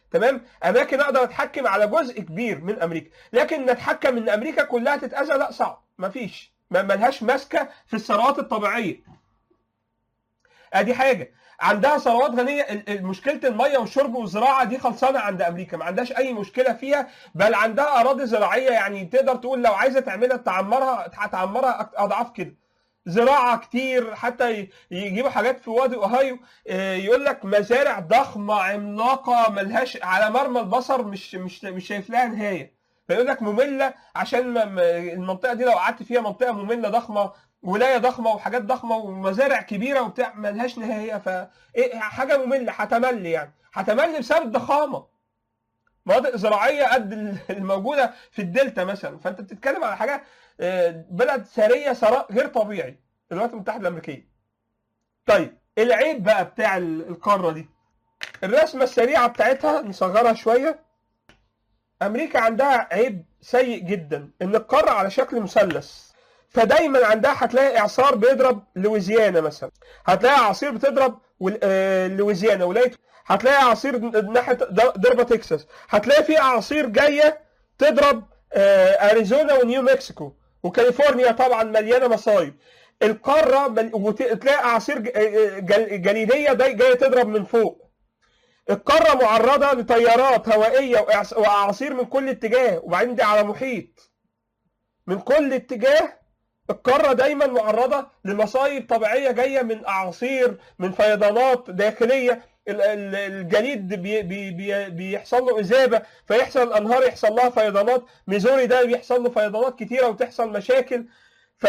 Speaker 2: تمام اماكن اقدر اتحكم على جزء كبير من امريكا لكن نتحكم ان امريكا كلها تتاذى لا صعب مفيش ما ملهاش ماسكه في الثروات الطبيعيه ادي حاجه عندها ثروات غنيه ال- ال- مشكله الميه والشرب والزراعه دي خلصانه عند امريكا ما عندهاش اي مشكله فيها بل عندها اراضي زراعيه يعني تقدر تقول لو عايزه تعملها تعمرها هتعمرها أك- اضعاف كده زراعه كتير حتى ي- يجيبوا حاجات في وادي اوهايو آه، يقول لك مزارع ضخمه عملاقه ملهاش على مرمى البصر مش مش مش شايف لها نهايه فيقول لك ممله عشان ما- ما- المنطقه دي لو قعدت فيها منطقه ممله ضخمه ولايه ضخمه وحاجات ضخمه ومزارع كبيره وبتاع ملهاش نهايه ف إيه حاجه ممله هتمل يعني هتمل بسبب الضخامه مناطق زراعيه قد ال- الموجوده في الدلتا مثلا فانت بتتكلم على حاجه آه، بلد ثريه ثراء غير طبيعي الولايات المتحده الامريكيه طيب العيب بقى بتاع ال- القاره دي الرسمه السريعه بتاعتها نصغرها شويه امريكا عندها عيب سيء جدا ان القاره على شكل مثلث فدايما عندها هتلاقي اعصار بيضرب لويزيانا مثلا هتلاقي اعاصير بتضرب ول- آه، لويزيانا ولايه هتلاقي اعاصير ناحيه ض- ضربه تكساس هتلاقي في اعاصير جايه تضرب آه، اريزونا ونيو مكسيكو وكاليفورنيا طبعا مليانه مصايب القاره مل... وتلاقي اعاصير ج- آه، جل- جليديه داي- جايه تضرب من فوق القاره معرضه لتيارات هوائيه وإعص- واعاصير من كل اتجاه وبعدين دي على محيط من كل اتجاه القارة دايما معرضة لمصايب طبيعية جاية من أعاصير من فيضانات داخلية ال- ال- الجليد بي بي بي بيحصل له إذابة فيحصل الأنهار يحصل لها فيضانات ميزوري ده بيحصل له فيضانات كتيرة وتحصل مشاكل ف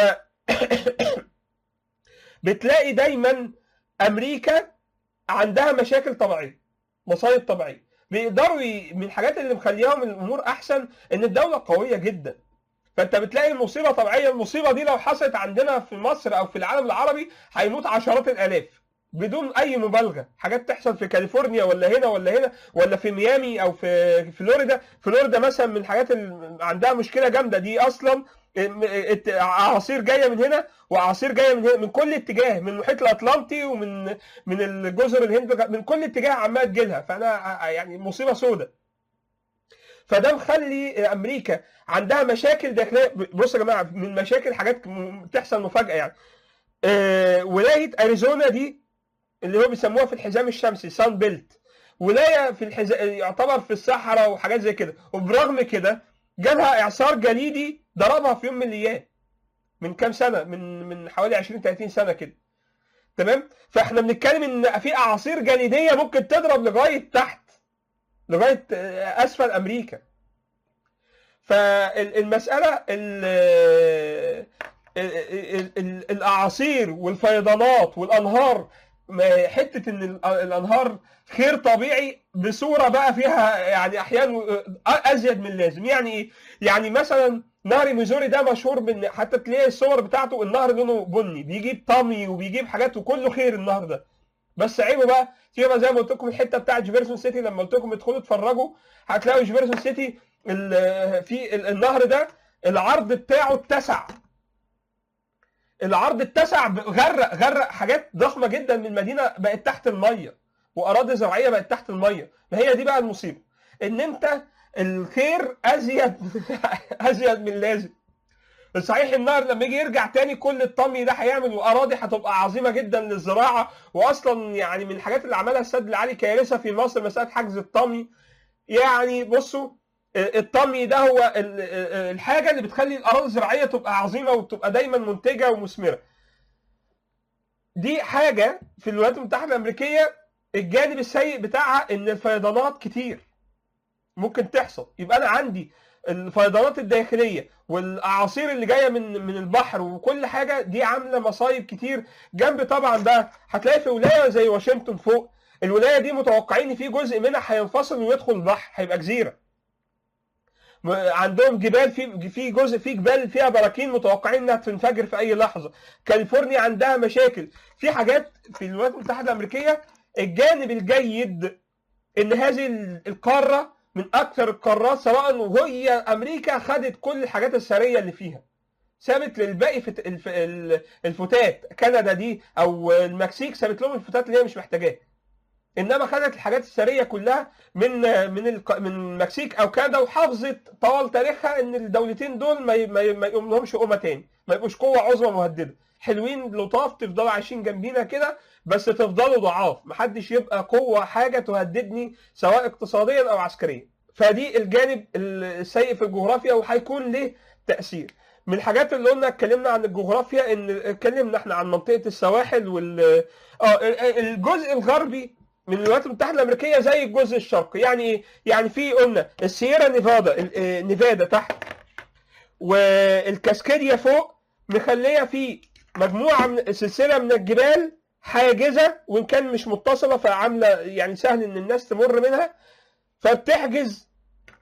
Speaker 2: بتلاقي دايما أمريكا عندها مشاكل طبيعية مصايب طبيعية بيقدروا ي... من الحاجات اللي مخليهم الأمور أحسن إن الدولة قوية جدا فانت بتلاقي المصيبه طبيعيه المصيبه دي لو حصلت عندنا في مصر او في العالم العربي هيموت عشرات الالاف بدون اي مبالغه حاجات تحصل في كاليفورنيا ولا هنا ولا هنا ولا في ميامي او في فلوريدا فلوريدا مثلا من الحاجات اللي عندها مشكله جامده دي اصلا ام- ات- اعاصير جايه من هنا واعاصير جايه من هنا من كل اتجاه من المحيط الاطلنطي ومن من الجزر الهند من كل اتجاه عماله تجيلها فانا يعني مصيبه سوداء فده مخلي امريكا عندها مشاكل داخليه بصوا يا جماعه من مشاكل حاجات م- تحصل مفاجاه يعني آه، ولايه اريزونا دي اللي هو بيسموها في الحزام الشمسي سان بيلت ولايه في الحزام يعتبر في الصحراء وحاجات زي كده وبرغم كده جالها اعصار جليدي ضربها في يوم من الايام من كام سنه من من حوالي 20 30 سنه كده تمام فاحنا بنتكلم ان في اعاصير جليديه ممكن تضرب لغايه تحت لغايه آه، اسفل امريكا فالمساله ال- ال- ال- الاعاصير والفيضانات والانهار ما- حته ان ال- الانهار خير طبيعي بصوره بقى فيها يعني احيانا ازيد من اللازم يعني ايه؟ يعني مثلا نهر ميزوري ده مشهور بان حتى تلاقي الصور بتاعته النهر لونه بني بيجيب طمي وبيجيب حاجات وكله خير النهر ده بس عيبه بقى في بقى زي ما قلت لكم الحته بتاعت جيفرسون سيتي لما قلت لكم ادخلوا اتفرجوا هتلاقوا جيفرسون سيتي ال- في ال- النهر ده العرض بتاعه اتسع العرض اتسع ب- غرق غرق حاجات ضخمه جدا من المدينه بقت تحت الميه واراضي زراعيه بقت تحت الميه ما هي دي بقى المصيبه ان انت الخير ازيد ازيد من اللازم صحيح النهر لما يجي يرجع تاني كل الطمي ده هيعمل واراضي هتبقى عظيمه جدا للزراعه واصلا يعني من الحاجات اللي عملها السد العالي كارثه في مصر مساله حجز الطمي يعني بصوا الطمي ده هو ال- الحاجه اللي بتخلي الاراضي الزراعيه تبقى عظيمه وتبقى دايما منتجه ومثمره. دي حاجه في الولايات المتحده الامريكيه الجانب السيء بتاعها ان الفيضانات كتير ممكن تحصل يبقى انا عندي الفيضانات الداخليه والاعاصير اللي جايه من من البحر وكل حاجه دي عامله مصايب كتير جنب طبعا ده هتلاقي في ولايه زي واشنطن فوق الولايه دي متوقعين ان في جزء منها هينفصل ويدخل البحر هيبقى جزيره م- عندهم جبال في في جزء في جبال فيها براكين متوقعين انها تنفجر في اي لحظه كاليفورنيا عندها مشاكل في حاجات في الولايات المتحده الامريكيه الجانب الجيد ان هذه ال- القاره من اكثر القارات سواء وهي امريكا خدت كل الحاجات الثريه اللي فيها سابت للباقي فت... الف... ال- الفتات كندا دي او المكسيك سابت لهم الفتات اللي هي مش محتاجاها انما خدت الحاجات الثريه كلها من من الق- من المكسيك او كندا وحافظت طوال تاريخها ان الدولتين دول ما ي- ما ي- ما يقوم لهمش قومه تاني ما يبقوش قوه عظمى مهدده حلوين لطاف تفضلوا عايشين جنبينا كده بس تفضلوا ضعاف محدش يبقى قوه حاجه تهددني سواء اقتصاديا او عسكريا فدي الجانب السيء في الجغرافيا وهيكون له تاثير من الحاجات اللي قلنا اتكلمنا عن الجغرافيا ان اتكلمنا احنا عن منطقه السواحل وال اه الجزء الغربي من الولايات المتحده الامريكيه زي الجزء الشرقي يعني ايه يعني في قلنا السييرا نيفادا ال- آه، نيفادا تحت والكاسكاديا فوق مخليه في مجموعه من سلسله من الجبال حاجزه وان كان مش متصله فعامله يعني سهل ان الناس تمر منها فبتحجز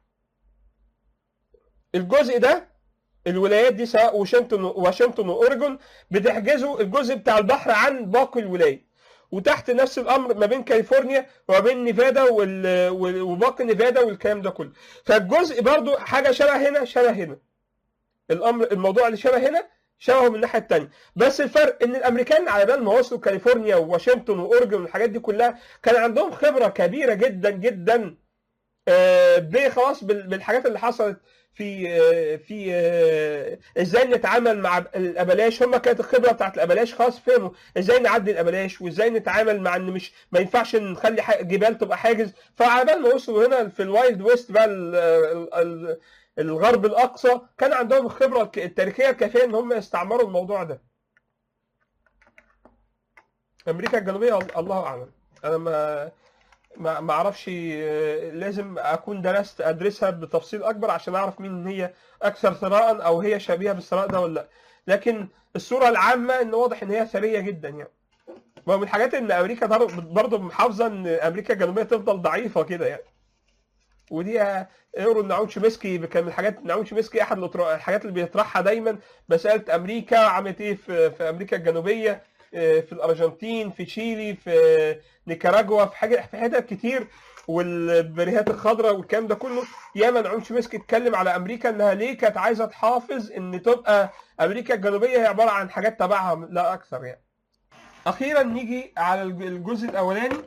Speaker 2: الجزء ده الولايات دي سواء واشنطن واشنطن واوريجون بتحجزوا الجزء بتاع البحر عن باقي الولايات وتحت نفس الامر ما بين كاليفورنيا وما بين نيفادا وال... وال- وباقي نيفادا والكلام ده كله فالجزء برضو حاجه شبه هنا شبه هنا الامر الموضوع اللي شبه هنا شبهه من الناحيه الثانيه بس الفرق ان الامريكان على بال ما وصلوا كاليفورنيا وواشنطن واورجن والحاجات دي كلها كان عندهم خبره كبيره جدا جدا آه، ب- خلاص بال- بالحاجات اللي حصلت في آه، في آه، ازاي نتعامل مع الابلاش هم كانت الخبره بتاعت الابلاش خلاص فهموا ازاي نعدي الابلاش وازاي نتعامل مع ان مش ما ينفعش نخلي ح- جبال تبقى حاجز فعلى بال ما وصلوا هنا في الوايلد ويست بقى ال- ال- ال- الغرب الاقصى كان عندهم الخبره الك- التاريخيه الكافيه ان هم يستعمروا الموضوع ده امريكا الجنوبيه الله اعلم انا ما ما ما اعرفش آه، لازم اكون درست ادرسها بتفصيل اكبر عشان اعرف مين هي اكثر ثراء او هي شبيهه بالثراء ده ولا لا لكن الصوره العامه ان واضح ان هي ثريه جدا يعني ومن الحاجات ان امريكا در- برضه محافظه ان امريكا الجنوبيه تفضل ضعيفه كده يعني ودي آه، يقولوا ان نعوم شمسكي كان من الحاجات نعوم شمسكي احد الأطر- الحاجات اللي بيطرحها دايما مساله امريكا عملت ايه في, في امريكا الجنوبيه آه، في الارجنتين في تشيلي في نيكاراجوا في حاجه في حتت كتير والبريهات الخضراء والكلام ده كله ياما نعوم شمسكي اتكلم على امريكا انها ليه كانت عايزه تحافظ ان تبقى امريكا الجنوبيه هي عباره عن حاجات تبعها لا اكثر يعني. اخيرا نيجي على الج- الجزء الاولاني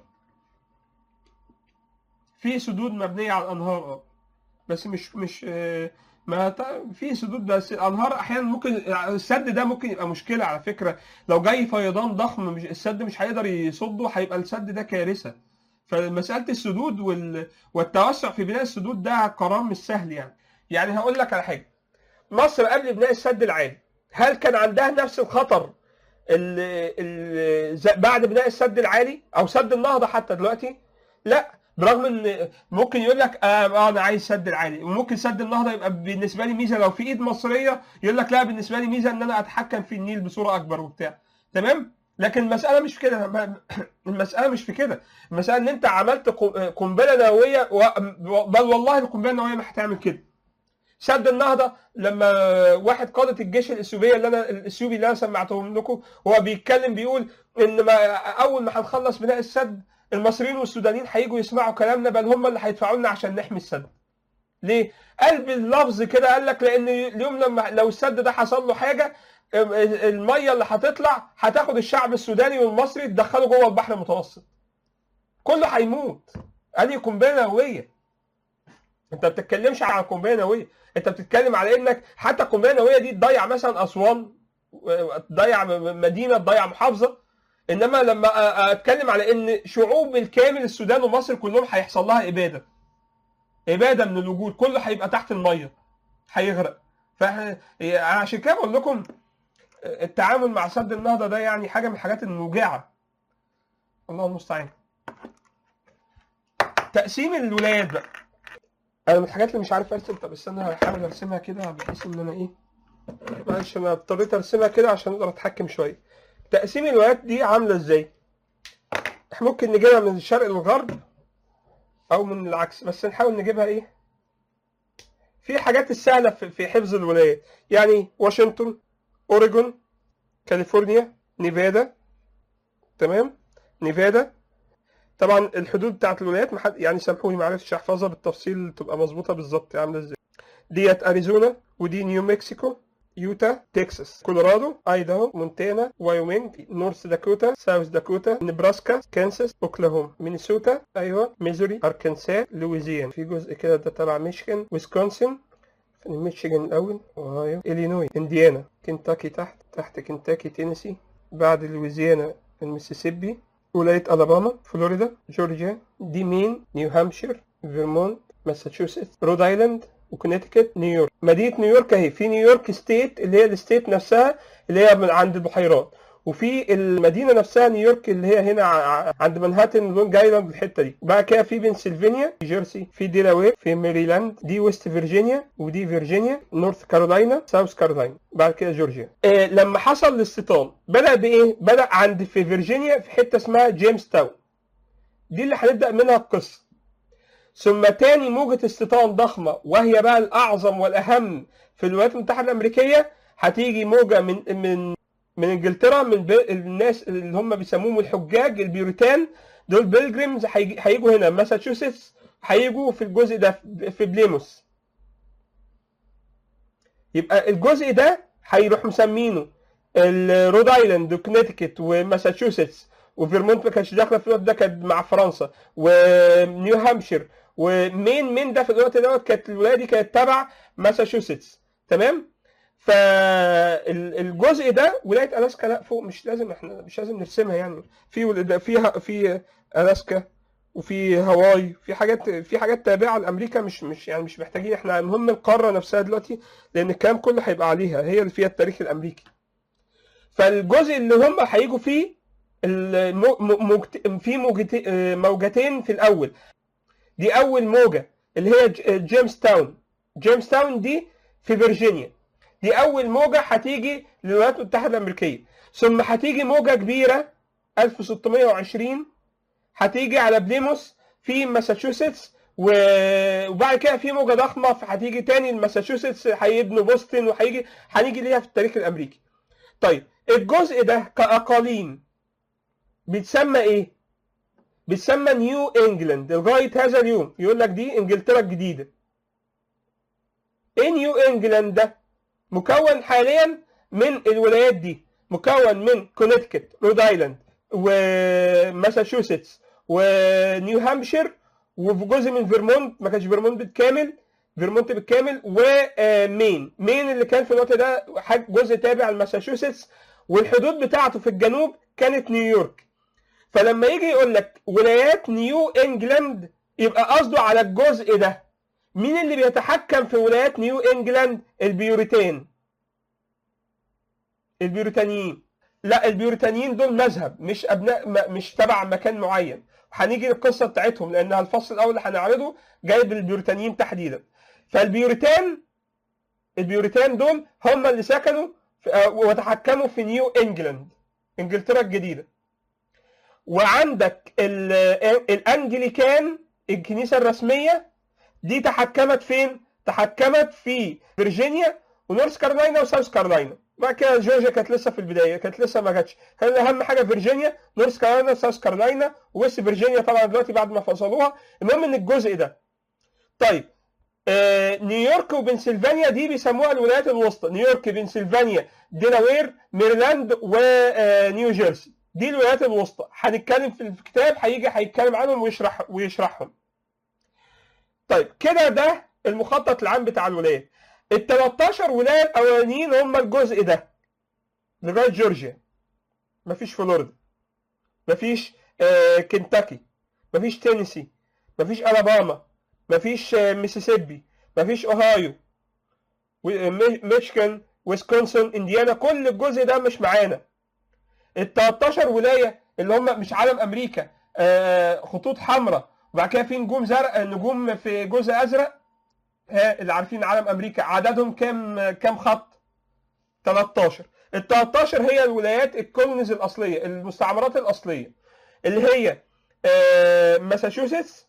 Speaker 2: في سدود مبنيه على الانهار اه بس مش مش آه، ما ت- في سدود بس الانهار احيانا ممكن السد ده ممكن يبقى مشكله على فكره لو جاي فيضان ضخم مش السد مش هيقدر يصده هيبقى السد ده كارثه فمساله السدود وال... والتوسع في بناء السدود ده قرار مش سهل يعني يعني هقول لك على حاجه مصر قبل بناء السد العالي هل كان عندها نفس الخطر ال... ال... ز- بعد بناء السد العالي او سد النهضه حتى دلوقتي لا برغم ان ممكن يقول لك آه آه، انا عايز سد العالي وممكن سد النهضه يبقى بالنسبه لي ميزه لو في ايد مصريه يقول لك لا بالنسبه لي ميزه ان انا اتحكم في النيل بصوره اكبر وبتاع تمام لكن المساله مش في كده المساله مش في كده المساله ان انت عملت قو- قنبله نوويه و- بل والله القنبله النوويه ما هتعمل كده سد النهضه لما واحد قاده الجيش الاثيوبيه اللي انا الاثيوبي اللي انا سمعتهم لكم هو بيتكلم بيقول ان ما اول ما هنخلص بناء السد المصريين والسودانيين هيجوا يسمعوا كلامنا بل هم اللي هيدفعوا لنا عشان نحمي السد. ليه؟ قال باللفظ كده قال لك لان اليوم لما لو السد ده حصل له حاجه الميه اللي هتطلع هتاخد الشعب السوداني والمصري تدخله جوه البحر المتوسط. كله هيموت. ادي قنبله نوويه. انت ما بتتكلمش على قنبله نوويه، انت بتتكلم على انك حتى القنبله النوويه دي تضيع مثلا اسوان تضيع مدينه تضيع محافظه انما لما اتكلم على ان شعوب بالكامل السودان ومصر كلهم هيحصل لها اباده اباده من الوجود كله هيبقى تحت الميه هيغرق فعشان كده بقول لكم التعامل مع سد النهضه ده يعني حاجه من الحاجات الموجعه الله المستعان تقسيم الولايات بقى انا من الحاجات اللي مش عارف ارسم طب استنى هحاول ارسمها كده بحيث ان انا ايه معلش انا اضطريت ارسمها كده عشان اقدر اتحكم شويه تقسيم الولايات دي عامله ازاي احنا ممكن نجيبها من الشرق للغرب او من العكس بس نحاول نجيبها ايه في الحاجات السهله في في حفظ الولايات يعني واشنطن اوريجون كاليفورنيا نيفادا تمام نيفادا طبعا الحدود بتاعت الولايات محد يعني سامحوني ما عرفتش احفظها بالتفصيل تبقى مظبوطه بالظبط عامله ازاي ديت اريزونا ودي نيو مكسيكو يوتا تكساس كولورادو ايداهو مونتانا وايومينج نورث داكوتا ساوث داكوتا نبراسكا كانساس اوكلاهوما مينيسوتا ايوه ميزوري اركنسا لويزيان في جزء كده ده تبع ميشيغان ويسكونسن ميشيغان الاول اوهايو الينوي انديانا كنتاكي تحت تحت كنتاكي تينيسي بعد لويزيانا المسيسيبي ولاية ألاباما فلوريدا جورجيا دي مين نيو هامشير فيرمونت ماساتشوستس رود ايلاند وكونيتيكت نيويورك مدينة نيويورك اهي في نيويورك ستيت اللي هي الستيت نفسها اللي هي من عند البحيرات وفي المدينه نفسها نيويورك اللي هي هنا ع- عند منهاتن لونج ايلاند الحته دي بعد كده في بنسلفانيا في جيرسي في ديلاوير في ميريلاند دي ويست فيرجينيا ودي فيرجينيا نورث كارولاينا ساوث كارولاينا بعد كده جورجيا آه لما حصل الاستيطان بدا بايه بدا عند في فيرجينيا في حته اسمها جيمس تاون دي اللي هنبدا منها القصه ثم تاني موجة استيطان ضخمة وهي بقى الأعظم والأهم في الولايات المتحدة الأمريكية هتيجي موجة من من من انجلترا من بي- الناس اللي هم بيسموهم الحجاج البيوريتان دول بيلجريمز هيجي- هيجوا هنا ماساتشوستس هيجوا في الجزء ده في بليموس يبقى الجزء ده هيروح مسمينه الرود ايلاند وكونيتيكت وماساتشوستس وفيرمونت ما كانتش داخله في الوقت ده كانت مع فرنسا ونيو هامشير ومين مين ده في الوقت دوت كانت الولايه دي كانت تبع ماساتشوستس تمام فالجزء ده ولايه الاسكا لا فوق مش لازم احنا مش لازم نرسمها يعني في ول- فيها في الاسكا وفي هاواي في حاجات في حاجات تابعه لامريكا مش مش يعني مش محتاجين احنا المهم القاره نفسها دلوقتي لان الكلام كله هيبقى عليها هي اللي فيها التاريخ الامريكي فالجزء اللي هم هيجوا فيه المو- م- موجت- في موجت- موجتين في الاول دي اول موجه اللي هي ج- جيمس تاون جيمس تاون دي في فيرجينيا دي اول موجه هتيجي للولايات المتحده الامريكيه ثم هتيجي موجه كبيره 1620 هتيجي على بليموس في ماساتشوستس و- وبعد كده في موجه ضخمه هتيجي تاني لماساتشوستس هيبنوا بوسطن وهيجي هنيجي ليها في التاريخ الامريكي طيب الجزء ده كاقاليم بيتسمى ايه بيتسمى نيو انجلاند لغايه هذا اليوم يقول لك دي انجلترا الجديده ايه نيو انجلاند ده مكون حاليا من الولايات دي مكون من كونيتيكت رود ايلاند وماساتشوستس ونيو هامشير وفي جزء من فيرمونت ما كانش فيرمونت بالكامل فيرمونت بالكامل ومين مين اللي كان في الوقت ده حاج- جزء تابع لماساتشوستس والحدود بتاعته في الجنوب كانت نيويورك فلما يجي يقول لك ولايات نيو انجلاند يبقى قصده على الجزء ده مين اللي بيتحكم في ولايات نيو انجلاند البيوريتان البيوريتانيين لا البيوريتانيين دول مذهب مش ابناء م- مش تبع مكان معين هنيجي للقصه بتاعتهم لانها الفصل الاول اللي هنعرضه جايب البيوريتانيين تحديدا فالبيوريتان البيوريتان دول هم اللي سكنوا في- آه، وتحكموا في نيو انجلاند انجلترا الجديده وعندك ال- الانجليكان الكنيسه الرسميه دي تحكمت فين؟ تحكمت في فيرجينيا ونورث كارولاينا وساوث كارولاينا بعد كده جورجيا كانت لسه في البدايه كانت لسه ما جاتش كان اهم حاجه فيرجينيا نورث كارولاينا وساوث كارولاينا وويست فيرجينيا طبعا دلوقتي بعد ما فصلوها المهم ان الجزء ده طيب آه نيويورك وبنسلفانيا دي بيسموها الولايات الوسطى نيويورك بنسلفانيا ديلاوير ميرلاند ونيو جيرسي دي الولايات الوسطى هنتكلم في الكتاب هيجي هيتكلم عنهم ويشرح ويشرحهم طيب كده ده المخطط العام بتاع الولايات ال 13 ولايه الاولانيين هم الجزء ده لغايه جورجيا مفيش فلوريدا مفيش آه كنتاكي مفيش تينيسي مفيش الاباما مفيش آه ميسيسيبي مفيش اوهايو و- مي- ميشيغان ويسكونسن انديانا كل الجزء ده مش معانا ال 13 ولايه اللي هم مش علم امريكا آه خطوط حمراء وبعد كده في نجوم زرق نجوم في جزء ازرق ها اللي عارفين علم امريكا عددهم كام كام خط 13 ال 13 هي الولايات الكولونيز الاصليه المستعمرات الاصليه اللي هي آه، ماساتشوستس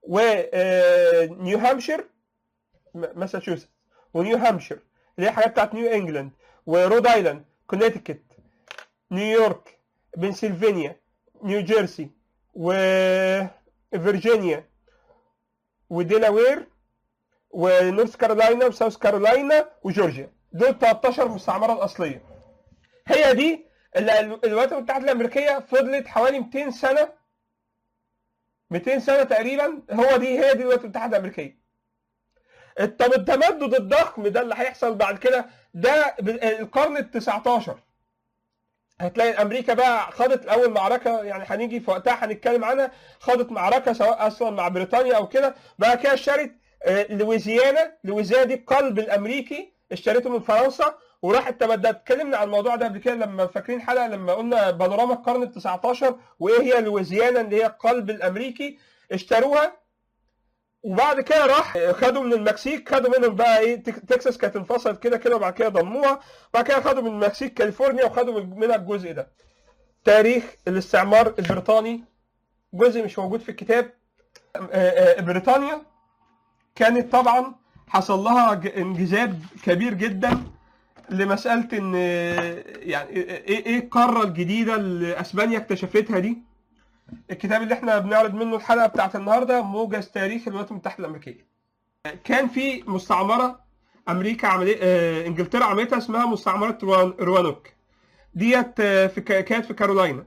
Speaker 2: ونيو هامشير م- ماساتشوستس ونيو هامشير اللي هي حاجات بتاعت نيو انجلاند ورود ايلاند كونيتيكت نيويورك بنسلفانيا نيو جيرسي وفيرجينيا وديلاوير ونورث كارولاينا وساوث كارولاينا وجورجيا دول 13 مستعمره الاصليه هي دي اللي الولايات المتحده الامريكيه فضلت حوالي 200 سنه 200 سنه تقريبا هو دي هي دي الولايات المتحده الامريكيه طب التمدد الضخم ده اللي هيحصل بعد كده ده القرن ال 19 هتلاقي امريكا بقى خاضت اول معركه يعني هنيجي في وقتها هنتكلم عنها خاضت معركه سواء اصلا مع بريطانيا او كده بقى كده اشترت لويزيانا لويزيانا دي القلب الامريكي اشتريته من فرنسا وراحت تبدد اتكلمنا عن الموضوع ده قبل كده لما فاكرين حلقه لما قلنا بانوراما القرن ال 19 وايه هي لويزيانا اللي هي القلب الامريكي اشتروها وبعد كده راح خدوا من المكسيك خدوا منهم بقى ايه تكساس كانت انفصلت كده كده وبعد كده ضموها وبعد كده خدوا من المكسيك كاليفورنيا وخدوا منها الجزء ده تاريخ الاستعمار البريطاني جزء مش موجود في الكتاب بريطانيا كانت طبعا حصل لها انجذاب كبير جدا لمساله ان يعني ايه ايه القاره الجديده اللي اسبانيا اكتشفتها دي الكتاب اللي احنا بنعرض منه الحلقه بتاعت النهارده موجز تاريخ الولايات المتحده الامريكيه كان في مستعمره امريكا عمليه اه انجلترا عملتها اسمها مستعمره روانوك ديت في كانت في كارولاينا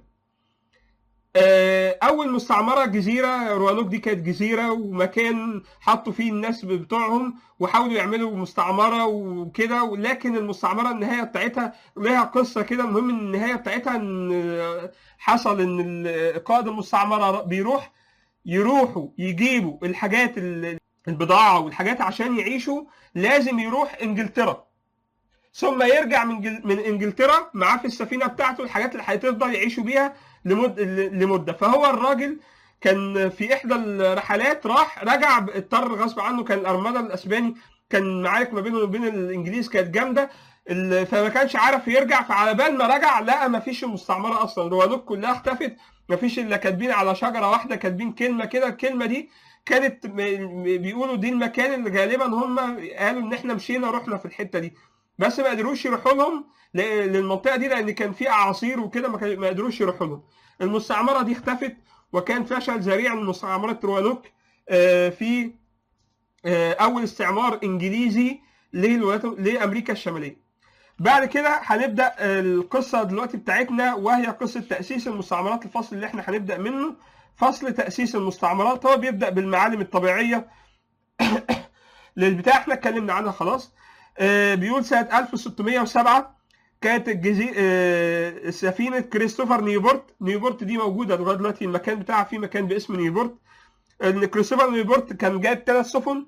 Speaker 2: اول مستعمره جزيره روانوك دي كانت جزيره ومكان حطوا فيه الناس بتوعهم وحاولوا يعملوا مستعمره وكده لكن المستعمره النهايه بتاعتها لها قصه كده المهم ان النهايه بتاعتها ان حصل ان قائد المستعمره بيروح يروحوا يجيبوا الحاجات البضاعه والحاجات عشان يعيشوا لازم يروح انجلترا ثم يرجع من من انجلترا معاه في السفينه بتاعته الحاجات اللي هتفضل يعيشوا بيها لمد لمده فهو الراجل كان في احدى الرحلات راح رجع اضطر غصب عنه كان الارمده الاسباني كان معارك ما بينه وبين الانجليز كانت جامده فما كانش عارف يرجع فعلى بال ما رجع لقى ما فيش المستعمره اصلا روانوك كلها اختفت ما فيش الا كاتبين على شجره واحده كاتبين كلمه كده الكلمه دي كانت بيقولوا دي المكان اللي غالبا هم قالوا ان احنا مشينا رحنا في الحته دي بس ما قدروش يروحوا لهم للمنطقه دي لان كان في اعاصير وكده ما قدروش يروحوا لهم المستعمره دي اختفت وكان فشل ذريع من مستعمره روانوك في اول استعمار انجليزي لامريكا الشماليه بعد كده هنبدا القصه دلوقتي بتاعتنا وهي قصه تاسيس المستعمرات الفصل اللي احنا هنبدا منه فصل تاسيس المستعمرات هو بيبدا بالمعالم الطبيعيه للبتاع احنا اتكلمنا عنها خلاص بيقول سنه 1607 كانت الجزيرة سفينة كريستوفر نيوبورت نيوبورت دي موجودة لغاية دلوقتي المكان بتاعها في مكان باسم نيوبورت ان كريستوفر نيوبورت كان جايب ثلاث سفن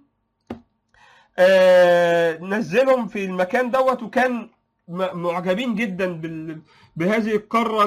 Speaker 2: نزلهم في المكان دوت وكان معجبين جدا بهذه القارة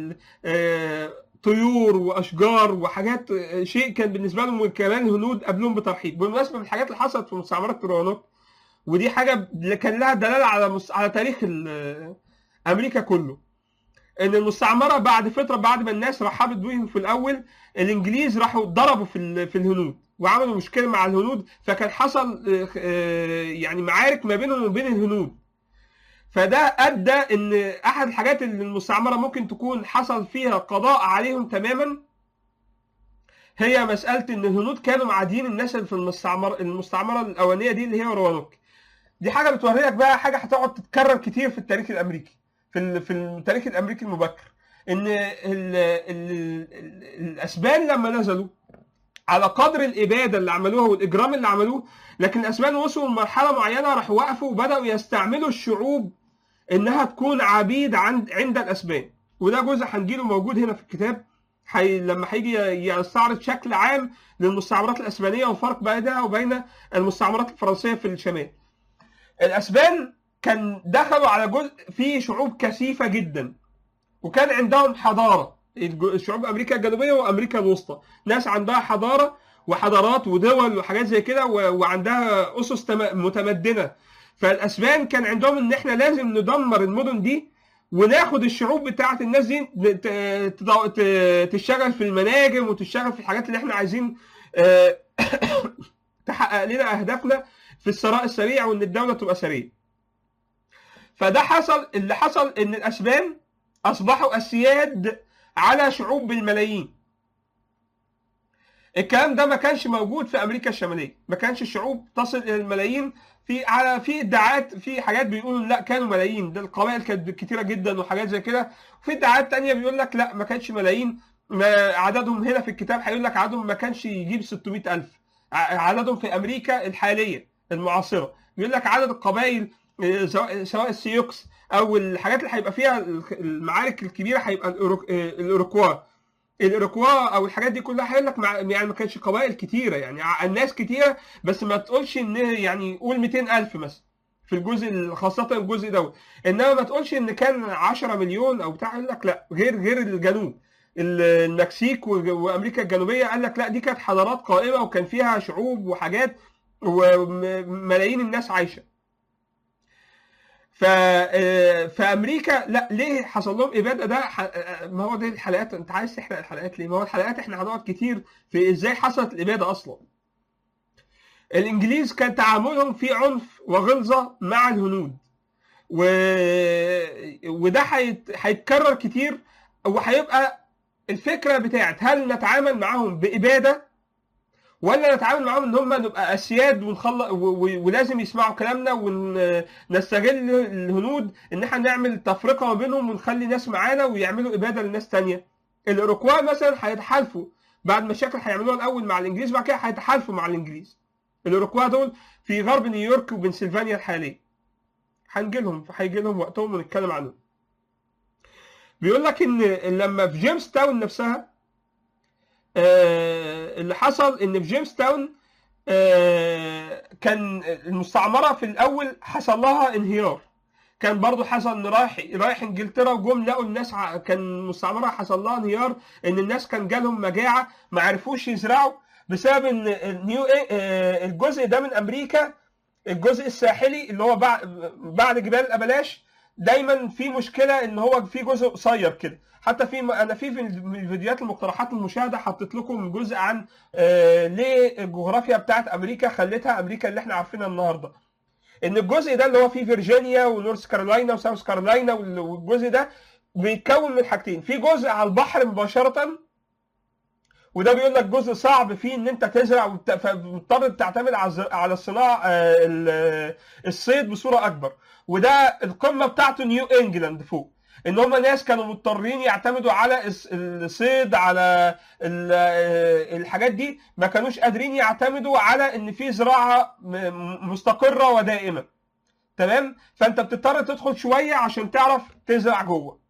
Speaker 2: طيور واشجار وحاجات شيء كان بالنسبه لهم كمان هنود قبلهم بترحيب بالمناسبه من الحاجات اللي حصلت في مستعمرات روانوك ودي حاجه كان لها دلاله على مس... على تاريخ امريكا كله ان المستعمره بعد فتره بعد ما الناس رحبت بيهم في الاول الانجليز راحوا ضربوا في في الهنود وعملوا مشكله مع الهنود فكان حصل يعني معارك ما بينهم وبين الهنود فده ادى ان احد الحاجات اللي المستعمره ممكن تكون حصل فيها قضاء عليهم تماما هي مساله ان الهنود كانوا معادين الناس اللي في المستعمره المستعمره الاولانيه دي اللي هي روانوك دي حاجه بتوريك بقى حاجه هتقعد تتكرر كتير في التاريخ الامريكي في في التاريخ الامريكي المبكر ان ال ال ال الاسبان لما نزلوا على قدر الاباده اللي عملوها والاجرام اللي عملوه لكن الاسبان وصلوا لمرحله معينه راحوا وقفوا وبداوا يستعملوا الشعوب انها تكون عبيد عند عند الاسبان وده جزء هنجيله موجود هنا في الكتاب حي... لما هيجي يستعرض شكل عام للمستعمرات الاسبانيه والفرق بينها وبين المستعمرات الفرنسيه في الشمال. الاسبان كان دخلوا على جزء فيه شعوب كثيفه جدا وكان عندهم حضاره شعوب امريكا الجنوبيه وامريكا الوسطى ناس عندها حضاره وحضارات ودول وحاجات زي كده وعندها اسس متمدنه فالاسبان كان عندهم ان احنا لازم ندمر المدن دي وناخد الشعوب بتاعه الناس دي تشتغل في المناجم وتشتغل في الحاجات اللي احنا عايزين تحقق لنا اهدافنا في الثراء السريع وان الدوله تبقى سريعه. فده حصل اللي حصل ان الاسبان اصبحوا السياد على شعوب بالملايين. الكلام ده ما كانش موجود في امريكا الشماليه ما كانش الشعوب تصل الى الملايين في على في ادعاءات في حاجات بيقولوا لا كانوا ملايين ده القبائل كانت كتيره جدا وحاجات زي كده وفي ادعاءات تانية بيقول لك لا ما كانش ملايين ما عددهم هنا في الكتاب هيقول لك عددهم ما كانش يجيب 600000 ع- عددهم في امريكا الحاليه المعاصره بيقول لك عدد القبائل آه، سواء سواء السيوكس او الحاجات اللي هيبقى فيها المعارك الكبيره هيبقى الأوروك- آه، الاوروكوا الاوروكوا او الحاجات دي كلها هيقول لك مع- يعني ما كانش قبائل كتيره يعني ع- الناس كتيره بس ما تقولش ان يعني قول 200000 مثلا في الجزء ال- خاصه الجزء دوت انما ما تقولش ان كان 10 مليون او بتاع يقول لك لا غير غير الجنوب ال- المكسيك وج- وامريكا الجنوبيه قال لك لا دي كانت حضارات قائمه وكان فيها شعوب وحاجات وملايين الناس عايشه ف آه، في امريكا لا ليه حصل لهم اباده ده ح- آه، ما هو دي الحلقات انت عايز تحرق الحلقات ليه ما هو الحلقات احنا هنقعد كتير في ازاي حصلت الاباده اصلا الانجليز كان تعاملهم في عنف وغلظه مع الهنود و... وده هيت... هيتكرر كتير وهيبقى الفكره بتاعت هل نتعامل معاهم باباده ولا نتعامل معاهم ان هم نبقى اسياد ونخلص و... و... ولازم يسمعوا كلامنا ونستغل الهنود ان احنا نعمل تفرقه ما بينهم ونخلي ناس معانا ويعملوا اباده لناس تانية الاوروكوا مثلا هيتحالفوا بعد مشاكل هيعملوها الاول مع الانجليز بعد كده هيتحالفوا مع الانجليز الاوروكوا دول في غرب نيويورك وبنسلفانيا الحاليه هنجي لهم هيجي لهم وقتهم ونتكلم عنهم بيقول لك ان لما في جيمس تاون نفسها آه، اللي حصل ان في جيمس تاون آه، كان المستعمره في الاول حصل لها انهيار كان برضو حصل ان رايح رايح انجلترا وجم لقوا الناس ع- كان المستعمره حصل لها انهيار ان الناس كان جالهم مجاعه ما عرفوش يزرعوا بسبب ان النيو آه، الجزء ده من امريكا الجزء الساحلي اللي هو بعد بعد جبال الابلاش دايما في مشكله ان هو في جزء قصير كده حتى في انا في في من الفيديوهات المقترحات المشاهده حطيت لكم جزء عن آه ليه الجغرافيا بتاعت امريكا خلتها امريكا اللي احنا عارفينها النهارده ان الجزء ده اللي هو فيه فيرجينيا ونورث كارولاينا وساوث كارولاينا وال- والجزء ده بيتكون من حاجتين في جزء على البحر مباشره وده بيقول لك جزء صعب فيه ان انت تزرع وت- فمضطر تعتمد على الز- على الصناعه آه، ال- الصيد بصوره اكبر وده القمه بتاعته نيو انجلاند فوق ان هم ناس كانوا مضطرين يعتمدوا على الس- الصيد على ال- آه، الحاجات دي ما كانوش قادرين يعتمدوا على ان في زراعه م- مستقره ودائمه تمام فانت بتضطر تدخل شويه عشان تعرف تزرع جوه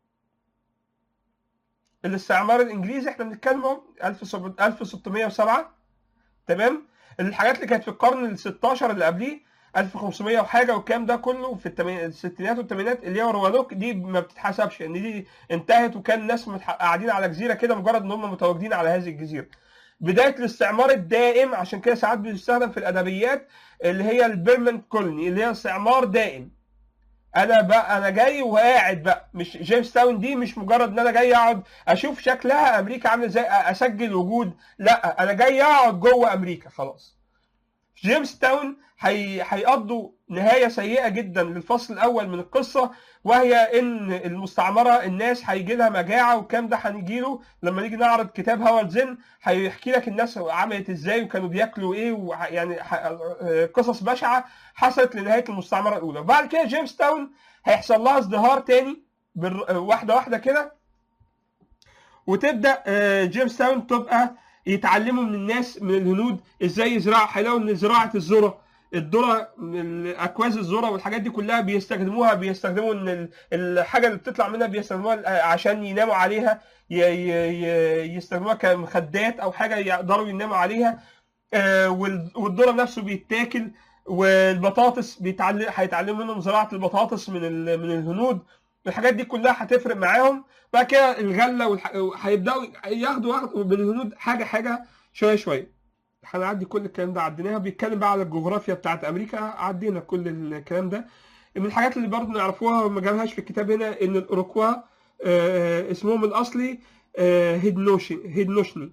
Speaker 2: الاستعمار الانجليزي احنا بنتكلم اهو 1607 تمام الحاجات اللي كانت في القرن ال 16 اللي قبليه 1500 وحاجه والكلام ده كله في التماني- الستينات والثمانينات اللي هي روانوك دي ما بتتحسبش ان دي انتهت وكان الناس متح- قاعدين على جزيره كده مجرد ان هم متواجدين على هذه الجزيره بدايه الاستعمار الدائم عشان كده ساعات بيستخدم في الادبيات اللي هي البيرمنت كولوني اللي هي استعمار دائم انا بقى انا جاي وقاعد بقى مش جيمس تاون دي مش مجرد ان انا جاي اقعد اشوف شكلها امريكا عامله ازاي اسجل وجود لا انا جاي اقعد جوه امريكا خلاص جيمس تاون هي... هيقضوا نهايه سيئه جدا للفصل الاول من القصه وهي ان المستعمره الناس هيجي لها مجاعه والكلام ده هنيجي له لما نيجي نعرض كتاب هاورد زين هيحكي لك الناس عملت ازاي وكانوا بياكلوا ايه وح... يعني ح... قصص بشعه حصلت لنهايه المستعمره الاولى وبعد كده جيمس تاون هيحصل لها ازدهار تاني بال... واحده واحده كده وتبدا آه، جيمس تاون تبقى يتعلموا من الناس من الهنود ازاي يزرعوا هيلاقوا ان زراعه الذره الذره اكواز الذره والحاجات دي كلها بيستخدموها بيستخدموا ان ال- الحاجه اللي بتطلع منها بيستخدموها عشان يناموا عليها ي- ي- ي- يستخدموها كمخدات او حاجه يقدروا يناموا عليها آه، وال- والذره نفسه بيتاكل والبطاطس بيتعلم هيتعلموا منهم زراعه البطاطس من ال- من الهنود الحاجات دي كلها هتفرق معاهم بعد كده الغله والح... هيبداوا ياخدوا ياخدوا من الهنود حاجه حاجه شويه شويه هنعدي كل الكلام ده عديناها بيتكلم بقى على الجغرافيا بتاعت امريكا عدينا كل الكلام ده من الحاجات اللي برضه نعرفوها وما جابهاش في الكتاب هنا ان الاوروكوا آه، اسمهم الاصلي آه، هيدنوشي هيدنوشني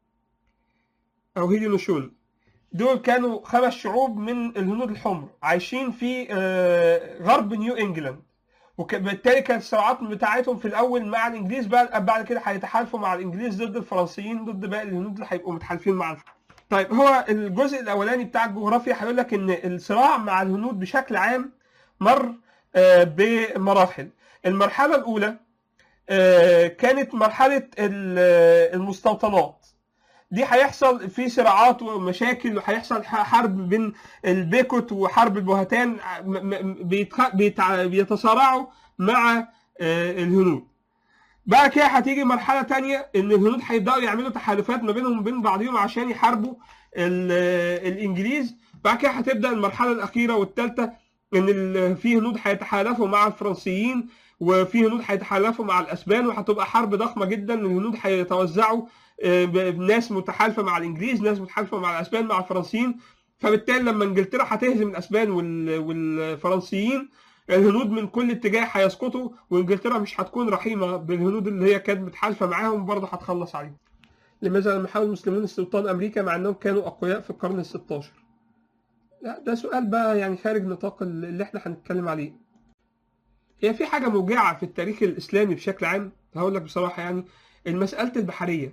Speaker 2: او هيدنوشون دول كانوا خمس شعوب من الهنود الحمر عايشين في آه، غرب نيو انجلاند وبالتالي كانت الصراعات بتاعتهم في الاول مع الانجليز بعد بعد كده هيتحالفوا مع الانجليز ضد الفرنسيين ضد باقي الهنود اللي هيبقوا متحالفين مع الفرنسيين. طيب هو الجزء الاولاني بتاع الجغرافيا هيقول لك ان الصراع مع الهنود بشكل عام مر آه، بمراحل المرحله الاولى آه، كانت مرحله ال- المستوطنات دي هيحصل في صراعات ومشاكل وهيحصل ح- حرب بين البيكوت وحرب البهتان م- م- بيتخ- بيتع- بيتصارعوا مع آه، الهنود بعد كده هتيجي مرحله تانية ان الهنود هيبداوا يعملوا تحالفات ما بينهم وبين بعضهم عشان يحاربوا ال- الانجليز بعد كده هتبدا المرحله الاخيره والثالثه ان ال- في هنود هيتحالفوا مع الفرنسيين وفي هنود هيتحالفوا مع الاسبان وهتبقى حرب ضخمه جدا الهنود هيتوزعوا آه، ب- ناس متحالفه مع الانجليز ناس متحالفه مع الاسبان مع الفرنسيين فبالتالي لما انجلترا هتهزم الاسبان وال- والفرنسيين الهنود من كل اتجاه هيسقطوا وانجلترا مش هتكون رحيمه بالهنود اللي هي كانت متحالفه معاهم برضه هتخلص عليهم. لماذا لم يحاول المسلمون استيطان امريكا مع انهم كانوا اقوياء في القرن ال 16 لا ده سؤال بقى يعني خارج نطاق اللي احنا هنتكلم عليه هي في حاجه موجعه في التاريخ الاسلامي بشكل عام هقول لك بصراحه يعني المساله البحريه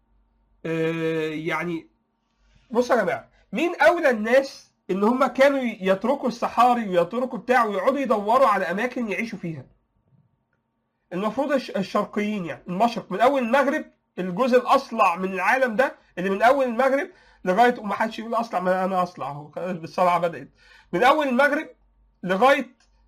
Speaker 2: آه يعني بصوا يا جماعه مين اولى الناس ان هم كانوا يتركوا الصحاري ويتركوا بتاع ويقعدوا يدوروا على اماكن يعيشوا فيها المفروض الش- الشرقيين يعني المشرق من اول المغرب الجزء الاصلع من العالم ده اللي من اول المغرب لغايه وما حدش يقول اصلع ما انا اصلع اهو بالصلعه بدات من اول المغرب لغايه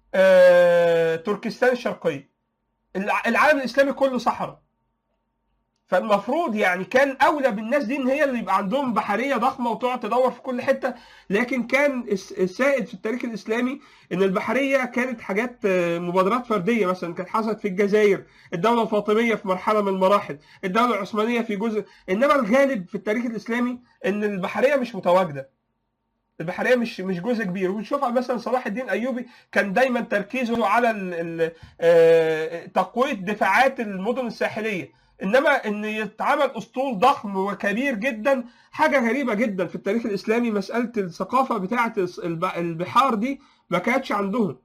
Speaker 2: آه تركستان الشرقيه الع- العالم الاسلامي كله صحراء فالمفروض يعني كان اولى بالناس دي ان هي اللي يبقى عندهم بحريه ضخمه وتقعد تدور في كل حته لكن كان الس- السائد في التاريخ الاسلامي ان البحريه كانت حاجات آه، مبادرات فرديه مثلا كانت حصلت في الجزائر الدوله الفاطميه في مرحله من المراحل الدوله العثمانيه في جزء انما الغالب في التاريخ الاسلامي ان البحريه مش متواجده البحريه مش مش جزء كبير ونشوف مثلا صلاح الدين الايوبي كان دايما تركيزه على ال- ال- آه، تقويه دفاعات المدن الساحليه انما ان يتعمل اسطول ضخم وكبير جدا حاجه غريبه جدا في التاريخ الاسلامي مساله الثقافه بتاعه الب- البحار دي ما كانتش عندهم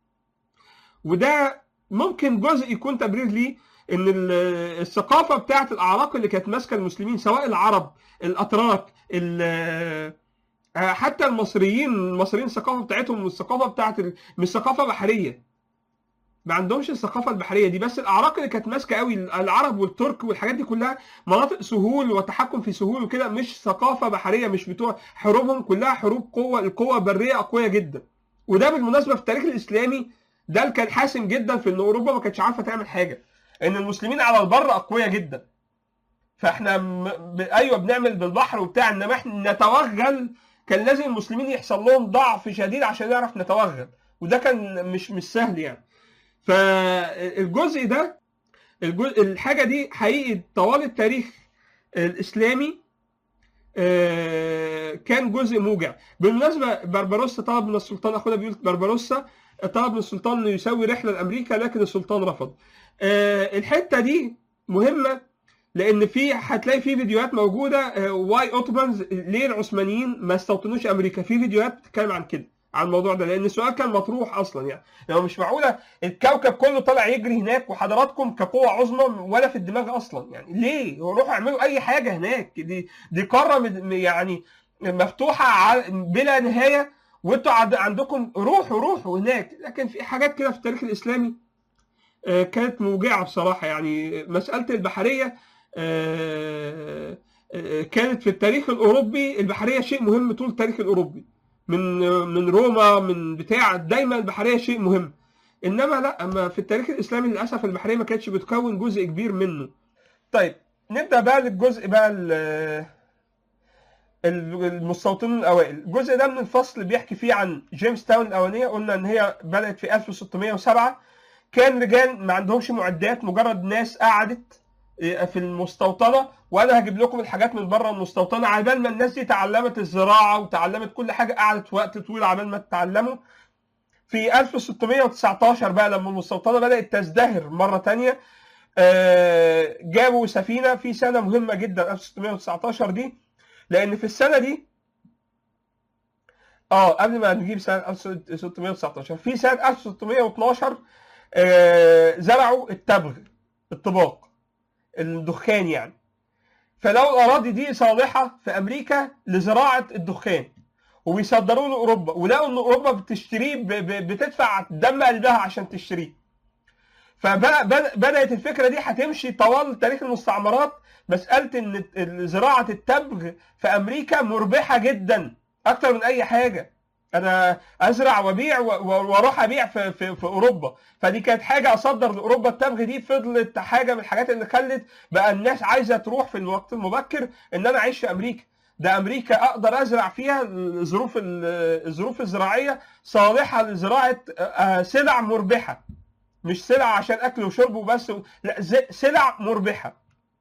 Speaker 2: وده ممكن جزء يكون تبرير ليه ان ال- الثقافه بتاعه الاعراق اللي كانت ماسكه المسلمين سواء العرب الاتراك ال- آه، حتى المصريين المصريين الثقافه بتاعتهم الثقافه بتاعت ال- مش ثقافه بحريه ما عندهمش الثقافه البحريه دي بس الاعراق اللي كانت ماسكه قوي العرب والترك والحاجات دي كلها مناطق سهول وتحكم في سهول وكده مش ثقافه بحريه مش بتوع حروبهم كلها حروب قوه القوه البريه قويه جدا وده بالمناسبه في التاريخ الاسلامي ده اللي كان حاسم جدا في ان اوروبا ما كانتش عارفه تعمل حاجه ان المسلمين على البر اقوياء جدا فاحنا م... ب... ايوه بنعمل بالبحر وبتاع انما احنا نتوغل كان لازم المسلمين يحصل لهم ضعف شديد عشان نعرف نتوغل وده كان مش مش سهل يعني فالجزء ده الجزء الحاجه دي حقيقي طوال التاريخ الاسلامي آه، كان جزء موجع بالمناسبه بربروسا طلب من السلطان اخونا بيقول بربروسا طلب من السلطان انه يسوي رحله لامريكا لكن السلطان رفض آه، الحته دي مهمه لان في هتلاقي في فيديوهات موجوده واي اوتومانز ليه العثمانيين ما استوطنوش امريكا في فيديوهات بتتكلم عن كده عن الموضوع ده لان السؤال كان مطروح اصلا يعني لو مش معقوله الكوكب كله طالع يجري هناك وحضراتكم كقوه عظمى ولا في الدماغ اصلا يعني ليه روحوا اعملوا اي حاجه هناك دي دي قاره مد- يعني مفتوحه ع- بلا نهايه وانتوا عند- عندكم روحوا روحوا هناك لكن في حاجات كده في التاريخ الاسلامي آه، كانت موجعه بصراحه يعني مساله البحريه آه، آه، كانت في التاريخ الاوروبي البحريه شيء مهم طول التاريخ الاوروبي من من روما من بتاع دايما البحريه شيء مهم انما لا اما في التاريخ الاسلامي للاسف البحريه ما كانتش بتكون جزء كبير منه طيب نبدا بقى للجزء بقى ال- ال- المستوطنين الاوائل الجزء ده من الفصل بيحكي فيه عن جيمس تاون الاولانيه قلنا ان هي بدات في 1607 كان رجال ما عندهمش معدات مجرد ناس قعدت في المستوطنه وانا هجيب لكم الحاجات من بره المستوطنه عبال ما الناس دي تعلمت الزراعه وتعلمت كل حاجه قعدت وقت طويل عبال ما تتعلموا في 1619 بقى لما المستوطنه بدات تزدهر مره تانية آه، جابوا سفينه في سنه مهمه جدا 1619 دي لان في السنه دي اه قبل ما نجيب سنه 1619 في سنه 1612 آه، زرعوا التبغ الطباق الدخان يعني فلو الاراضي دي صالحه في امريكا لزراعه الدخان وبيصدروه لاوروبا ولقوا ان اوروبا بتشتريه ب- ب- بتدفع دم قلبها عشان تشتريه فبدات الفكره دي هتمشي طوال تاريخ المستعمرات مساله ان ال- زراعه التبغ في امريكا مربحه جدا اكتر من اي حاجه انا ازرع وابيع و- و- واروح ابيع في, في, في اوروبا فدي كانت حاجه اصدر لاوروبا التبغ دي فضلت حاجه من الحاجات اللي خلت بقى الناس عايزه تروح في الوقت المبكر ان انا اعيش في امريكا ده امريكا اقدر ازرع فيها الظروف ال- الظروف الزراعيه صالحه لزراعه آه، سلع مربحه مش سلع عشان اكل وشرب وبس لا ز- سلع مربحه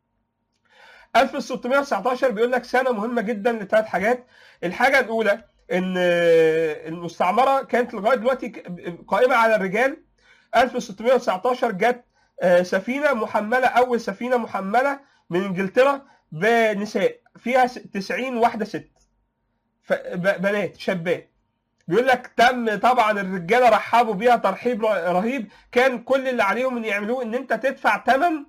Speaker 2: 1619 بيقول لك سنه مهمه جدا لثلاث حاجات الحاجه الاولى ان المستعمره كانت لغايه دلوقتي قائمه على الرجال 1619 جت آه، سفينه محمله اول سفينه محمله من انجلترا بنساء فيها س- 90 واحده ست ف- ب- بنات شابات بيقول لك تم طبعا الرجاله رحبوا بيها ترحيب ر- رهيب كان كل اللي عليهم ان يعملوه ان انت تدفع ثمن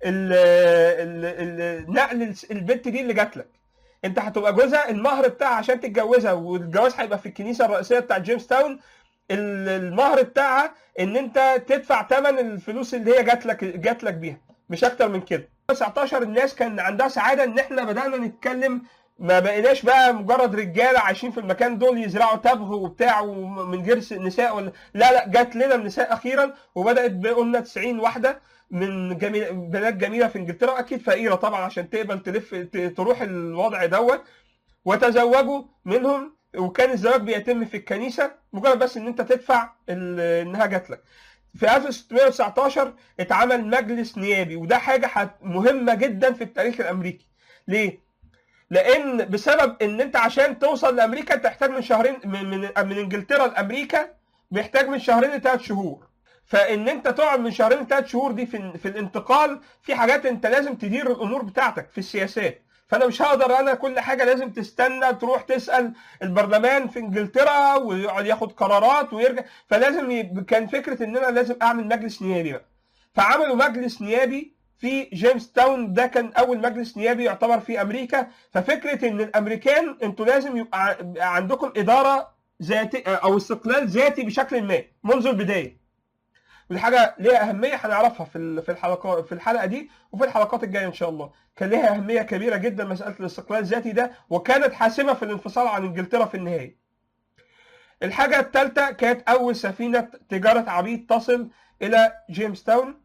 Speaker 2: نقل البنت دي اللي جات لك انت هتبقى جوزها المهر بتاعها عشان تتجوزها والجواز هيبقى في الكنيسه الرئيسيه بتاع جيمس تاون ال- المهر بتاعها ان انت تدفع ثمن الفلوس اللي هي جات لك جات لك بيها مش اكتر من كده 19 الناس كان عندها سعاده ان احنا بدانا نتكلم ما بقيناش بقى مجرد رجاله عايشين في المكان دول يزرعوا تبغ وبتاع ومن غير س- نساء ولا لا لا جات لنا النساء اخيرا وبدات قلنا 90 واحده من جميل بنات جميله في انجلترا اكيد فقيره طبعا عشان تقبل تلف ت- تروح الوضع دوت وتزوجوا منهم وكان الزواج بيتم في الكنيسه مجرد بس ان انت تدفع ال- انها جات لك في 1619 اتعمل مجلس نيابي وده حاجه حت- مهمه جدا في التاريخ الامريكي ليه لان بسبب ان انت عشان توصل لامريكا تحتاج من شهرين من من, من انجلترا لامريكا بيحتاج من شهرين لثلاث شهور فان انت تقعد من شهرين لثلاث شهور دي في, في الانتقال في حاجات انت لازم تدير الامور بتاعتك في السياسات فانا مش هقدر انا كل حاجه لازم تستنى تروح تسال البرلمان في انجلترا ويقعد ياخد قرارات ويرجع فلازم يب... كان فكره ان انا لازم اعمل مجلس نيابي بقى فعملوا مجلس نيابي في جيمس تاون ده كان اول مجلس نيابي يعتبر في امريكا ففكره ان الامريكان انتوا لازم يبقى ع- يبقى عندكم اداره ذاتي او استقلال ذاتي بشكل ما منذ البدايه ودي حاجه ليها اهميه هنعرفها في ال- في الحلقه في الحلقه دي وفي الحلقات الجايه ان شاء الله كان ليها اهميه كبيره جدا مساله الاستقلال الذاتي ده وكانت حاسمه في الانفصال عن انجلترا في النهايه الحاجه الثالثه كانت اول سفينه تجاره عبيد تصل الى جيمس تاون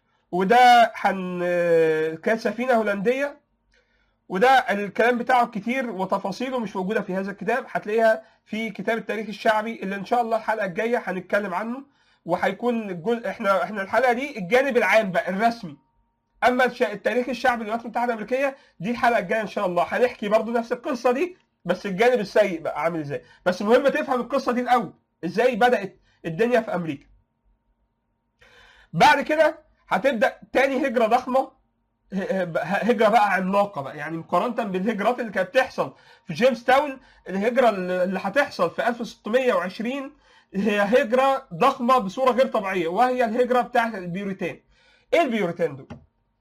Speaker 2: وده حن... كانت سفينه هولنديه وده الكلام بتاعه كتير وتفاصيله مش موجوده في هذا الكتاب هتلاقيها في كتاب التاريخ الشعبي اللي ان شاء الله الحلقه الجايه هنتكلم عنه وهيكون الجزء احنا احنا الحلقه دي الجانب العام بقى الرسمي اما الش... التاريخ الشعبي للولايات المتحده الامريكيه دي الحلقه الجايه ان شاء الله هنحكي برضو نفس القصه دي بس الجانب السيء بقى عامل ازاي بس مهم تفهم القصه دي الاول ازاي بدات الدنيا في امريكا بعد كده هتبدا تاني هجره ضخمه هجره بقى عملاقه بقى يعني مقارنه بالهجرات اللي كانت بتحصل في جيمس تاون الهجره اللي هتحصل في 1620 هي هجره ضخمه بصوره غير طبيعيه وهي الهجره بتاعت البيوريتان ايه البيوريتان دول؟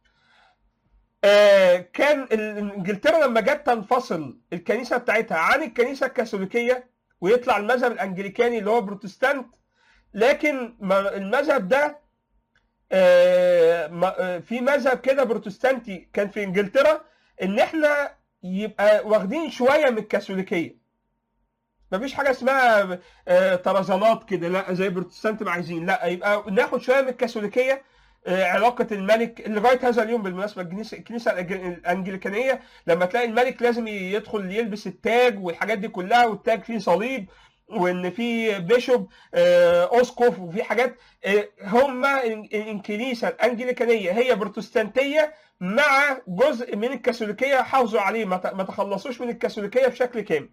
Speaker 2: آه كان ال- انجلترا لما جت تنفصل الكنيسه بتاعتها عن الكنيسه الكاثوليكيه ويطلع المذهب الانجليكاني اللي هو بروتستانت لكن ما- المذهب ده آه، ما- آه، في مذهب كده بروتستانتي كان في انجلترا ان احنا يبقى واخدين شويه من الكاثوليكيه مفيش حاجه اسمها آه، طرزانات كده لا زي البروتستانت ما عايزين لا يبقى ناخد شويه من الكاثوليكيه آه، علاقه الملك لغايه هذا اليوم بالمناسبه الكنيسه الكنيسه الأج- الانجليكانيه لما تلاقي الملك لازم يدخل يلبس التاج والحاجات دي كلها والتاج فيه صليب وان في بيشوب آه، اسقف وفي حاجات آه، هم ال- الكنيسه الانجليكانيه هي بروتستانتيه مع جزء من الكاثوليكيه حافظوا عليه ما ت- ما تخلصوش من الكاثوليكيه بشكل كامل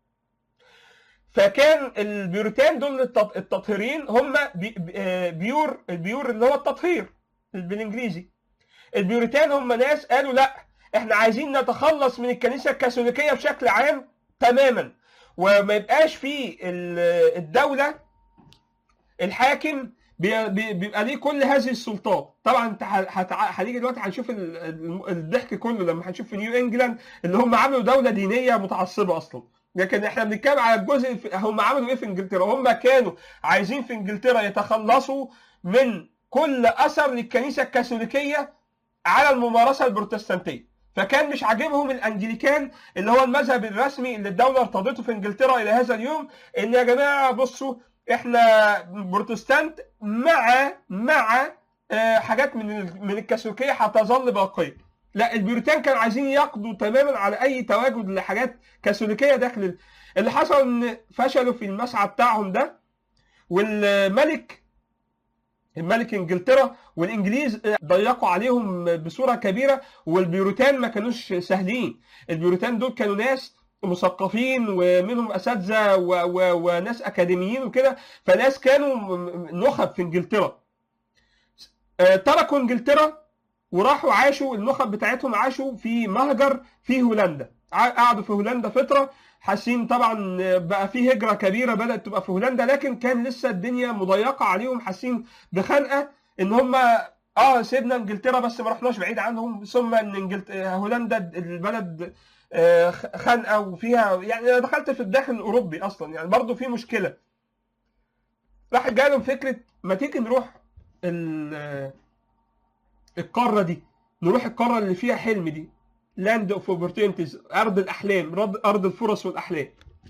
Speaker 2: فكان البيوريتان دول التط- التطهيرين هم بي- آه، بيور البيور اللي هو التطهير بالانجليزي البيوريتان هم ناس قالوا لا احنا عايزين نتخلص من الكنيسه الكاثوليكيه بشكل عام تماما وما يبقاش في ال- الدوله الحاكم بي- بي- بيبقى ليه كل هذه السلطات طبعا انت ه- هتع- هنيجي دلوقتي هنشوف ال- ال- الضحك كله لما هنشوف في نيو انجلاند اللي هم عملوا دوله دينيه متعصبه اصلا لكن احنا بنتكلم على الجزء في- هم عملوا ايه في انجلترا هم كانوا عايزين في انجلترا يتخلصوا من كل اثر للكنيسه الكاثوليكيه على الممارسه البروتستانتيه فكان مش عاجبهم الانجليكان اللي هو المذهب الرسمي اللي الدوله ارتضته في انجلترا الى هذا اليوم ان يا جماعه بصوا احنا بروتستانت مع مع آه، حاجات من ال- من الكاثوليكيه هتظل باقيه لا البريطان كانوا عايزين يقضوا تماما على اي تواجد لحاجات كاثوليكيه داخل ال- اللي حصل ان فشلوا في المسعى بتاعهم ده والملك الملك انجلترا والانجليز ضيقوا عليهم بصوره كبيره والبيروتان ما كانوش سهلين البيروتان دول كانوا ناس مثقفين ومنهم اساتذه و- و- وناس اكاديميين وكده فناس كانوا م- م- نخب في انجلترا آه، تركوا انجلترا وراحوا عاشوا النخب بتاعتهم عاشوا في مهجر في هولندا ع- قعدوا في هولندا فتره حاسين طبعا بقى في هجره كبيره بدات تبقى في هولندا لكن كان لسه الدنيا مضيقه عليهم حاسين بخنقه ان هم اه سيبنا انجلترا بس ما رحناش بعيد عنهم ثم ان انجلت... هولندا البلد آه، خانقه وفيها يعني انا دخلت في الداخل الاوروبي اصلا يعني برضو في مشكله راح جالهم فكره ما تيجي نروح ال- القاره دي نروح القاره اللي فيها حلم دي لاند اوف اوبورتيونيتيز ارض الاحلام رد- ارض الفرص والاحلام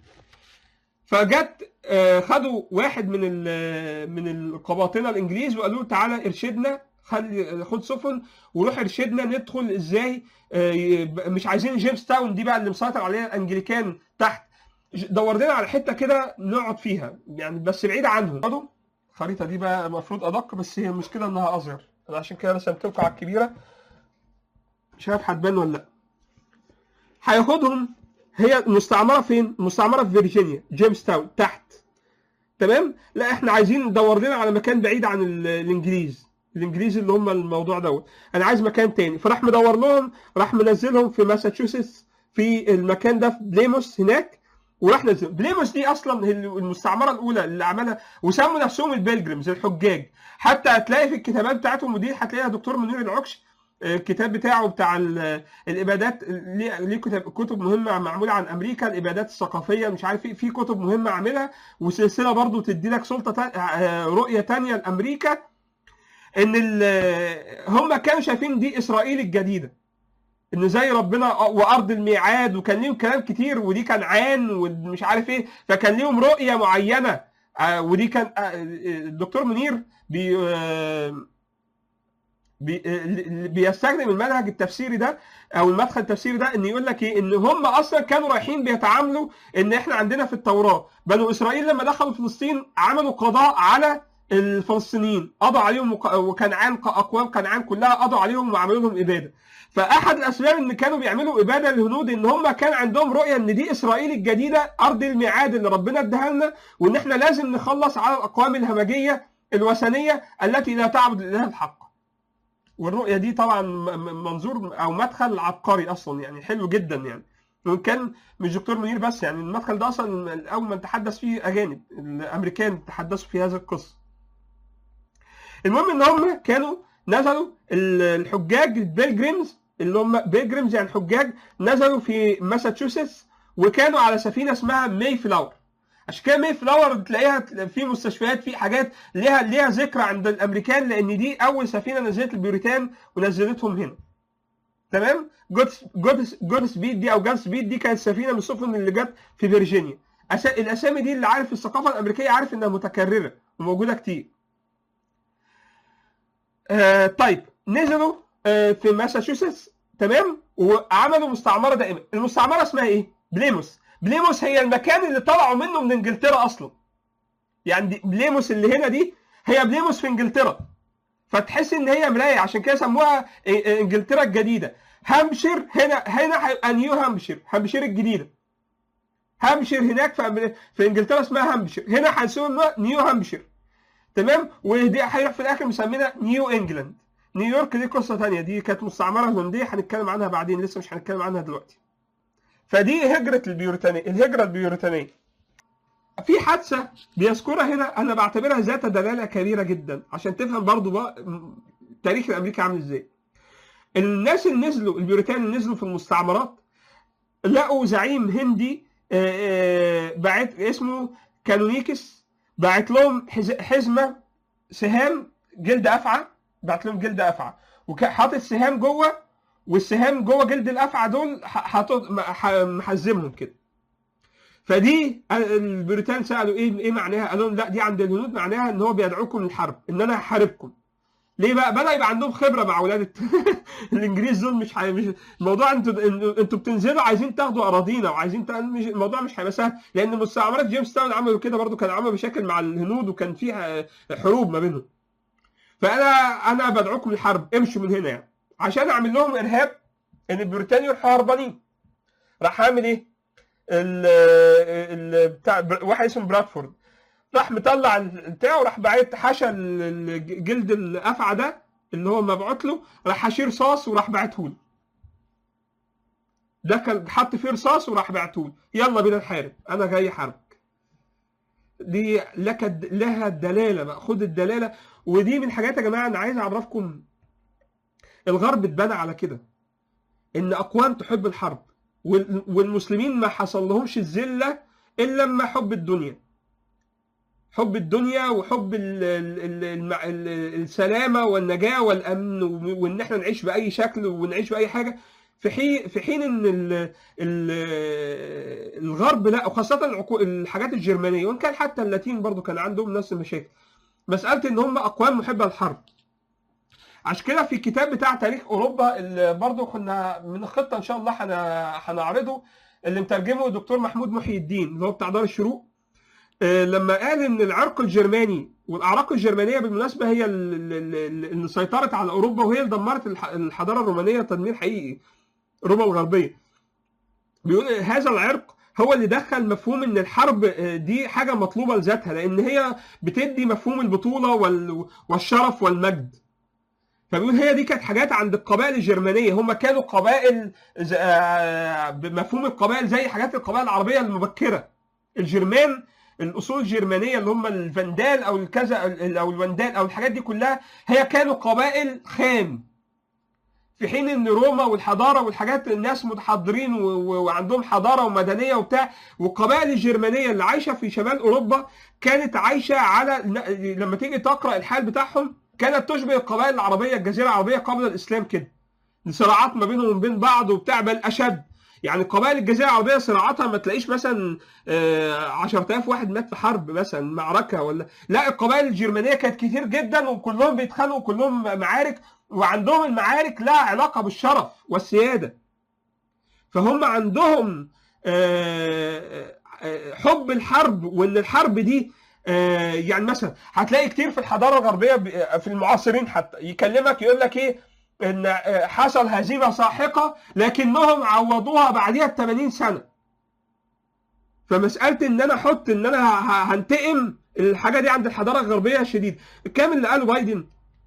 Speaker 2: فجت آه، خدوا واحد من ال- من القباطنه الانجليز وقالوا له تعالى ارشدنا خلي خد سفن وروح ارشدنا ندخل ازاي آه، يبقى- مش عايزين جيمس تاون دي بقى اللي مسيطر عليها الانجليكان تحت ج- دور لنا على حته كده نقعد فيها يعني بس بعيد عنهم برضو الخريطه دي بقى المفروض ادق بس هي المشكله انها اصغر أنا عشان كده رسمت لكم على الكبيره مش عارف هتبان ولا لا هياخدهم هي المستعمره فين؟ المستعمره في فيرجينيا جيمس تاون تحت تمام؟ لا احنا عايزين ندور لنا على مكان بعيد عن ال- الانجليز الانجليز اللي هم الموضوع دوت انا عايز مكان تاني فراح مدور لهم راح منزلهم في ماساتشوستس في المكان ده في بليموس هناك وراح نزل بليموس دي اصلا هي المستعمره الاولى اللي عملها وسموا نفسهم البيلجرمز الحجاج حتى هتلاقي في الكتابات بتاعتهم ودي هتلاقيها دكتور منير العكش الكتاب بتاعه بتاع ال- الابادات ليه ليه كتب كتب مهمه معموله عن امريكا الابادات الثقافيه مش عارف ايه في كتب مهمه عاملها وسلسله برضو تدي لك سلطه تا- آه، رؤيه تانية لامريكا ان ال- هم كانوا شايفين دي اسرائيل الجديده ان زي ربنا وارض الميعاد وكان ليهم كلام كتير ودي كنعان ومش عارف ايه فكان ليهم رؤيه معينه آه، ودي كان آه، الدكتور منير بي آه، بي- آه، بيستخدم المنهج التفسيري ده او المدخل التفسيري ده ان يقول لك ايه ان هم اصلا كانوا رايحين بيتعاملوا ان احنا عندنا في التوراه بنو اسرائيل لما دخلوا فلسطين عملوا قضاء على الفلسطينيين قضوا عليهم وق- وكنعان اقوام كنعان كلها قضوا عليهم وعملوا لهم اباده فاحد الاسباب ان كانوا بيعملوا اباده للهنود ان هم كان عندهم رؤيه ان دي اسرائيل الجديده ارض الميعاد اللي ربنا اداها لنا وان احنا لازم نخلص على الاقوام الهمجيه الوثنيه التي لا تعبد الاله الحق والرؤيه دي طبعا م- م- منظور او مدخل عبقري اصلا يعني حلو جدا يعني وان كان مش دكتور منير بس يعني المدخل ده اصلا اول من تحدث فيه اجانب الامريكان تحدثوا في هذا القصه المهم ان هم كانوا نزلوا ال- الحجاج البيلجريمز اللي هم بيلجريمز يعني حجاج نزلوا في ماساتشوستس وكانوا على سفينه اسمها ماي فلاور عشان كده ماي فلاور تلاقيها في مستشفيات في حاجات ليها ليها ذكرى عند الامريكان لان دي اول سفينه نزلت البريطان ونزلتهم هنا تمام جود جود جود سبيد دي او جاد سبيد دي كانت سفينه من السفن اللي جت في فيرجينيا أس... الاسامي دي اللي عارف في الثقافه الامريكيه عارف انها متكرره وموجوده كتير آه طيب نزلوا آه في ماساتشوستس تمام وعملوا مستعمره دائمه المستعمره اسمها ايه بليموس بليموس هي المكان اللي طلعوا منه من انجلترا اصلا يعني دي بليموس اللي هنا دي هي بليموس في انجلترا فتحس ان هي مرايه عشان كده سموها إيه- انجلترا الجديده هامشير هنا هنا هيبقى نيو هامشير هامشير الجديده هامشير هناك في, أمر- في انجلترا اسمها هامشير هنا هنسميها نيو هامشير تمام ودي هيروح في الاخر مسمينها نيو انجلاند نيويورك دي قصه ثانيه دي كانت مستعمره هولنديه هنتكلم عنها بعدين لسه مش هنتكلم عنها دلوقتي فدي هجره البيوريتانيه الهجره البيوريتانيه في حادثه بيذكرها هنا انا بعتبرها ذات دلاله كبيره جدا عشان تفهم برضو بقى تاريخ الامريكي عامل ازاي الناس اللي نزلوا البريطان اللي نزلوا في المستعمرات لقوا زعيم هندي بعت اسمه كانونيكس بعت لهم حزمه سهام جلد افعى بعت لهم جلد افعى وحاطط سهام جوه والسهام جوه جلد الافعى دول حاطط محزمهم كده فدي البريطان سالوا ايه ايه معناها؟ قالوا لهم لا دي عند الهنود معناها ان هو بيدعوكم للحرب ان انا هحاربكم. ليه بقى؟ بدا يبقى عندهم خبره مع اولاد الانجليز دول مش حي... مش الموضوع انتوا انتوا بتنزلوا عايزين تاخدوا اراضينا وعايزين ت... مش... الموضوع مش هيبقى سهل لان مستعمرات جيمس تاون عملوا كده برضو كان عملوا مشاكل مع الهنود وكان فيها حروب ما بينهم. فانا انا بدعوكم للحرب امشوا من هنا يعني عشان اعمل لهم ارهاب ان البريطانيين يروحوا هربانين. راح عامل ايه؟ ال ال بتاع واحد اسمه برادفورد راح مطلع البتاع وراح باعت حشى جلد الافعى ده اللي هو مبعوت له راح حشيه رصاص وراح باعته له ده كان حط فيه رصاص وراح بعته له يلا بينا نحارب انا جاي حربك دي لك لها الدلاله بقى خد الدلاله ودي من الحاجات يا جماعه انا عايز اعرفكم الغرب اتبنى على كده ان اقوام تحب الحرب والمسلمين ما حصل لهمش الذله الا لما حب الدنيا حب الدنيا وحب ال ال ال ال السلامه والنجاه والامن وان احنا نعيش باي شكل ونعيش باي حاجه في حين في حين ان ال ال الغرب لا وخاصه الحاجات الجرمانيه وان كان حتى اللاتين برضو كان عندهم نفس المشاكل مساله ان هم اقوام محبه للحرب عشان كده في الكتاب بتاع تاريخ اوروبا اللي برضه كنا من الخطه ان شاء الله هنعرضه اللي مترجمه الدكتور محمود محي الدين اللي هو بتاع دار الشروق لما قال ان العرق الجرماني والاعراق الجرمانيه بالمناسبه هي اللي سيطرت على اوروبا وهي اللي دمرت الحضاره الرومانيه تدمير حقيقي اوروبا الغربيه بيقول هذا العرق هو اللي دخل مفهوم ان الحرب دي حاجه مطلوبه لذاتها لان هي بتدي مفهوم البطوله والشرف والمجد فبيقول هي دي كانت حاجات عند القبائل الجرمانيه هم كانوا قبائل بمفهوم القبائل زي حاجات القبائل العربيه المبكره الجرمان الاصول الجرمانيه اللي هم الفندال او الكذا او الوندال او الحاجات دي كلها هي كانوا قبائل خام في حين ان روما والحضاره والحاجات الناس متحضرين وعندهم حضاره ومدنيه وبتاع والقبائل الجرمانيه اللي عايشه في شمال اوروبا كانت عايشه على لما تيجي تقرا الحال بتاعهم كانت تشبه القبائل العربيه الجزيره العربيه قبل الاسلام كده صراعات ما بينهم وبين بعض وبتاع بل اشد يعني قبائل الجزيره العربيه صراعاتها ما تلاقيش مثلا 10000 واحد مات في حرب مثلا معركه ولا لا القبائل الجرمانيه كانت كتير جدا وكلهم بيتخانقوا وكلهم معارك وعندهم المعارك لها علاقه بالشرف والسياده فهم عندهم حب الحرب وان الحرب دي يعني مثلا هتلاقي كتير في الحضاره الغربيه في المعاصرين حتى يكلمك يقول لك ايه ان حصل هزيمه ساحقه لكنهم عوضوها بعديها ب 80 سنه فمساله ان انا احط ان انا هنتقم الحاجه دي عند الحضاره الغربيه شديد الكلام اللي قاله بايدن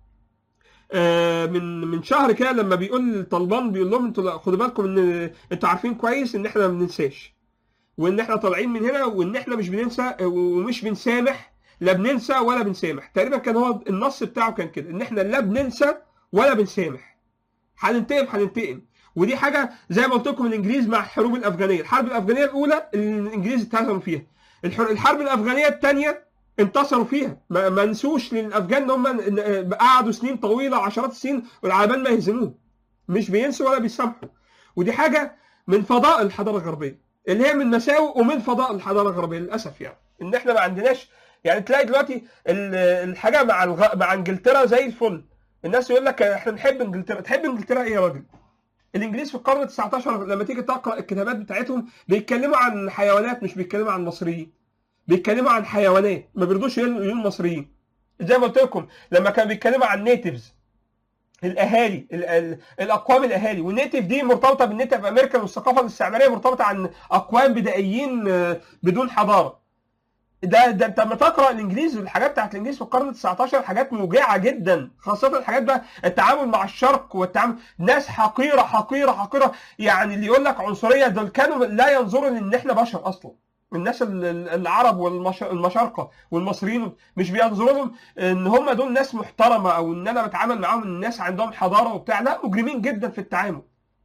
Speaker 2: من من شهر كده لما بيقول طالبان بيقول لهم انتوا خدوا بالكم ان انتوا عارفين كويس ان احنا ما بننساش وان احنا طالعين من هنا وان احنا مش بننسى ومش بنسامح لا بننسى ولا بنسامح تقريبا كان هو النص بتاعه كان كده ان احنا لا بننسى ولا بنسامح هننتقم هننتقم ودي حاجه زي ما قلت لكم الانجليز مع الحروب الافغانيه الحرب الافغانيه الاولى الانجليز اتهزموا فيها الحرب الافغانيه الثانيه انتصروا فيها ما, ما نسوش للافغان ان هم قعدوا سنين طويله عشرات السنين والعلمان ما يهزموه مش بينسوا ولا بيسامحوا ودي حاجه من فضاء الحضاره الغربيه اللي هي من مساوئ ومن فضاء الحضاره الغربيه للاسف يعني ان احنا ما عندناش يعني تلاقي دلوقتي الحاجه مع الغ... مع انجلترا زي الفل الناس يقول لك احنا نحب انجلترا تحب انجلترا ايه يا راجل الانجليز في القرن ال 19 لما تيجي تقرا الكتابات بتاعتهم بيتكلموا عن حيوانات مش بيتكلموا عن مصريين بيتكلموا عن حيوانات ما بيرضوش يقولوا مصريين زي ما قلت لكم لما كانوا بيتكلموا عن نيتيفز الاهالي ال ال الاقوام الاهالي والنيتيف دي مرتبطه بالنيتيف امريكان والثقافه الاستعماريه مرتبطه عن اقوام بدائيين بدون حضاره ده ده انت لما تقرا الانجليز والحاجات بتاعت الانجليز في القرن ال 19 حاجات موجعه جدا خاصه الحاجات بقى التعامل مع الشرق والتعامل ناس حقيره حقيره حقيره يعني اللي يقول لك عنصريه دول كانوا لا ينظروا ان احنا بشر اصلا الناس ال- ال- العرب والمشارقه والمصريين مش بينظروا لهم ان هم دول ناس محترمه او ان انا بتعامل معاهم الناس عندهم حضاره وبتاع لا مجرمين جدا في التعامل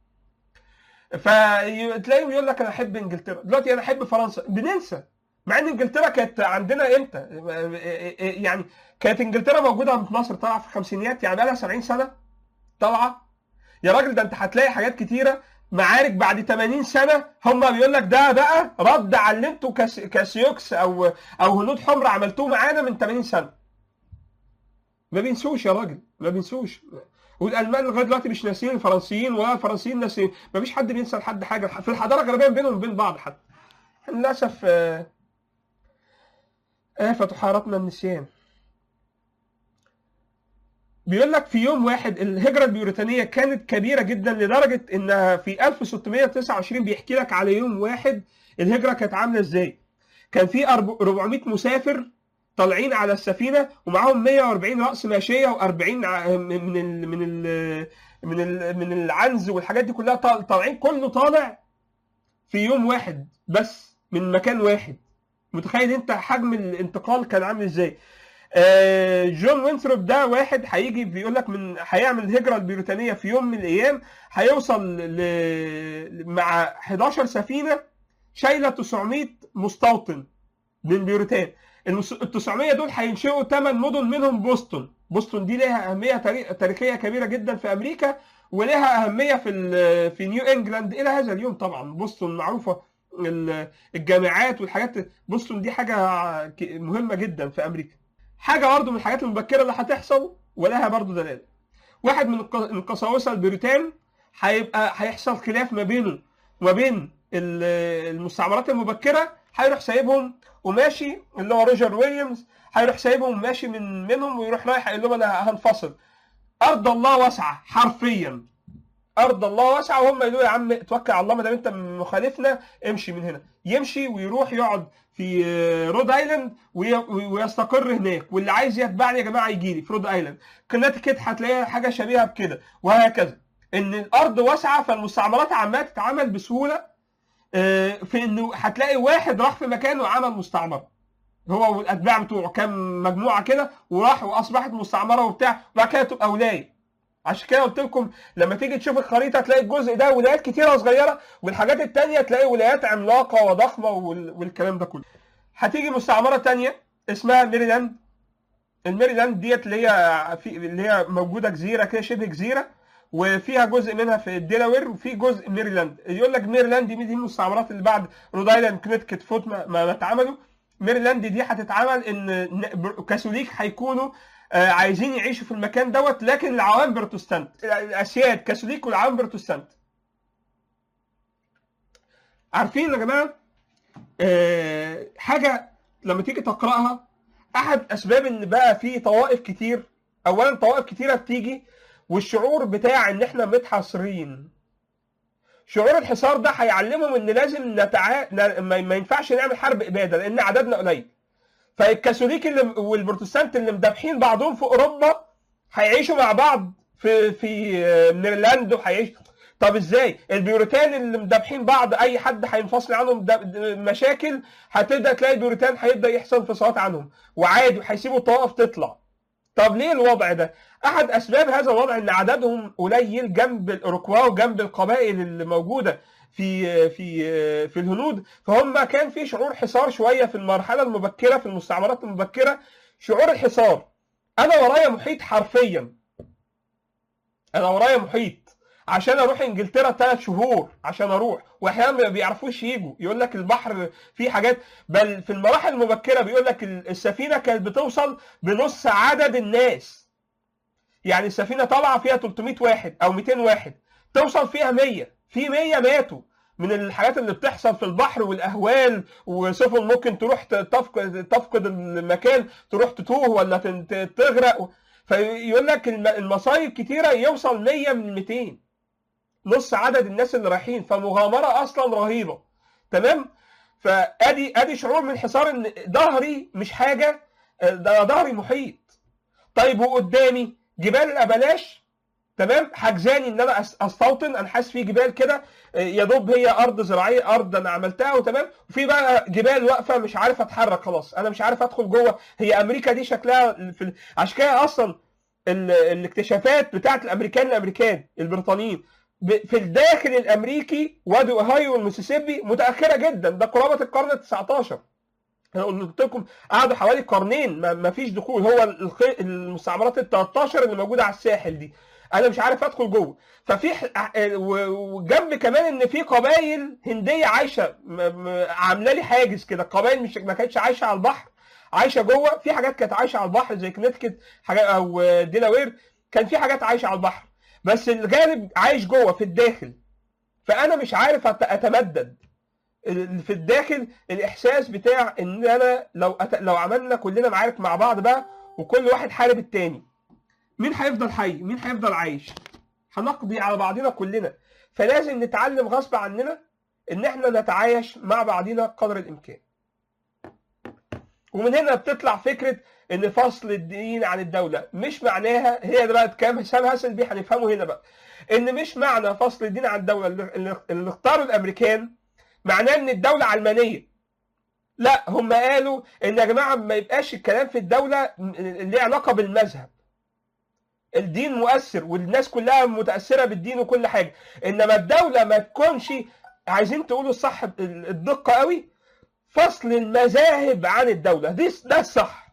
Speaker 2: فتلاقيهم يقول لك انا احب انجلترا دلوقتي انا احب فرنسا بننسى مع ان انجلترا كانت عندنا امتى يعني كانت انجلترا موجوده في مصر طالعه في الخمسينيات يعني بقى لها 70 سنه طالعه يا راجل ده انت هتلاقي حاجات كتيره معارك بعد 80 سنه هم بيقول لك ده بقى رد على اللي انتوا كاس- كاسيوكس او او هنود حمر عملتوه معانا من 80 سنه ما بينسوش يا راجل ما بينسوش والالمان لغايه دلوقتي مش ناسيين الفرنسيين ولا الفرنسيين ناسيين ما فيش حد بينسى لحد حاجه في الحضاره الغربيه بينهم وبين بعض حتى للاسف آه، آفة حارتنا النسيان بيقول لك في يوم واحد الهجرة البريطانية كانت كبيرة جدا لدرجة انها في 1629 بيحكي لك على يوم واحد الهجرة كانت عاملة ازاي كان في أرب- 400 مسافر طالعين على السفينة ومعاهم 140 رأس ماشية و40 من ال من ال من ال من العنز والحاجات دي كلها طال- طالعين كله طالع في يوم واحد بس من مكان واحد متخيل انت حجم الانتقال كان عامل ازاي آه، جون وينثروب ده واحد هيجي بيقول لك من هيعمل الهجره البريطانيه في يوم من الايام هيوصل ل... مع 11 سفينه شايله 900 مستوطن من بيروتان المس- ال 900 دول هينشئوا 8 مدن منهم بوسطن بوسطن دي لها اهميه تاري- تاريخيه كبيره جدا في امريكا ولها اهميه في ال- في نيو انجلاند الى هذا اليوم طبعا بوسطن معروفه ال- الجامعات والحاجات بوسطن دي حاجه ك- مهمه جدا في امريكا حاجه برضه من الحاجات المبكره اللي هتحصل ولها برضه دلاله واحد من الق- من القساوسه البريطان هيبقى هيحصل خلاف ما بينه وما بين ال- المستعمرات المبكره هيروح سايبهم وماشي اللي هو روجر ويليامز هيروح سايبهم وماشي من منهم ويروح رايح يقول لهم انا هنفصل ارض الله واسعه حرفيا ارض الله واسعه وهم يقولوا يا عم توكل على الله ما دام انت مخالفنا امشي من هنا يمشي ويروح يقعد في رود ايلاند وي- ويستقر هناك واللي عايز يتبعني يا جماعه يجي لي في رود ايلاند كونتيكت هتلاقيها حاجه شبيهه بكده وهكذا ان الارض واسعه فالمستعمرات عماله تتعمل بسهوله آه، في انه هتلاقي واحد راح في مكان وعمل مستعمره هو والاتباع بتوعه كام مجموعه كده وراح واصبحت مستعمره وبتاع وبعد كده تبقى ولايه عشان كده قلت لكم لما تيجي تشوف الخريطه تلاقي الجزء ده ولايات كتيره صغيره والحاجات التانية تلاقي ولايات عملاقه وضخمه وال- والكلام ده كله هتيجي مستعمره تانية اسمها ميريلاند الميريلاند ديت اللي هي في اللي هي موجوده جزيره كده شبه جزيره وفيها جزء منها في الدلاوير وفي جزء ميريلاند يقول لك ميريلاند دي دي المستعمرات اللي بعد رود ايلاند كنتيكت فوت ما, ما ما اتعملوا ميريلاند دي هتتعمل ان ن- كاثوليك هيكونوا آه، عايزين يعيشوا في المكان دوت لكن العوام بروتستانت الاسياد كاثوليك والعوام بروتستانت عارفين يا جماعه آه، حاجه لما تيجي تقراها احد اسباب ان بقى في طوائف كتير اولا طوائف كتيره بتيجي والشعور بتاع ان احنا متحاصرين شعور الحصار ده هيعلمهم ان لازم نتعا... ن- ما ما ينفعش نعمل حرب اباده لان عددنا قليل فالكاثوليك اللي والبروتستانت اللي مدابحين بعضهم في اوروبا هيعيشوا مع بعض في في آه، ميرلاند وهيعيش طب ازاي البيوريتان اللي مدابحين بعض اي حد هينفصل عنهم ده- ده مشاكل هتبدا تلاقي البيوريتان هيبدا يحصل انفصالات عنهم وعادي هيسيبوا الطوائف تطلع طب ليه الوضع ده؟ احد اسباب هذا الوضع ان عددهم قليل جنب الاوروكوا وجنب القبائل اللي موجوده في في في الهنود فهم كان في شعور حصار شويه في المرحله المبكره في المستعمرات المبكره شعور الحصار انا ورايا محيط حرفيا انا ورايا محيط عشان اروح انجلترا ثلاث شهور عشان اروح واحيانا ما بيعرفوش يجوا يقول لك البحر فيه حاجات بل في المراحل المبكره بيقول لك السفينه كانت بتوصل بنص عدد الناس يعني السفينه طالعه فيها 300 واحد او 200 واحد توصل فيها 100 في 100 ماتوا من الحاجات اللي بتحصل في البحر والاهوال وسفن ممكن تروح تفقد تفقد المكان تروح تتوه ولا تن- تغرق فيقول لك الم- المصايب كتيره يوصل 100 من 200 نص عدد الناس اللي رايحين فمغامره اصلا رهيبه تمام فادي ادي شعور من حصار ان ظهري مش حاجه ده ظهري محيط طيب وقدامي جبال الابلاش تمام حجزاني ان انا أس- استوطن انحاس في جبال كده آه، يا دوب هي ارض زراعيه ارض انا عملتها وتمام وفي بقى جبال واقفه مش عارف اتحرك خلاص انا مش عارف ادخل جوه هي امريكا دي شكلها في ال- عشان كده اصلا ال- الاكتشافات بتاعت الامريكان الامريكان البريطانيين ب- في الداخل الامريكي وادي اوهايو والميسيسيبي متاخره جدا ده قرابه القرن ال 19 انا قلت لكم قعدوا حوالي قرنين ما ما فيش دخول هو الخ- المستعمرات ال 13 اللي موجوده على الساحل دي انا مش عارف ادخل جوه ففي ح- و- وجنب كمان ان في قبائل هنديه عايشه م- م- عامله لي حاجز كده قبائل مش ما كانتش عايشه على البحر عايشه جوه في حاجات كانت عايشه على البحر زي كنتيكت حاجات او ديلاوير كان في حاجات عايشه على البحر بس الغالب عايش جوه في الداخل فانا مش عارف أت- اتمدد ال- في الداخل الاحساس بتاع ان انا لو أت... لو عملنا كلنا معارك مع بعض بقى وكل واحد حارب التاني مين هيفضل حي مين هيفضل عايش هنقضي على بعضنا كلنا فلازم نتعلم غصب عننا ان احنا نتعايش مع بعضنا قدر الامكان ومن هنا بتطلع فكره ان فصل الدين عن الدوله مش معناها هي ده بقى كلام هشام هاسل بيه هنفهمه هنا بقى ان مش معنى فصل الدين عن الدوله اللي اللي اختاروا الامريكان معناه ان الدوله علمانيه لا هم قالوا ان يا جماعه ما يبقاش الكلام في الدوله ليه علاقه بالمذهب الدين مؤثر والناس كلها متاثره بالدين وكل حاجه انما الدوله ما تكونش عايزين تقولوا الصح الدقه قوي فصل المذاهب عن الدوله دي ده الصح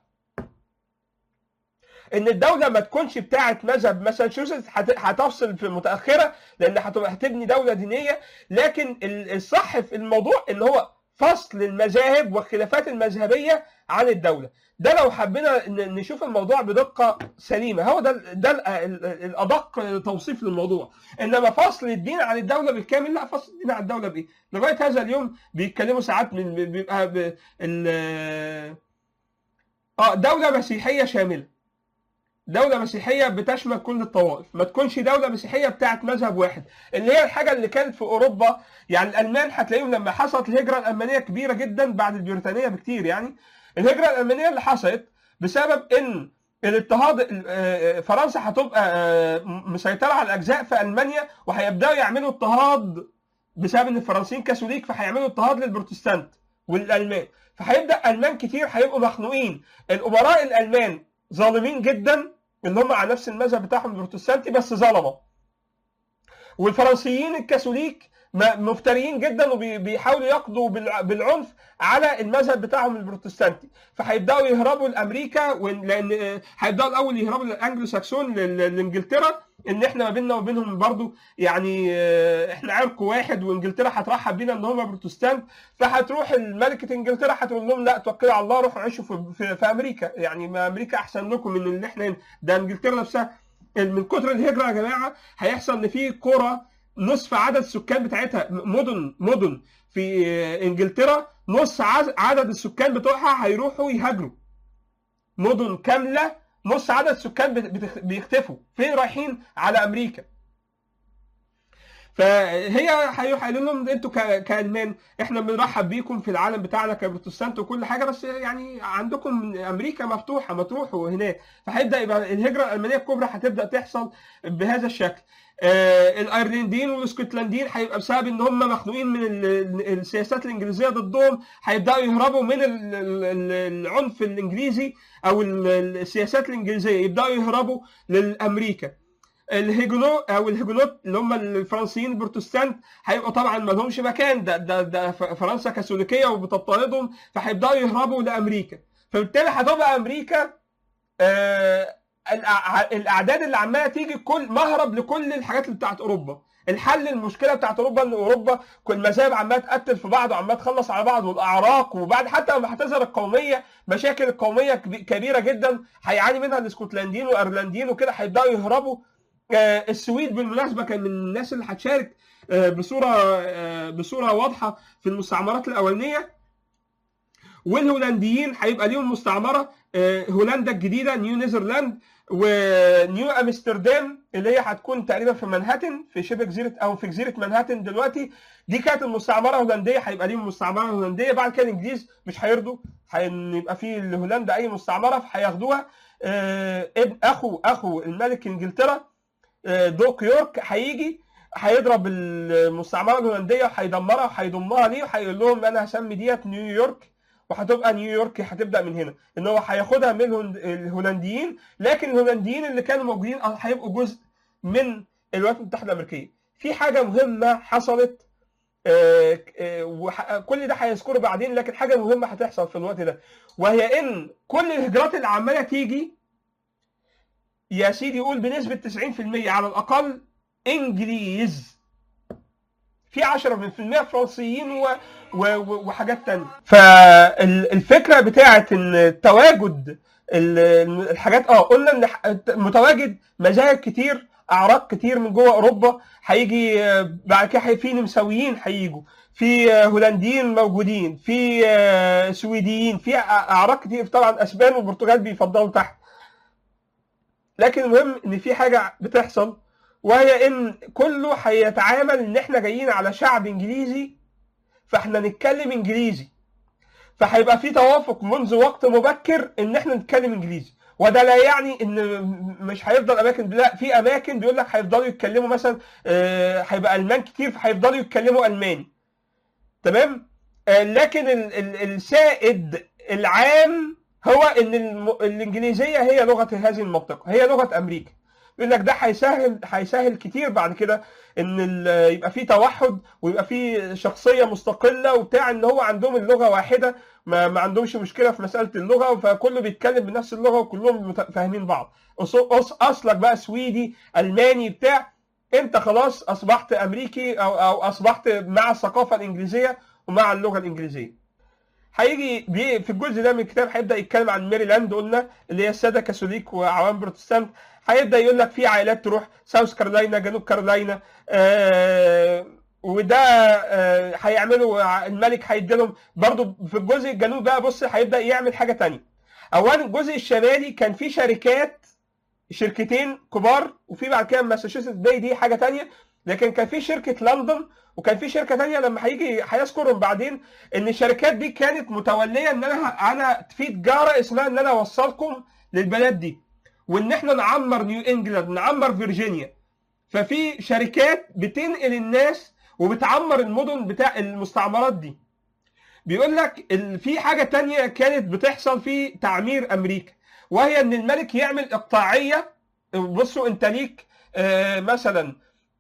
Speaker 2: ان الدوله ما تكونش بتاعه مذهب ماساتشوستس هت- هتفصل في متاخره لان هتبقى هتبني دوله دينيه لكن ال- الصح في الموضوع ان هو فصل المذاهب والخلافات المذهبيه عن الدوله ده لو حبينا ن- نشوف الموضوع بدقه سليمه هو ده ال- ده ال- ال- الادق توصيف للموضوع انما فصل الدين عن الدوله بالكامل لا فصل الدين عن الدوله بايه لغايه هذا اليوم بيتكلموا ساعات من بيبقى ب- ال- اه دوله مسيحيه شامله دولة مسيحية بتشمل كل الطوائف، ما تكونش دولة مسيحية بتاعت مذهب واحد، اللي هي الحاجة اللي كانت في أوروبا، يعني الألمان هتلاقيهم لما حصلت الهجرة الألمانية كبيرة جدا بعد البريطانية بكتير يعني، الهجرة الألمانية اللي حصلت بسبب إن الاضطهاد آه، فرنسا هتبقى آه، مسيطرة على أجزاء في ألمانيا وهيبدأوا يعملوا اضطهاد بسبب إن الفرنسيين كاثوليك فهيعملوا اضطهاد للبروتستانت والألمان، فهيبدأ ألمان كتير هيبقوا مخنوقين، الأمراء الألمان ظالمين جدا اللي هم على نفس المذهب بتاعهم البروتستانتي بس ظلمه والفرنسيين الكاثوليك م- مفتريين جدا وبيحاولوا يقضوا بالع- بالعنف على المذهب بتاعهم البروتستانتي فهيبداوا يهربوا لامريكا وإن- لان آه، هيبداوا الاول يهربوا للانجلو ساكسون لل- لانجلترا ان احنا ما بيننا وبينهم برضو يعني آه، احنا عرق واحد وانجلترا هترحب بينا ان هم بروتستانت فهتروح الملكه انجلترا هتقول لهم لا توكلوا على الله روحوا عيشوا في, في, في امريكا يعني ما امريكا احسن لكم من اللي احنا هنا ده انجلترا نفسها من كتر الهجره يا جماعه هيحصل ان في قرى نصف عدد السكان بتاعتها مدن مدن في انجلترا نص عز- عدد السكان بتوعها هيروحوا يهاجروا مدن كامله نص عدد السكان بت- بتخ- بيختفوا فين رايحين على امريكا فهي هيقولوا لهم انتوا ك- كالمان احنا بنرحب بيكم في العالم بتاعنا كبروتستانت وكل حاجه بس يعني عندكم امريكا مفتوحه ما تروحوا هناك فهيبدا يبقى الهجره الالمانيه الكبرى هتبدا تحصل بهذا الشكل آه الايرلنديين والاسكتلنديين هيبقى بسبب ان هم مخنوقين من ال- السياسات الانجليزيه ضدهم هيبداوا يهربوا من ال- ال- ال- العنف الانجليزي او ال- السياسات الانجليزيه يبداوا يهربوا لامريكا الهيجونو او الهيجونوت اللي هم الفرنسيين البروتستانت هيبقوا طبعا ما لهمش مكان ده ده ده ف- فرنسا كاثوليكيه وبتضطهدهم فهيبداوا يهربوا لامريكا فبالتالي هتبقى امريكا آه الأع- الاعداد اللي عماله تيجي كل مهرب لكل الحاجات اللي بتاعت اوروبا الحل المشكله بتاعت اوروبا ان اوروبا كل المذاهب عماله تقتل في بعض وعماله تخلص على بعض والاعراق وبعد حتى لما هتظهر القوميه مشاكل القوميه كبي- كبيره جدا هيعاني منها الاسكتلنديين والايرلنديين وكده هيبداوا يهربوا آه، السويد بالمناسبه كان من الناس اللي هتشارك آه، بصوره آه، بصوره واضحه في المستعمرات الاولانيه والهولنديين هيبقى ليهم مستعمره آه، هولندا الجديده نيو نيذرلاند ونيو امستردام اللي هي هتكون تقريبا في منهاتن في شبه جزيره او في جزيره منهاتن دلوقتي دي كانت المستعمره هولنديه هيبقى ليهم مستعمره هولنديه بعد كده الانجليز مش هيرضوا هن- يبقى في لهولندا اي مستعمره فهياخدوها آه، ابن اخو اخو الملك انجلترا آه، دوك يورك هيجي هيضرب المستعمره الهولنديه وهيدمرها وهيضمها ليه وهيقول لهم انا هسمي ديت نيويورك وهتبقى نيويورك هتبدا من هنا ان هو هياخدها من الهند- الهولنديين لكن الهولنديين اللي كانوا موجودين هيبقوا جزء من الولايات المتحده الامريكيه في حاجه مهمه حصلت آه، آه، وح- كل ده هيذكره بعدين لكن حاجه مهمه هتحصل في الوقت ده وهي ان كل الهجرات اللي عماله تيجي يا سيدي يقول بنسبه 90% على الاقل انجليز في 10% فرنسيين و... و... و- وحاجات تانية فالفكره بتاعت ان تواجد ال- الحاجات اه قلنا ان ح- متواجد مذاهب كتير اعراق كتير من جوه اوروبا هيجي آه، بعد كده هي- في نمساويين هيجوا في آه، هولنديين موجودين في آه، سويديين في أع- اعراق كتير طبعا اسبان والبرتغال بيفضلوا تحت لكن المهم ان في حاجه بتحصل وهي ان كله هيتعامل ان احنا جايين على شعب انجليزي فاحنا نتكلم انجليزي فهيبقى في توافق منذ وقت مبكر ان احنا نتكلم انجليزي وده لا يعني ان مش هيفضل اماكن لا في اماكن بيقول لك هيفضلوا يتكلموا مثلا آه، هيبقى المان كتير فهيفضلوا يتكلموا الماني تمام آه، لكن ال- ال- السائد العام هو ان الم- الانجليزيه هي لغه هذه المنطقه هي لغه امريكا يقول لك ده هيسهل هيسهل كتير بعد كده ان ال- يبقى في توحد ويبقى في شخصيه مستقله وبتاع ان هو عندهم اللغه واحده ما, ما عندهمش مشكله في مساله اللغه فكله بيتكلم بنفس اللغه وكلهم مت- فاهمين بعض أص- أص- اصلك بقى سويدي الماني بتاع انت خلاص اصبحت امريكي او او اصبحت مع الثقافه الانجليزيه ومع اللغه الانجليزيه هيجي بي- في الجزء ده من الكتاب هيبدا يتكلم عن ميريلاند قلنا اللي هي الساده كاثوليك وعوام بروتستانت هيبدا يقول لك في عائلات تروح ساوث كارولاينا جنوب كارولاينا آه وده آه هيعملوا ع- الملك هيديلهم برضو في الجزء الجنوبي بقى بص هيبدا يعمل حاجه تانية اولا الجزء الشمالي كان في شركات شركتين كبار وفي بعد كده ماساتشوستس باي دي حاجه تانية لكن كان في شركه لندن وكان في شركه تانية لما هيجي هيذكرهم بعدين ان الشركات دي كانت متوليه ان انا انا في تجاره اسمها ان انا اوصلكم للبلاد دي وان احنا نعمر نيو انجلاند نعمر فيرجينيا ففي شركات بتنقل الناس وبتعمر المدن بتاع المستعمرات دي بيقول لك ال- في حاجه تانية كانت بتحصل في تعمير امريكا وهي ان الملك يعمل اقطاعيه بصوا انت ليك آه، مثلا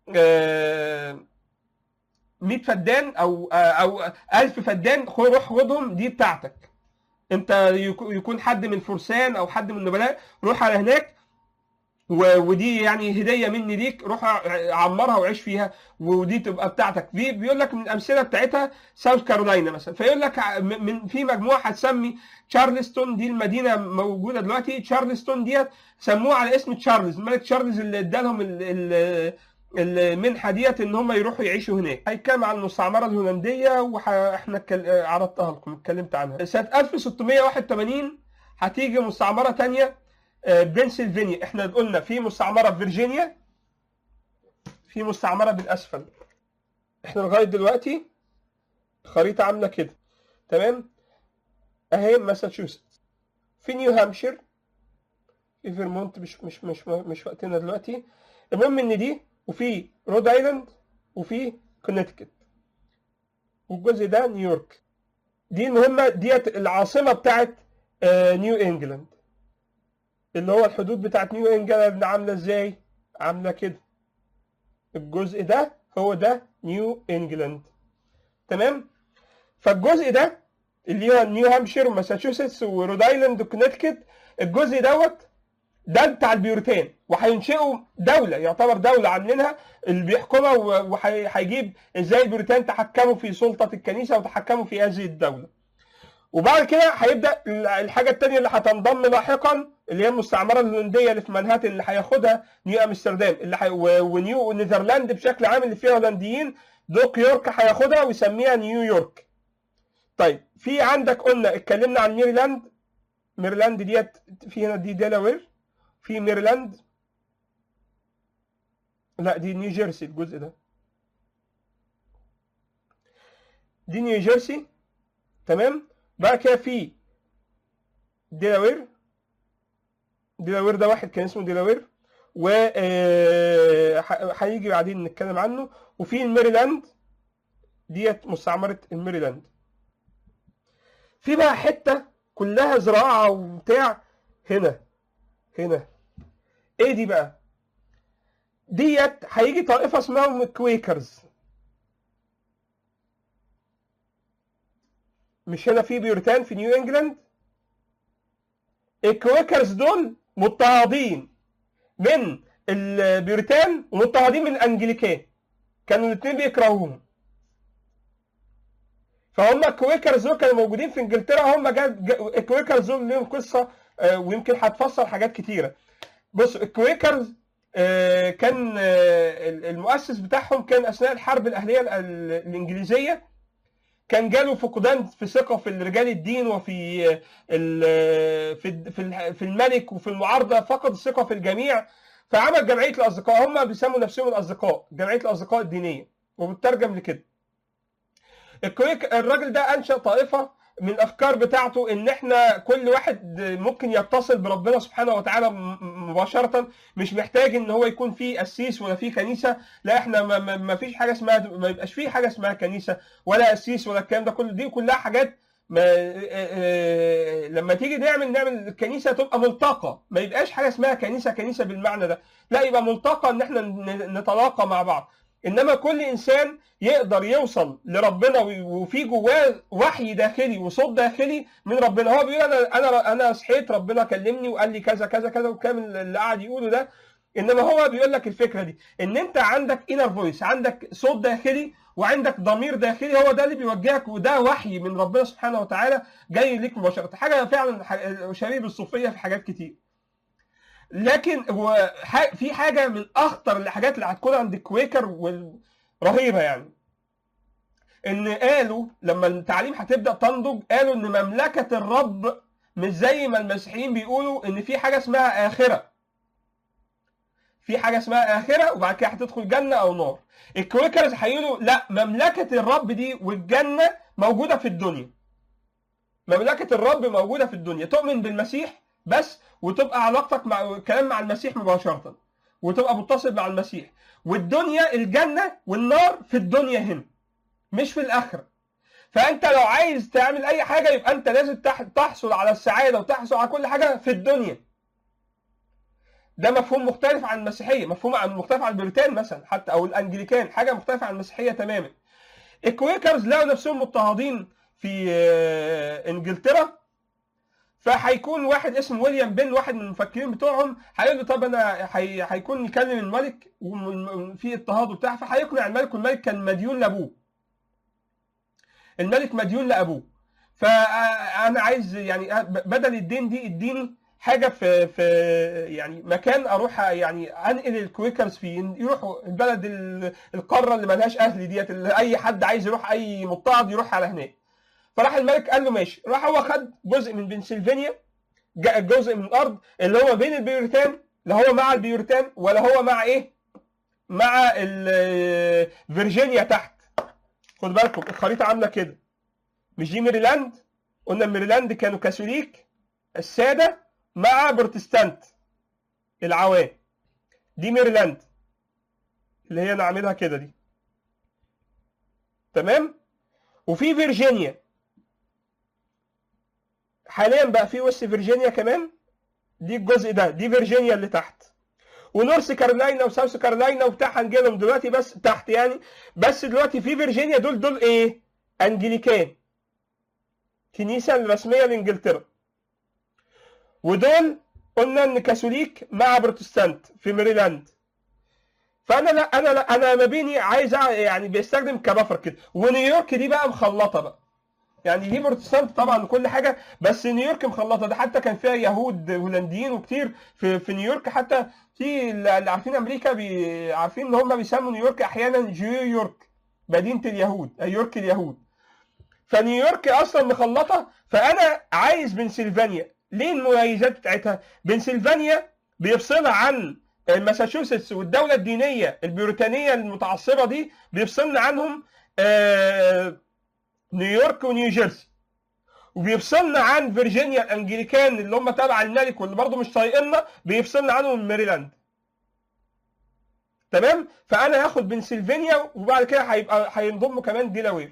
Speaker 2: آه، 100 فدان او او 1000 فدان خد- روح خدهم دي بتاعتك انت يك- يكون حد من فرسان او حد من النبلاء روح على هناك و- ودي يعني هديه مني ليك روح ع- عمرها وعيش فيها ودي تبقى بتاعتك في بيقول لك من الامثله بتاعتها ساوث كارولاينا مثلا فيقول لك ع- م- من في مجموعه هتسمي تشارلستون دي المدينه موجوده دلوقتي تشارلستون ديت سموها على اسم تشارلز الملك تشارلز اللي ادالهم ال- ال- المنحه ديت ان هم يروحوا يعيشوا هناك هيتكلم عن المستعمره الهولنديه واحنا عرضتها لكم اتكلمت عنها سنه 1681 هتيجي مستعمره تانية آه، بنسلفانيا احنا قلنا في مستعمره في فيرجينيا في مستعمره بالاسفل احنا لغايه دلوقتي الخريطه عامله كده تمام اهي ماساتشوستس في نيو هامشير في فيرمونت مش مش مش مش وقتنا دلوقتي المهم ان دي وفي رود ايلاند وفي كونتيكت والجزء ده نيويورك دي المهمه ديت العاصمه بتاعت آه، نيو انجلاند اللي هو الحدود بتاعت نيو انجلاند عامله ازاي عامله كده الجزء ده هو ده نيو انجلاند تمام فالجزء ده اللي هو نيو هامشير وماساتشوستس ورود ايلاند وكونتيكت الجزء دوت ده بتاع البيوريتان وهينشئوا دوله يعتبر دوله عاملينها اللي بيحكمها وهيجيب ازاي البيوريتان تحكموا في سلطه الكنيسه وتحكموا في هذه الدوله وبعد كده هيبدا الحاجه الثانيه اللي هتنضم لاحقا اللي هي المستعمره الهولنديه اللي في منهاتن اللي هياخدها نيو امستردام اللي حي... و- ونيو نيذرلاند بشكل عام اللي فيها هولنديين دوك يورك هياخدها ويسميها نيويورك طيب في عندك قلنا اتكلمنا عن ميريلاند ميريلاند ديت في هنا دي ديلاوير في ميريلاند لا دي نيو جيرسي الجزء ده دي نيو جيرسي تمام بعد كده في ديلاوير ديلاوير ده واحد كان اسمه ديلاوير و آه، ح- هيجي بعدين نتكلم عنه وفي الميريلاند ديت مستعمره الميريلاند في بقى حته كلها زراعه وبتاع هنا هنا ايه دي بقى ديت هيجي طائفه اسمهم الكويكرز مش هنا في بيوريتان في نيو انجلاند الكويكرز دول مضطهدين من البيوريتان ومضطهدين من الانجليكان كانوا الاثنين بيكرهوهم فهم الكويكرز دول كانوا موجودين في انجلترا هم جا جا الكويكرز دول لهم قصه آه، ويمكن هتفسر حاجات كتيره بص الكويكرز آه، كان آه، المؤسس بتاعهم كان اثناء الحرب الاهليه ال- ال- الانجليزيه كان جاله فقدان في ثقه في رجال الدين وفي ال- في الد- في الح- في الملك وفي المعارضه فقد الثقه في الجميع فعمل جمعيه الاصدقاء هم بيسموا نفسهم الاصدقاء جمعيه الاصدقاء الدينيه وبترجم لكده الكويك الراجل ده انشا طائفه من الافكار بتاعته ان احنا كل واحد ممكن يتصل بربنا سبحانه وتعالى م- مباشره مش محتاج ان هو يكون في قسيس ولا في كنيسه لا احنا ما, ما, ما فيش حاجه اسمها ما يبقاش في حاجه اسمها كنيسه ولا قسيس ولا الكلام ده كله دي كلها حاجات ما آه، آه، لما تيجي نعمل نعمل الكنيسه تبقى ملتقى ما يبقاش حاجه اسمها كنيسه كنيسه بالمعنى ده لا يبقى ملتقى ان احنا ن- نتلاقى مع بعض انما كل انسان يقدر يوصل لربنا وي- وفي جواه وحي داخلي وصوت داخلي من ربنا هو بيقول انا انا انا صحيت ربنا كلمني وقال لي كذا كذا كذا والكلام اللي قاعد يقوله ده انما هو بيقول لك الفكره دي ان انت عندك انر فويس عندك صوت داخلي وعندك ضمير داخلي هو ده اللي بيوجهك وده وحي من ربنا سبحانه وتعالى جاي ليك مباشره حاجه فعلا ح- شبيه بالصوفيه في حاجات كتير لكن هو ح- في حاجه من اخطر الحاجات اللي هتكون عند الكويكر والرهيبه يعني ان قالوا لما التعليم هتبدا تنضج قالوا ان مملكه الرب مش زي ما المسيحيين بيقولوا ان في حاجه اسمها اخره في حاجه اسمها اخره وبعد كده هتدخل جنه او نار الكويكرز هيقولوا لا مملكه الرب دي والجنه موجوده في الدنيا مملكه الرب موجوده في الدنيا تؤمن بالمسيح بس وتبقى علاقتك مع كلام مع المسيح مباشره وتبقى متصل مع المسيح والدنيا الجنه والنار في الدنيا هنا مش في الاخره فانت لو عايز تعمل اي حاجه يبقى انت لازم تح- تحصل على السعاده وتحصل على كل حاجه في الدنيا ده مفهوم مختلف عن المسيحيه مفهوم عن مختلف عن البريتان مثلا حتى او الانجليكان حاجه مختلفه عن المسيحيه تماما الكويكرز لقوا نفسهم مضطهدين في آه، انجلترا فهيكون واحد اسمه ويليام بن واحد من المفكرين بتوعهم هيقول له طب انا هي- هيكون يكلم الملك وفي اضطهاد وبتاع فهيقنع الملك والملك كان مديون لابوه الملك مديون لابوه فانا عايز يعني بدل الدين دي اديني حاجه في في يعني مكان اروح يعني انقل الكويكرز فيه يروحوا البلد ال- القاره اللي ملهاش اهل ديت اللي اي حد عايز يروح اي مضطهد يروح على هناك فراح الملك قال له ماشي راح هو خد جزء من بنسلفانيا جاء جزء من الارض اللي هو بين البيوريتان لا هو مع البيوريتان ولا هو مع ايه مع ال- فيرجينيا تحت خد بالكم الخريطه عامله كده مش دي ميريلاند قلنا ميريلاند كانوا كاثوليك الساده مع بروتستانت العوام دي ميريلاند اللي هي نعملها كده دي تمام وفي فيرجينيا حاليا بقى في وست فيرجينيا كمان دي الجزء ده دي فيرجينيا اللي تحت ونورث كارلاينا وساوث كارلاينا وبتاع هنجيلهم دلوقتي بس تحت يعني بس دلوقتي في فيرجينيا دول دول ايه؟ انجليكان كنيسه الرسميه لانجلترا ودول قلنا ان كاثوليك مع بروتستانت في ميريلاند فانا لا انا لا انا ما بيني عايز أع- يعني بيستخدم كبفر كده ونيويورك دي بقى مخلطه بقى يعني دي بروتستانت طبعا كل حاجه بس نيويورك مخلطه ده حتى كان فيها يهود هولنديين وكتير في في نيويورك حتى في اللي عارفين امريكا بي عارفين ان هم بيسموا نيويورك احيانا نيويورك مدينه اليهود نيويورك اليهود فنيويورك اصلا مخلطه فانا عايز بنسلفانيا ليه المميزات بتاعتها بنسلفانيا بيفصلها عن ماساتشوستس والدوله الدينيه البريطانيه المتعصبه دي بيفصلنا عنهم آه، نيويورك ونيوجيرسي وبيفصلنا عن فيرجينيا الانجليكان اللي هم تبع الملك واللي برضه مش طايقنا بيفصلنا عنهم ميريلاند تمام فانا هاخد بنسلفانيا وبعد كده هيبقى هينضم كمان ديلاوير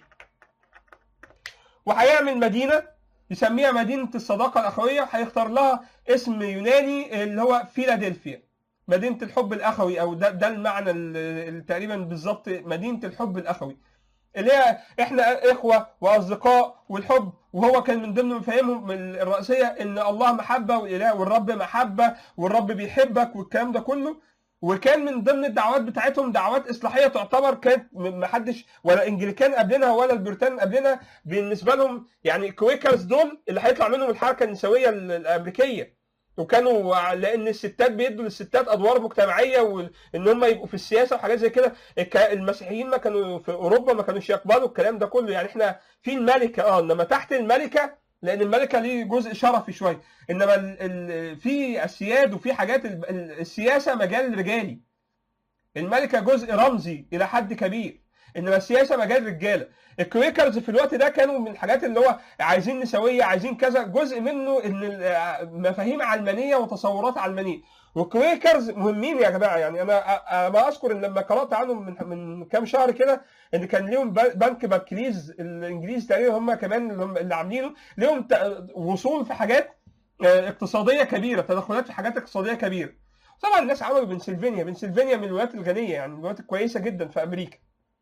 Speaker 2: وهيعمل مدينه يسميها مدينه الصداقه الاخويه هيختار لها اسم يوناني اللي هو فيلادلفيا مدينه الحب الاخوي او ده, ده المعنى ال- ال- تقريبا بالظبط مدينه الحب الاخوي اللي هي احنا اخوه واصدقاء والحب وهو كان من ضمن مفاهيمهم الرئيسيه ان الله محبه والاله والرب محبه والرب بيحبك والكلام ده كله وكان من ضمن الدعوات بتاعتهم دعوات اصلاحيه تعتبر كانت ما حدش ولا انجليكان قبلنا ولا البريطان قبلنا بالنسبه لهم يعني كويكرز دول اللي هيطلع منهم الحركه النسويه ال- الامريكيه وكانوا لان الستات بيدوا للستات ادوار مجتمعيه وان هم يبقوا في السياسه وحاجات زي كده الك- المسيحيين ما كانوا في اوروبا ما كانوش يقبلوا الكلام ده كله يعني احنا في الملكه اه انما تحت الملكه لان الملكه ليه جزء شرفي شويه انما ال ال في السياد وفي حاجات ال- ال- السياسه مجال رجالي الملكه جزء رمزي الى حد كبير انما السياسه مجال رجاله الكويكرز في الوقت ده كانوا من الحاجات اللي هو عايزين نسويه عايزين كذا جزء منه ان ال- مفاهيم علمانيه وتصورات علمانيه والكويكرز مهمين يا جماعه يعني انا أ- أ- ما اذكر ان لما قرات عنهم من من كام شهر كده ان كان ليهم ب- بنك باركليز الانجليز تقريبا هم كمان اللي, هم اللي عاملينه ليهم ت- وصول في حاجات آه، اقتصاديه كبيره تدخلات في حاجات اقتصاديه كبيره طبعا الناس عملوا بنسلفانيا بنسلفانيا من الولايات الغنيه يعني من الولايات الكويسه جدا في امريكا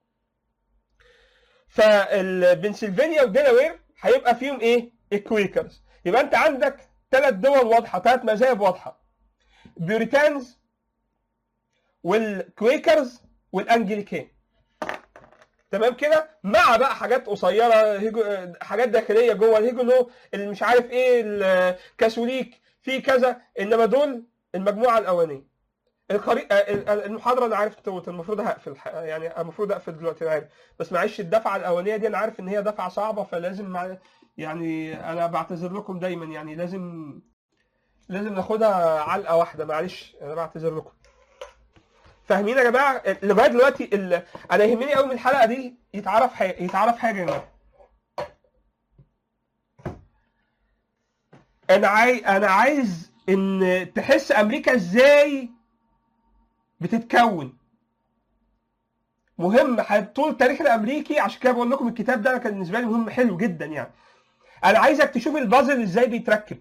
Speaker 2: فالبنسلفانيا وديلاوير هيبقى فيهم ايه الكويكرز يبقى انت عندك ثلاث دول واضحه ثلاث مذاهب واضحه بيوريتانز والكويكرز والانجليكان تمام كده مع بقى حاجات قصيره هيجو حاجات داخليه جوه الهيجونو اللي مش عارف ايه الكاثوليك في كذا انما دول المجموعه الاولانيه القري... المحاضره انا عارف توت المفروض هقفل يعني المفروض اقفل دلوقتي انا عارف بس معلش الدفعه الاولانيه دي انا عارف ان هي دفعه صعبه فلازم مع... يعني انا بعتذر لكم دايما يعني لازم لازم ناخدها علقه واحده معلش انا بعتذر لكم فاهمين يا جماعه لغايه دلوقتي ال... انا يهمني قوي من الحلقه دي يتعرف حاجه يتعرف حاجه يا جماعه انا عايز انا عايز ان تحس امريكا ازاي بتتكون مهم طول التاريخ الامريكي عشان كده بقول لكم الكتاب ده كان بالنسبه لي مهم حلو جدا يعني انا عايزك تشوف البازل ازاي بيتركب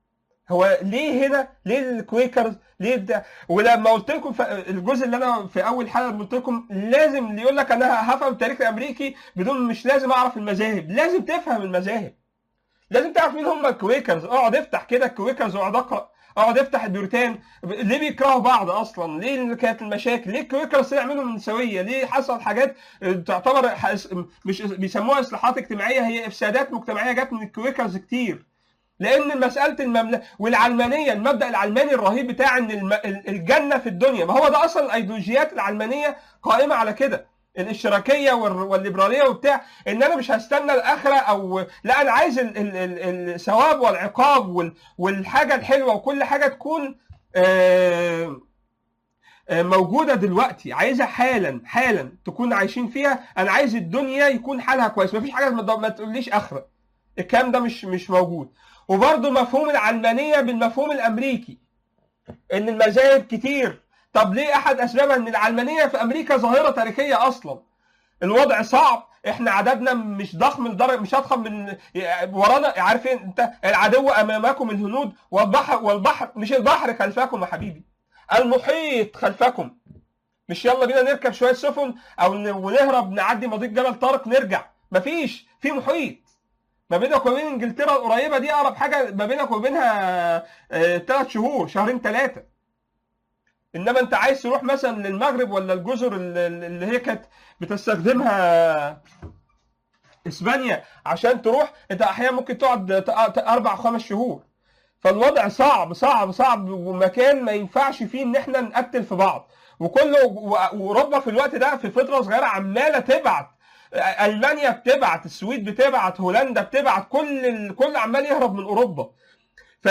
Speaker 2: هو ليه هنا ليه الكويكرز ليه ده ولما قلت لكم الجزء اللي انا في اول حلقه قلت لكم لازم اللي يقول لك انا هفهم التاريخ الامريكي بدون مش لازم اعرف المذاهب لازم تفهم المذاهب لازم تعرف مين هم الكويكرز اقعد افتح كده الكويكرز واقعد اقرا اقعد افتح البيوريتان ليه بيكرهوا بعض اصلا ليه كانت المشاكل ليه الكويكرز طلع منهم النسويه ليه حصل حاجات تعتبر مش بيسموها اصلاحات اجتماعيه هي افسادات مجتمعيه جت من الكويكرز كتير لان مساله المملكه والعلمانيه المبدا العلماني الرهيب بتاع ان الم... الجنه في الدنيا ما هو ده اصلا الايديولوجيات العلمانيه قائمه على كده الاشتراكيه والليبراليه وبتاع ان انا مش هستنى الاخره او لا انا عايز ال... ال... ال... الثواب والعقاب وال... والحاجه الحلوه وكل حاجه تكون آه... موجوده دلوقتي عايزها حالا حالا تكون عايشين فيها انا عايز الدنيا يكون حالها كويس مفيش حاجه ما تقوليش اخره الكلام ده مش مش موجود وبرضه مفهوم العلمانيه بالمفهوم الامريكي ان المذاهب كتير طب ليه احد اسبابها ان العلمانيه في امريكا ظاهره تاريخيه اصلا الوضع صعب احنا عددنا مش ضخم لدرجه مش اضخم من ورانا عارفين انت العدو امامكم الهنود والبحر والبحر مش البحر خلفكم يا حبيبي المحيط خلفكم مش يلا بينا نركب شويه سفن او ونهرب نعدي مضيق جبل طارق نرجع مفيش في محيط ما بينك وبين انجلترا القريبه دي اقرب حاجه ما بينك وبينها ثلاث شهور شهرين ثلاثه انما انت عايز تروح مثلا للمغرب ولا الجزر اللي هي كانت بتستخدمها اسبانيا عشان تروح انت احيانا ممكن تقعد اربع خمس شهور فالوضع صعب صعب صعب ومكان ما ينفعش فيه ان احنا نقتل في بعض وكله واوروبا في الوقت ده في فتره صغيره عماله تبعت المانيا بتبعت السويد بتبعت هولندا بتبعت كل الكل عمال يهرب من اوروبا ف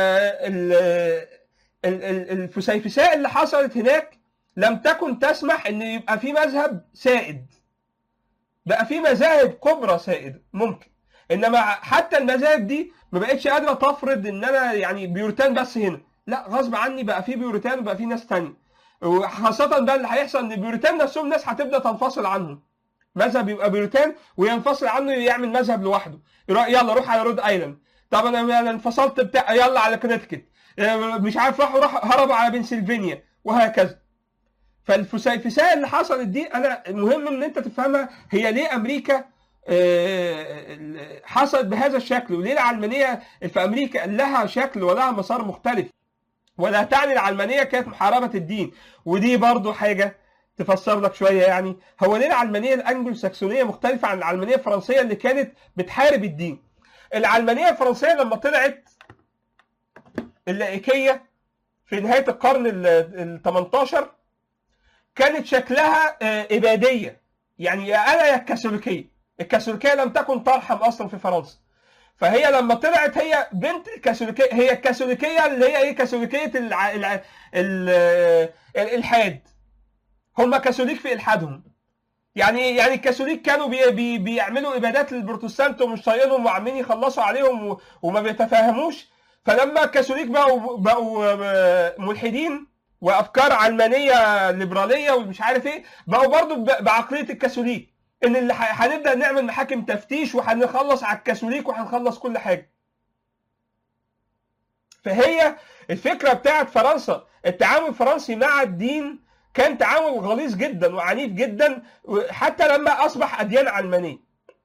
Speaker 2: الفسيفساء اللي حصلت هناك لم تكن تسمح ان يبقى في مذهب سائد بقى في مذاهب كبرى سائده ممكن انما حتى المذاهب دي ما بقتش قادره تفرض ان انا يعني بيوريتان بس هنا لا غصب عني بقى في بيوريتان وبقى في ناس تانية وخاصة بقى اللي هيحصل ان البيوريتان نفسهم ناس هتبدا تنفصل عنهم مذهب يبقى بيوريتان وينفصل عنه يعمل مذهب لوحده يروح- يلا روح على رود ايلاند طب انا انا انفصلت بتاع يلا على كونتيكت مش عارف راحوا راح هربوا على بنسلفانيا وهكذا فالفسيفساء اللي حصلت دي انا المهم ان انت تفهمها هي ليه امريكا آه، حصلت بهذا الشكل وليه العلمانيه في امريكا لها شكل ولها مسار مختلف ولا تعني العلمانيه كانت محاربه الدين ودي برضو حاجه تفسر لك شويه يعني هو ليه العلمانيه الانجلو ساكسونيه مختلفه عن العلمانيه الفرنسيه اللي كانت بتحارب الدين العلمانيه الفرنسيه لما طلعت اللائكيه في نهايه القرن ال 18 كانت شكلها آه، اباديه يعني يا انا يا الكاثوليكيه الكاثوليكيه لم تكن ترحم اصلا في فرنسا فهي لما طلعت هي بنت الكاثوليكيه هي الكاثوليكيه اللي هي ايه كاثوليكيه الع... الع... ال... الالحاد هم كاثوليك في الحادهم يعني يعني الكاثوليك كانوا بي بي بيعملوا ابادات للبروتستانت ومش طايقينهم وعمالين يخلصوا عليهم و... وما بيتفاهموش فلما الكاثوليك بقوا بقوا آه، ملحدين وافكار علمانيه ليبراليه ومش عارف ايه بقوا برضو ب- بعقليه الكاثوليك ان اللي ح- هنبدا نعمل محاكم تفتيش وهنخلص على الكاثوليك وهنخلص كل حاجه فهي الفكره بتاعت فرنسا التعامل الفرنسي مع الدين كان تعامل غليظ جدا وعنيف جدا حتى لما اصبح اديان علمانيه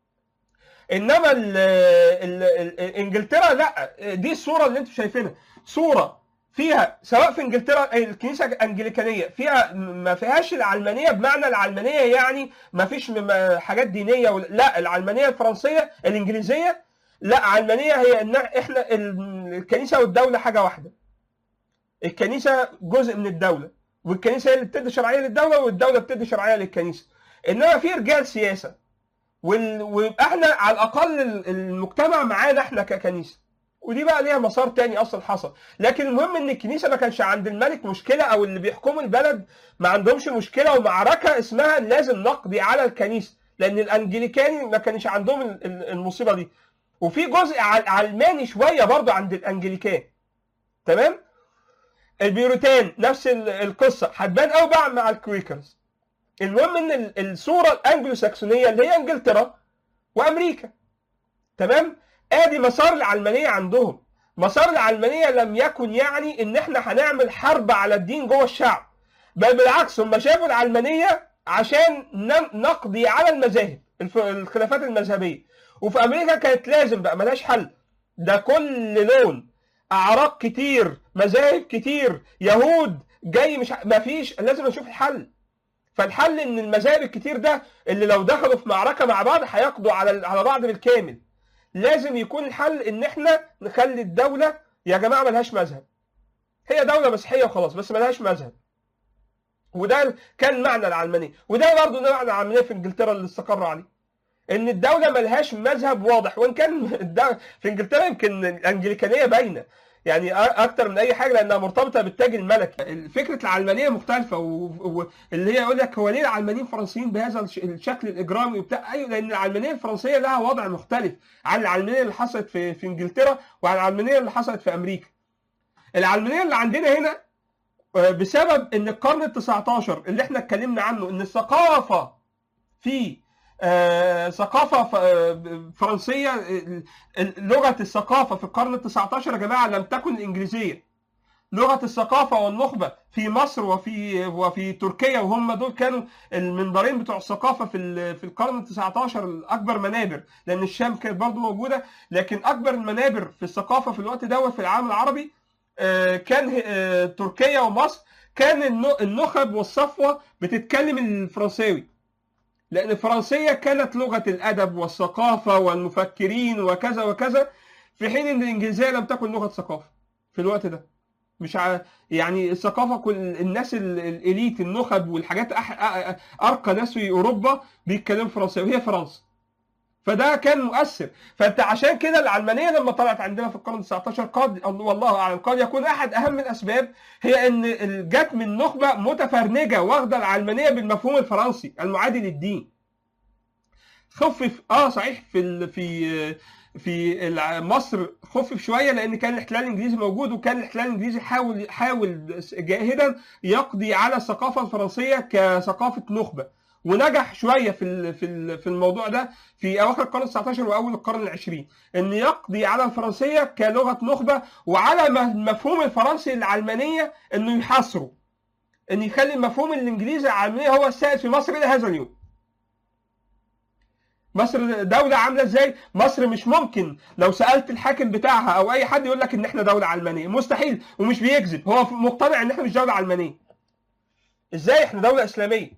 Speaker 2: انما ال ال ال انجلترا لا دي الصوره اللي انتم شايفينها صوره فيها سواء في انجلترا الكنيسه الانجليكانيه فيها ما فيهاش العلمانيه بمعنى العلمانيه يعني ما فيش م- حاجات دينيه ولا- لا العلمانيه الفرنسيه الانجليزيه لا علمانيه هي ان احنا ال- الكنيسه والدوله حاجه واحده الكنيسه جزء من الدوله والكنيسه هي اللي بتدي شرعيه للدوله والدوله بتدي شرعيه للكنيسه انما في رجال سياسه وال... ويبقى احنا على الاقل ال- المجتمع معانا احنا ككنيسه ودي بقى ليها مسار تاني اصلا حصل لكن المهم ان الكنيسه ما كانش عند الملك مشكله او اللي بيحكموا البلد ما عندهمش مشكله ومعركه اسمها لازم نقضي على الكنيسه لان الانجليكاني ما كانش عندهم ال- ال- المصيبه دي وفي جزء عل- علماني شويه برضو عند الانجليكان تمام البيروتان نفس ال- القصه هتبان قوي بقى مع الكويكرز المهم ان ال- الصوره الانجلو ساكسونيه اللي هي انجلترا وامريكا تمام ادي مسار العلمانيه عندهم مسار العلمانيه لم يكن يعني ان احنا هنعمل حرب على الدين جوه الشعب بل بالعكس هم شافوا العلمانيه عشان ن- نقضي على المذاهب الف- الخلافات المذهبيه وفي امريكا كانت لازم بقى ملهاش حل ده كل لون اعراق كتير مذاهب كتير يهود جاي مش ع- مفيش لازم نشوف الحل فالحل ان المذاهب الكتير ده اللي لو دخلوا في معركه مع بعض هيقضوا على على بعض بالكامل لازم يكون الحل ان احنا نخلي الدوله يا جماعه ملهاش مذهب هي دوله مسيحيه وخلاص بس ملهاش مذهب وده كان معنى العلمانيه وده برضه معنى العلمانيه في انجلترا اللي استقر عليه ان الدوله ملهاش مذهب واضح وان كان الد- في انجلترا يمكن الانجليكانيه باينه يعني أ- اكتر من اي حاجه لانها مرتبطه بالتاج الملكي فكره العلمانيه مختلفه واللي هي يقول لك هو ليه العلمانيين الفرنسيين بهذا الش- الشكل الاجرامي وبتاع ايوه لان العلمانيه الفرنسيه لها وضع مختلف عن العلمانيه اللي حصلت في في انجلترا وعن العلمانيه اللي حصلت في امريكا العلمانيه اللي عندنا هنا آه، بسبب ان القرن ال 19 اللي احنا اتكلمنا عنه ان الثقافه في آه، ثقافه ف- آه، فرنسيه آه، ال- لغه الثقافه في القرن ال 19 يا جماعه لم تكن الانجليزيه لغه الثقافه والنخبه في مصر وفي وفي تركيا وهم دول كانوا المنبرين بتوع الثقافه في ال- في القرن ال 19 الاكبر منابر لان الشام كانت برضه موجوده لكن اكبر المنابر في الثقافه في الوقت دوت في العالم العربي آه، كان آه، تركيا ومصر كان الن- النخب والصفوه بتتكلم الفرنساوي لأن الفرنسية كانت لغة الأدب والثقافة والمفكرين وكذا وكذا في حين أن الإنجليزية لم تكن لغة ثقافة في الوقت ده مش ع... يعني الثقافة كل الناس ال- الإليت النخب والحاجات أح... أ- أ- أرقى ناس في أوروبا بيتكلموا فرنساوي وهي فرنسا فده كان مؤثر فانت عشان كده العلمانيه لما طلعت عندنا في القرن 19 قد والله اعلم قد يكون احد اهم الاسباب هي ان ال- جت من نخبه متفرنجه واخده العلمانيه بالمفهوم الفرنسي المعادي للدين خفف اه صحيح في ال... في في الع- مصر خفف شويه لان كان الاحتلال الانجليزي موجود وكان الاحتلال الانجليزي حاول حاول جاهدا يقضي على الثقافه الفرنسيه كثقافه نخبه ونجح شويه في ال- في ال- في الموضوع ده في اواخر القرن 19 واول القرن العشرين ان يقضي على الفرنسيه كلغه نخبه وعلى م- المفهوم الفرنسي العلمانيه انه يحاصره ان يخلي المفهوم الانجليزي العلماني هو السائد في مصر الى هذا اليوم مصر دولة عاملة ازاي؟ مصر مش ممكن لو سألت الحاكم بتاعها أو أي حد يقول لك إن إحنا دولة علمانية، مستحيل ومش بيكذب، هو مقتنع إن إحنا مش دولة علمانية. إزاي إحنا دولة إسلامية؟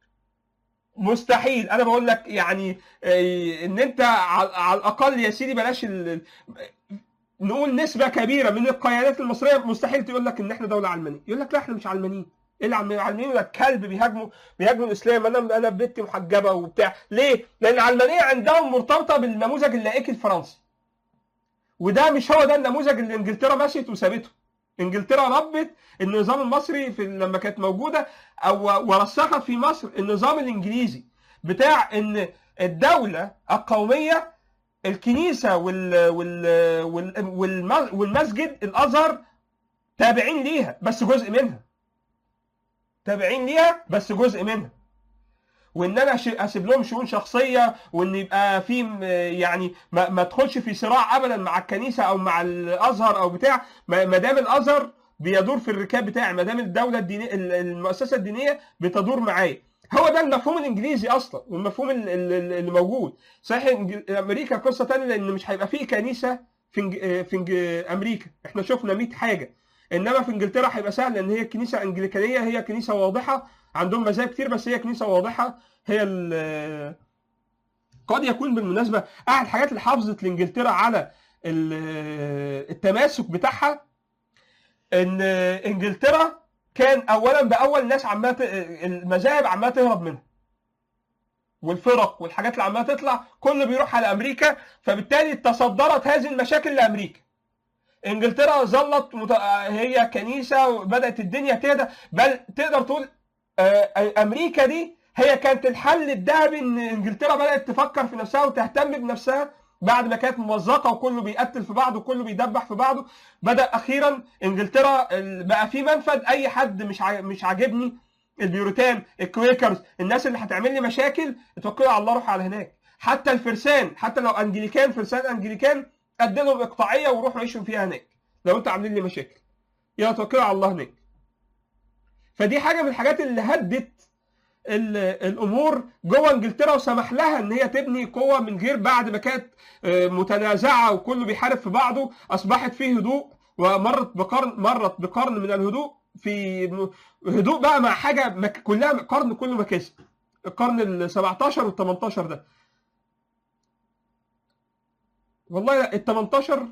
Speaker 2: مستحيل، أنا بقول لك يعني آه، إن أنت على على الأقل يا سيدي بلاش ال- نقول نسبة كبيرة من القيادات المصرية مستحيل تقول لك إن إحنا دولة علمانية، يقول لك لا إحنا مش علمانيين. ايه اللي عم- علمانيين ولا كلب بيهاجموا بيهاجموا الاسلام انا انا بنتي محجبه وبتاع ليه؟ لان العلمانيه عندهم مرتبطه بالنموذج اللائكي الفرنسي وده مش هو ده النموذج اللي انجلترا مشيت وسابته انجلترا ربت النظام المصري في لما كانت موجوده او ورسخت في مصر النظام الانجليزي بتاع ان الدوله القوميه الكنيسه وال وال وال والم- والمسجد الازهر تابعين ليها بس جزء منها تابعين ليها بس جزء منها وان انا أش- اسيب لهم شؤون شخصيه وان يبقى في م- يعني ما, ما ادخلش في صراع ابدا مع الكنيسه او مع الازهر او بتاع ما ما دام الازهر بيدور في الركاب بتاعي ما دام الدوله الدينيه ال- المؤسسه الدينيه بتدور معايا هو ده المفهوم الانجليزي اصلا والمفهوم ال- ال- اللي موجود صحيح إنج- امريكا قصه ثانيه لان مش هيبقى فيه كنيسه في إنج- في إنج- امريكا احنا شفنا 100 حاجه انما في انجلترا هيبقى سهل لان هي كنيسه انجليكانيه هي كنيسه واضحه عندهم مذاهب كتير بس هي كنيسه واضحه هي ال- قد يكون بالمناسبه احد الحاجات اللي حافظت لانجلترا على ال- التماسك بتاعها ان انجلترا كان اولا باول ناس عماله ت- المذاهب عماله تهرب منها والفرق والحاجات اللي عماله تطلع كله بيروح على امريكا فبالتالي تصدرت هذه المشاكل لامريكا انجلترا ظلت مت... هي كنيسه وبدات الدنيا تهدى بل تقدر تقول آه، امريكا دي هي كانت الحل الذهبي ان انجلترا بدات تفكر في نفسها وتهتم بنفسها بعد ما كانت ممزقه وكله بيقتل في بعضه وكله بيدبح في بعضه بدا اخيرا انجلترا ال- بقى في منفذ اي حد مش ع... مش عاجبني البيوريتان الكويكرز الناس اللي هتعمل لي مشاكل اتوكلوا على الله روحوا على هناك حتى الفرسان حتى لو انجليكان فرسان انجليكان ادي لهم اقطاعيه وروحوا عيشوا فيها هناك لو انتوا عاملين لي مشاكل يا توكلوا على الله هناك فدي حاجه من الحاجات اللي هدت ال- الامور جوه انجلترا وسمح لها ان هي تبني قوه من غير بعد ما كانت آه، متنازعه وكله بيحارب في بعضه اصبحت فيه هدوء ومرت بقرن مرت بقرن من الهدوء في م- هدوء بقى مع حاجه مك- كلها قرن كله مكاسب القرن ال 17 وال 18 ده والله لا ال 18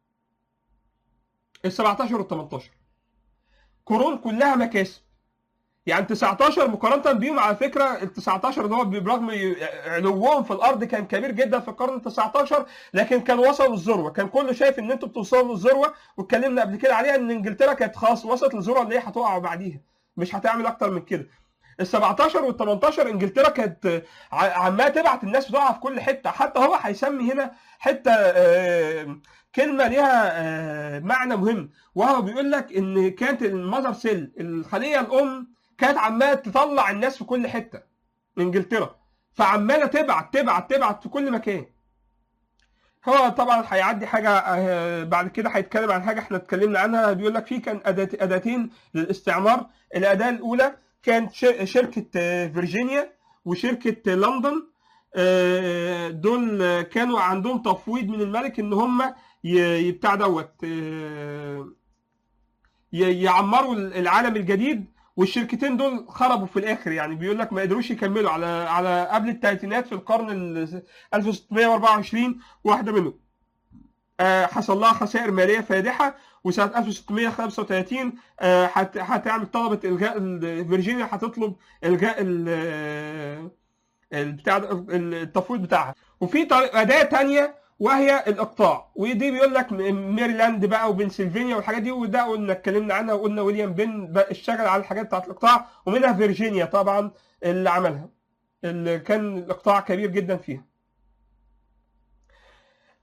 Speaker 2: ال 17 وال 18 قرون كلها مكاسب يعني 19 مقارنة بيهم على فكرة ال 19 اللي هو برغم علوهم في الأرض كان كبير جدا في القرن ال 19 لكن كان وصلوا للذروة، كان كله شايف إن أنتوا بتوصلوا للذروة واتكلمنا قبل كده عليها إن إنجلترا كانت خلاص وصلت للذروة اللي هي هتقع بعديها، مش هتعمل أكتر من كده. ال 17 وال 18 انجلترا كانت ع- عماله تبعت الناس بتوعها في كل حته حتى هو هيسمي هنا حته آه، كلمه ليها آه، معنى مهم وهو بيقول لك ان كانت المذر سيل الخليه الام كانت عماله تطلع الناس في كل حته انجلترا فعماله تبعت تبعت تبعت في كل مكان هو طبعا هيعدي حاجه آه، بعد كده هيتكلم عن حاجه احنا اتكلمنا عنها بيقول لك في كان أداة- اداتين للاستعمار الاداه الاولى كانت ش- شركه آه، فيرجينيا وشركه لندن آه، دول آه، كانوا عندهم تفويض من الملك ان هم ي- بتاع دوت آه، ي- يعمروا العالم الجديد والشركتين دول خربوا في الاخر يعني بيقول لك ما قدروش يكملوا على على قبل الثلاثينات في القرن ال 1624 واحده منهم آه، حصل لها خسائر ماليه فادحه وسنه 1635 آه، هت- هتعمل طلبت الغاء ال- فيرجينيا هتطلب الغاء ال- البتاع ده- التفويض بتاعها وفي طريق- اداه تانية وهي الاقطاع ودي بيقول لك م- ميريلاند بقى وبنسلفانيا والحاجات دي وده قلنا اتكلمنا عنها وقلنا ويليام بن بقى اشتغل على الحاجات بتاعت الاقطاع ومنها فيرجينيا طبعا اللي عملها اللي كان الاقطاع كبير جدا فيها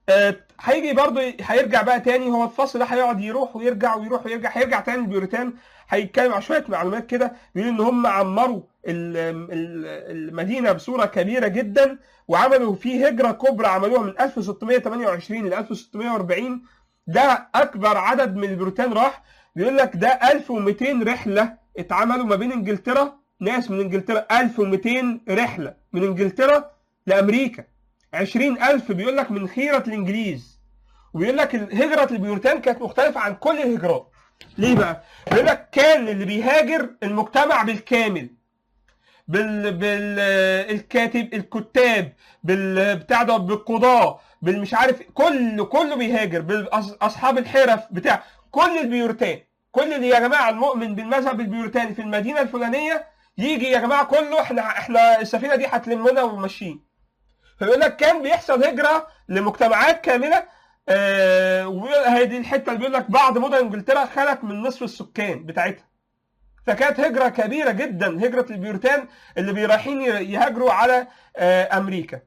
Speaker 2: آه، هيجي برضه هيرجع بقى تاني هو الفصل ده هيقعد يروح ويرجع ويروح ويرجع هيرجع تاني البيوريتان هيتكلم عن شويه معلومات كده بيقول ان هم عمروا ال- ال- المدينه بصوره كبيره جدا وعملوا فيه هجره كبرى عملوها من 1628 ل 1640 ده اكبر عدد من البريطان راح بيقول لك ده 1200 رحله اتعملوا ما بين انجلترا ناس من انجلترا 1200 رحله من انجلترا لامريكا 20000 بيقول لك من خيره الانجليز وبيقول لك هجره البيوريتان كانت مختلفه عن كل الهجرات ليه بقى؟ بيقول لك كان اللي بيهاجر المجتمع بالكامل بال بالكاتب الكتاب بال بتاع ده بالقضاة بالمش عارف كله كله بيهاجر باصحاب الحرف بتاع كل البيورتان كل اللي يا جماعه المؤمن بالمذهب البيورتاني في المدينه الفلانيه يجي يا جماعه كله احنا احنا السفينه دي هتلمنا وماشيين فيقول لك كان بيحصل هجره لمجتمعات كامله آه وهي دي الحته اللي بيقول لك بعض مدن انجلترا خلت من نصف السكان بتاعتها فكانت هجره كبيره جدا هجره البيورتان اللي بيرايحين يهاجروا على آه امريكا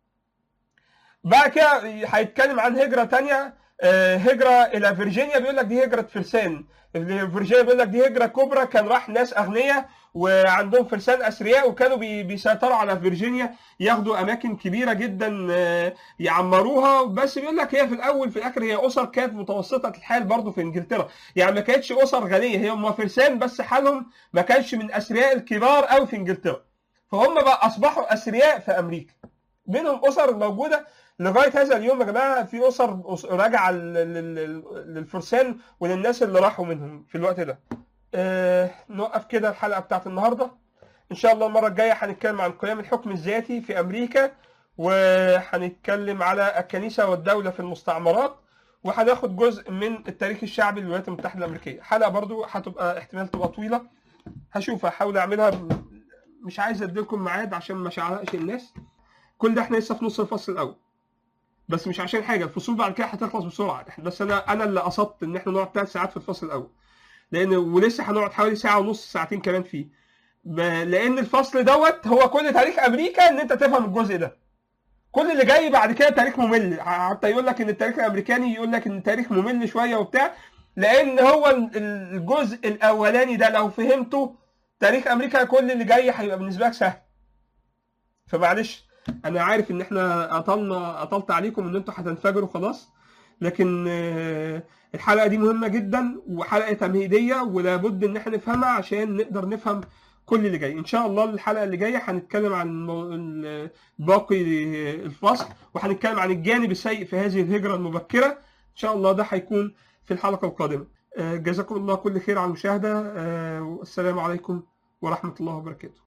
Speaker 2: بعد كده هيتكلم عن هجره تانية آه هجره الى فيرجينيا بيقول لك دي هجره فرسان فيرجينيا بيقول لك دي هجره كبرى كان راح ناس اغنياء وعندهم فرسان اثرياء وكانوا بي- بيسيطروا على فيرجينيا ياخدوا اماكن كبيره جدا آه، يعمروها بس بيقول لك هي في الاول في الاخر هي اسر كانت متوسطه الحال برضه في انجلترا يعني ما كانتش اسر غنيه هي هم فرسان بس حالهم ما كانش من اثرياء الكبار قوي في انجلترا فهم بقى اصبحوا اثرياء في امريكا منهم اسر موجوده لغايه هذا اليوم يا جماعه في اسر أس- راجعه لل- لل- للفرسان وللناس اللي راحوا منهم في الوقت ده. آه نوقف كده الحلقه بتاعت النهارده. ان شاء الله المره الجايه هنتكلم عن قيام الحكم الذاتي في امريكا وهنتكلم على الكنيسه والدوله في المستعمرات وهناخد جزء من التاريخ الشعبي للولايات المتحده الامريكيه. حلقه برضو هتبقى احتمال تبقى طويله. هشوف هحاول اعملها ب- مش عايز اديلكم ميعاد عشان ما اشعلقش الناس. كل ده احنا لسه في نص الفصل الاول. بس مش عشان حاجه الفصول بعد كده هتخلص بسرعه بس انا انا اللي قصدت ان احنا نقعد ثلاث ساعات في الفصل الاول لان ولسه هنقعد حوالي ساعه ونص ساعتين كمان فيه ب- لان الفصل دوت هو كل تاريخ امريكا ان انت تفهم الجزء ده كل اللي جاي بعد كده تاريخ ممل حتى يقول لك ان التاريخ الامريكاني يقول لك ان التاريخ ممل شويه وبتاع لان هو ال- الجزء الاولاني ده لو فهمته تاريخ امريكا كل اللي جاي هيبقى بالنسبه لك سهل فمعلش انا عارف ان احنا اطلنا اطلت عليكم ان انتوا هتنفجروا خلاص لكن آه، الحلقه دي مهمه جدا وحلقه تمهيديه ولابد ان احنا نفهمها عشان نقدر نفهم كل اللي جاي ان شاء الله الحلقه اللي جايه هنتكلم عن مو- ال- باقي الفصل وهنتكلم عن الجانب السيء في هذه الهجره المبكره ان شاء الله ده هيكون في الحلقه القادمه آه، جزاكم الله كل خير على المشاهده آه، والسلام عليكم ورحمه الله وبركاته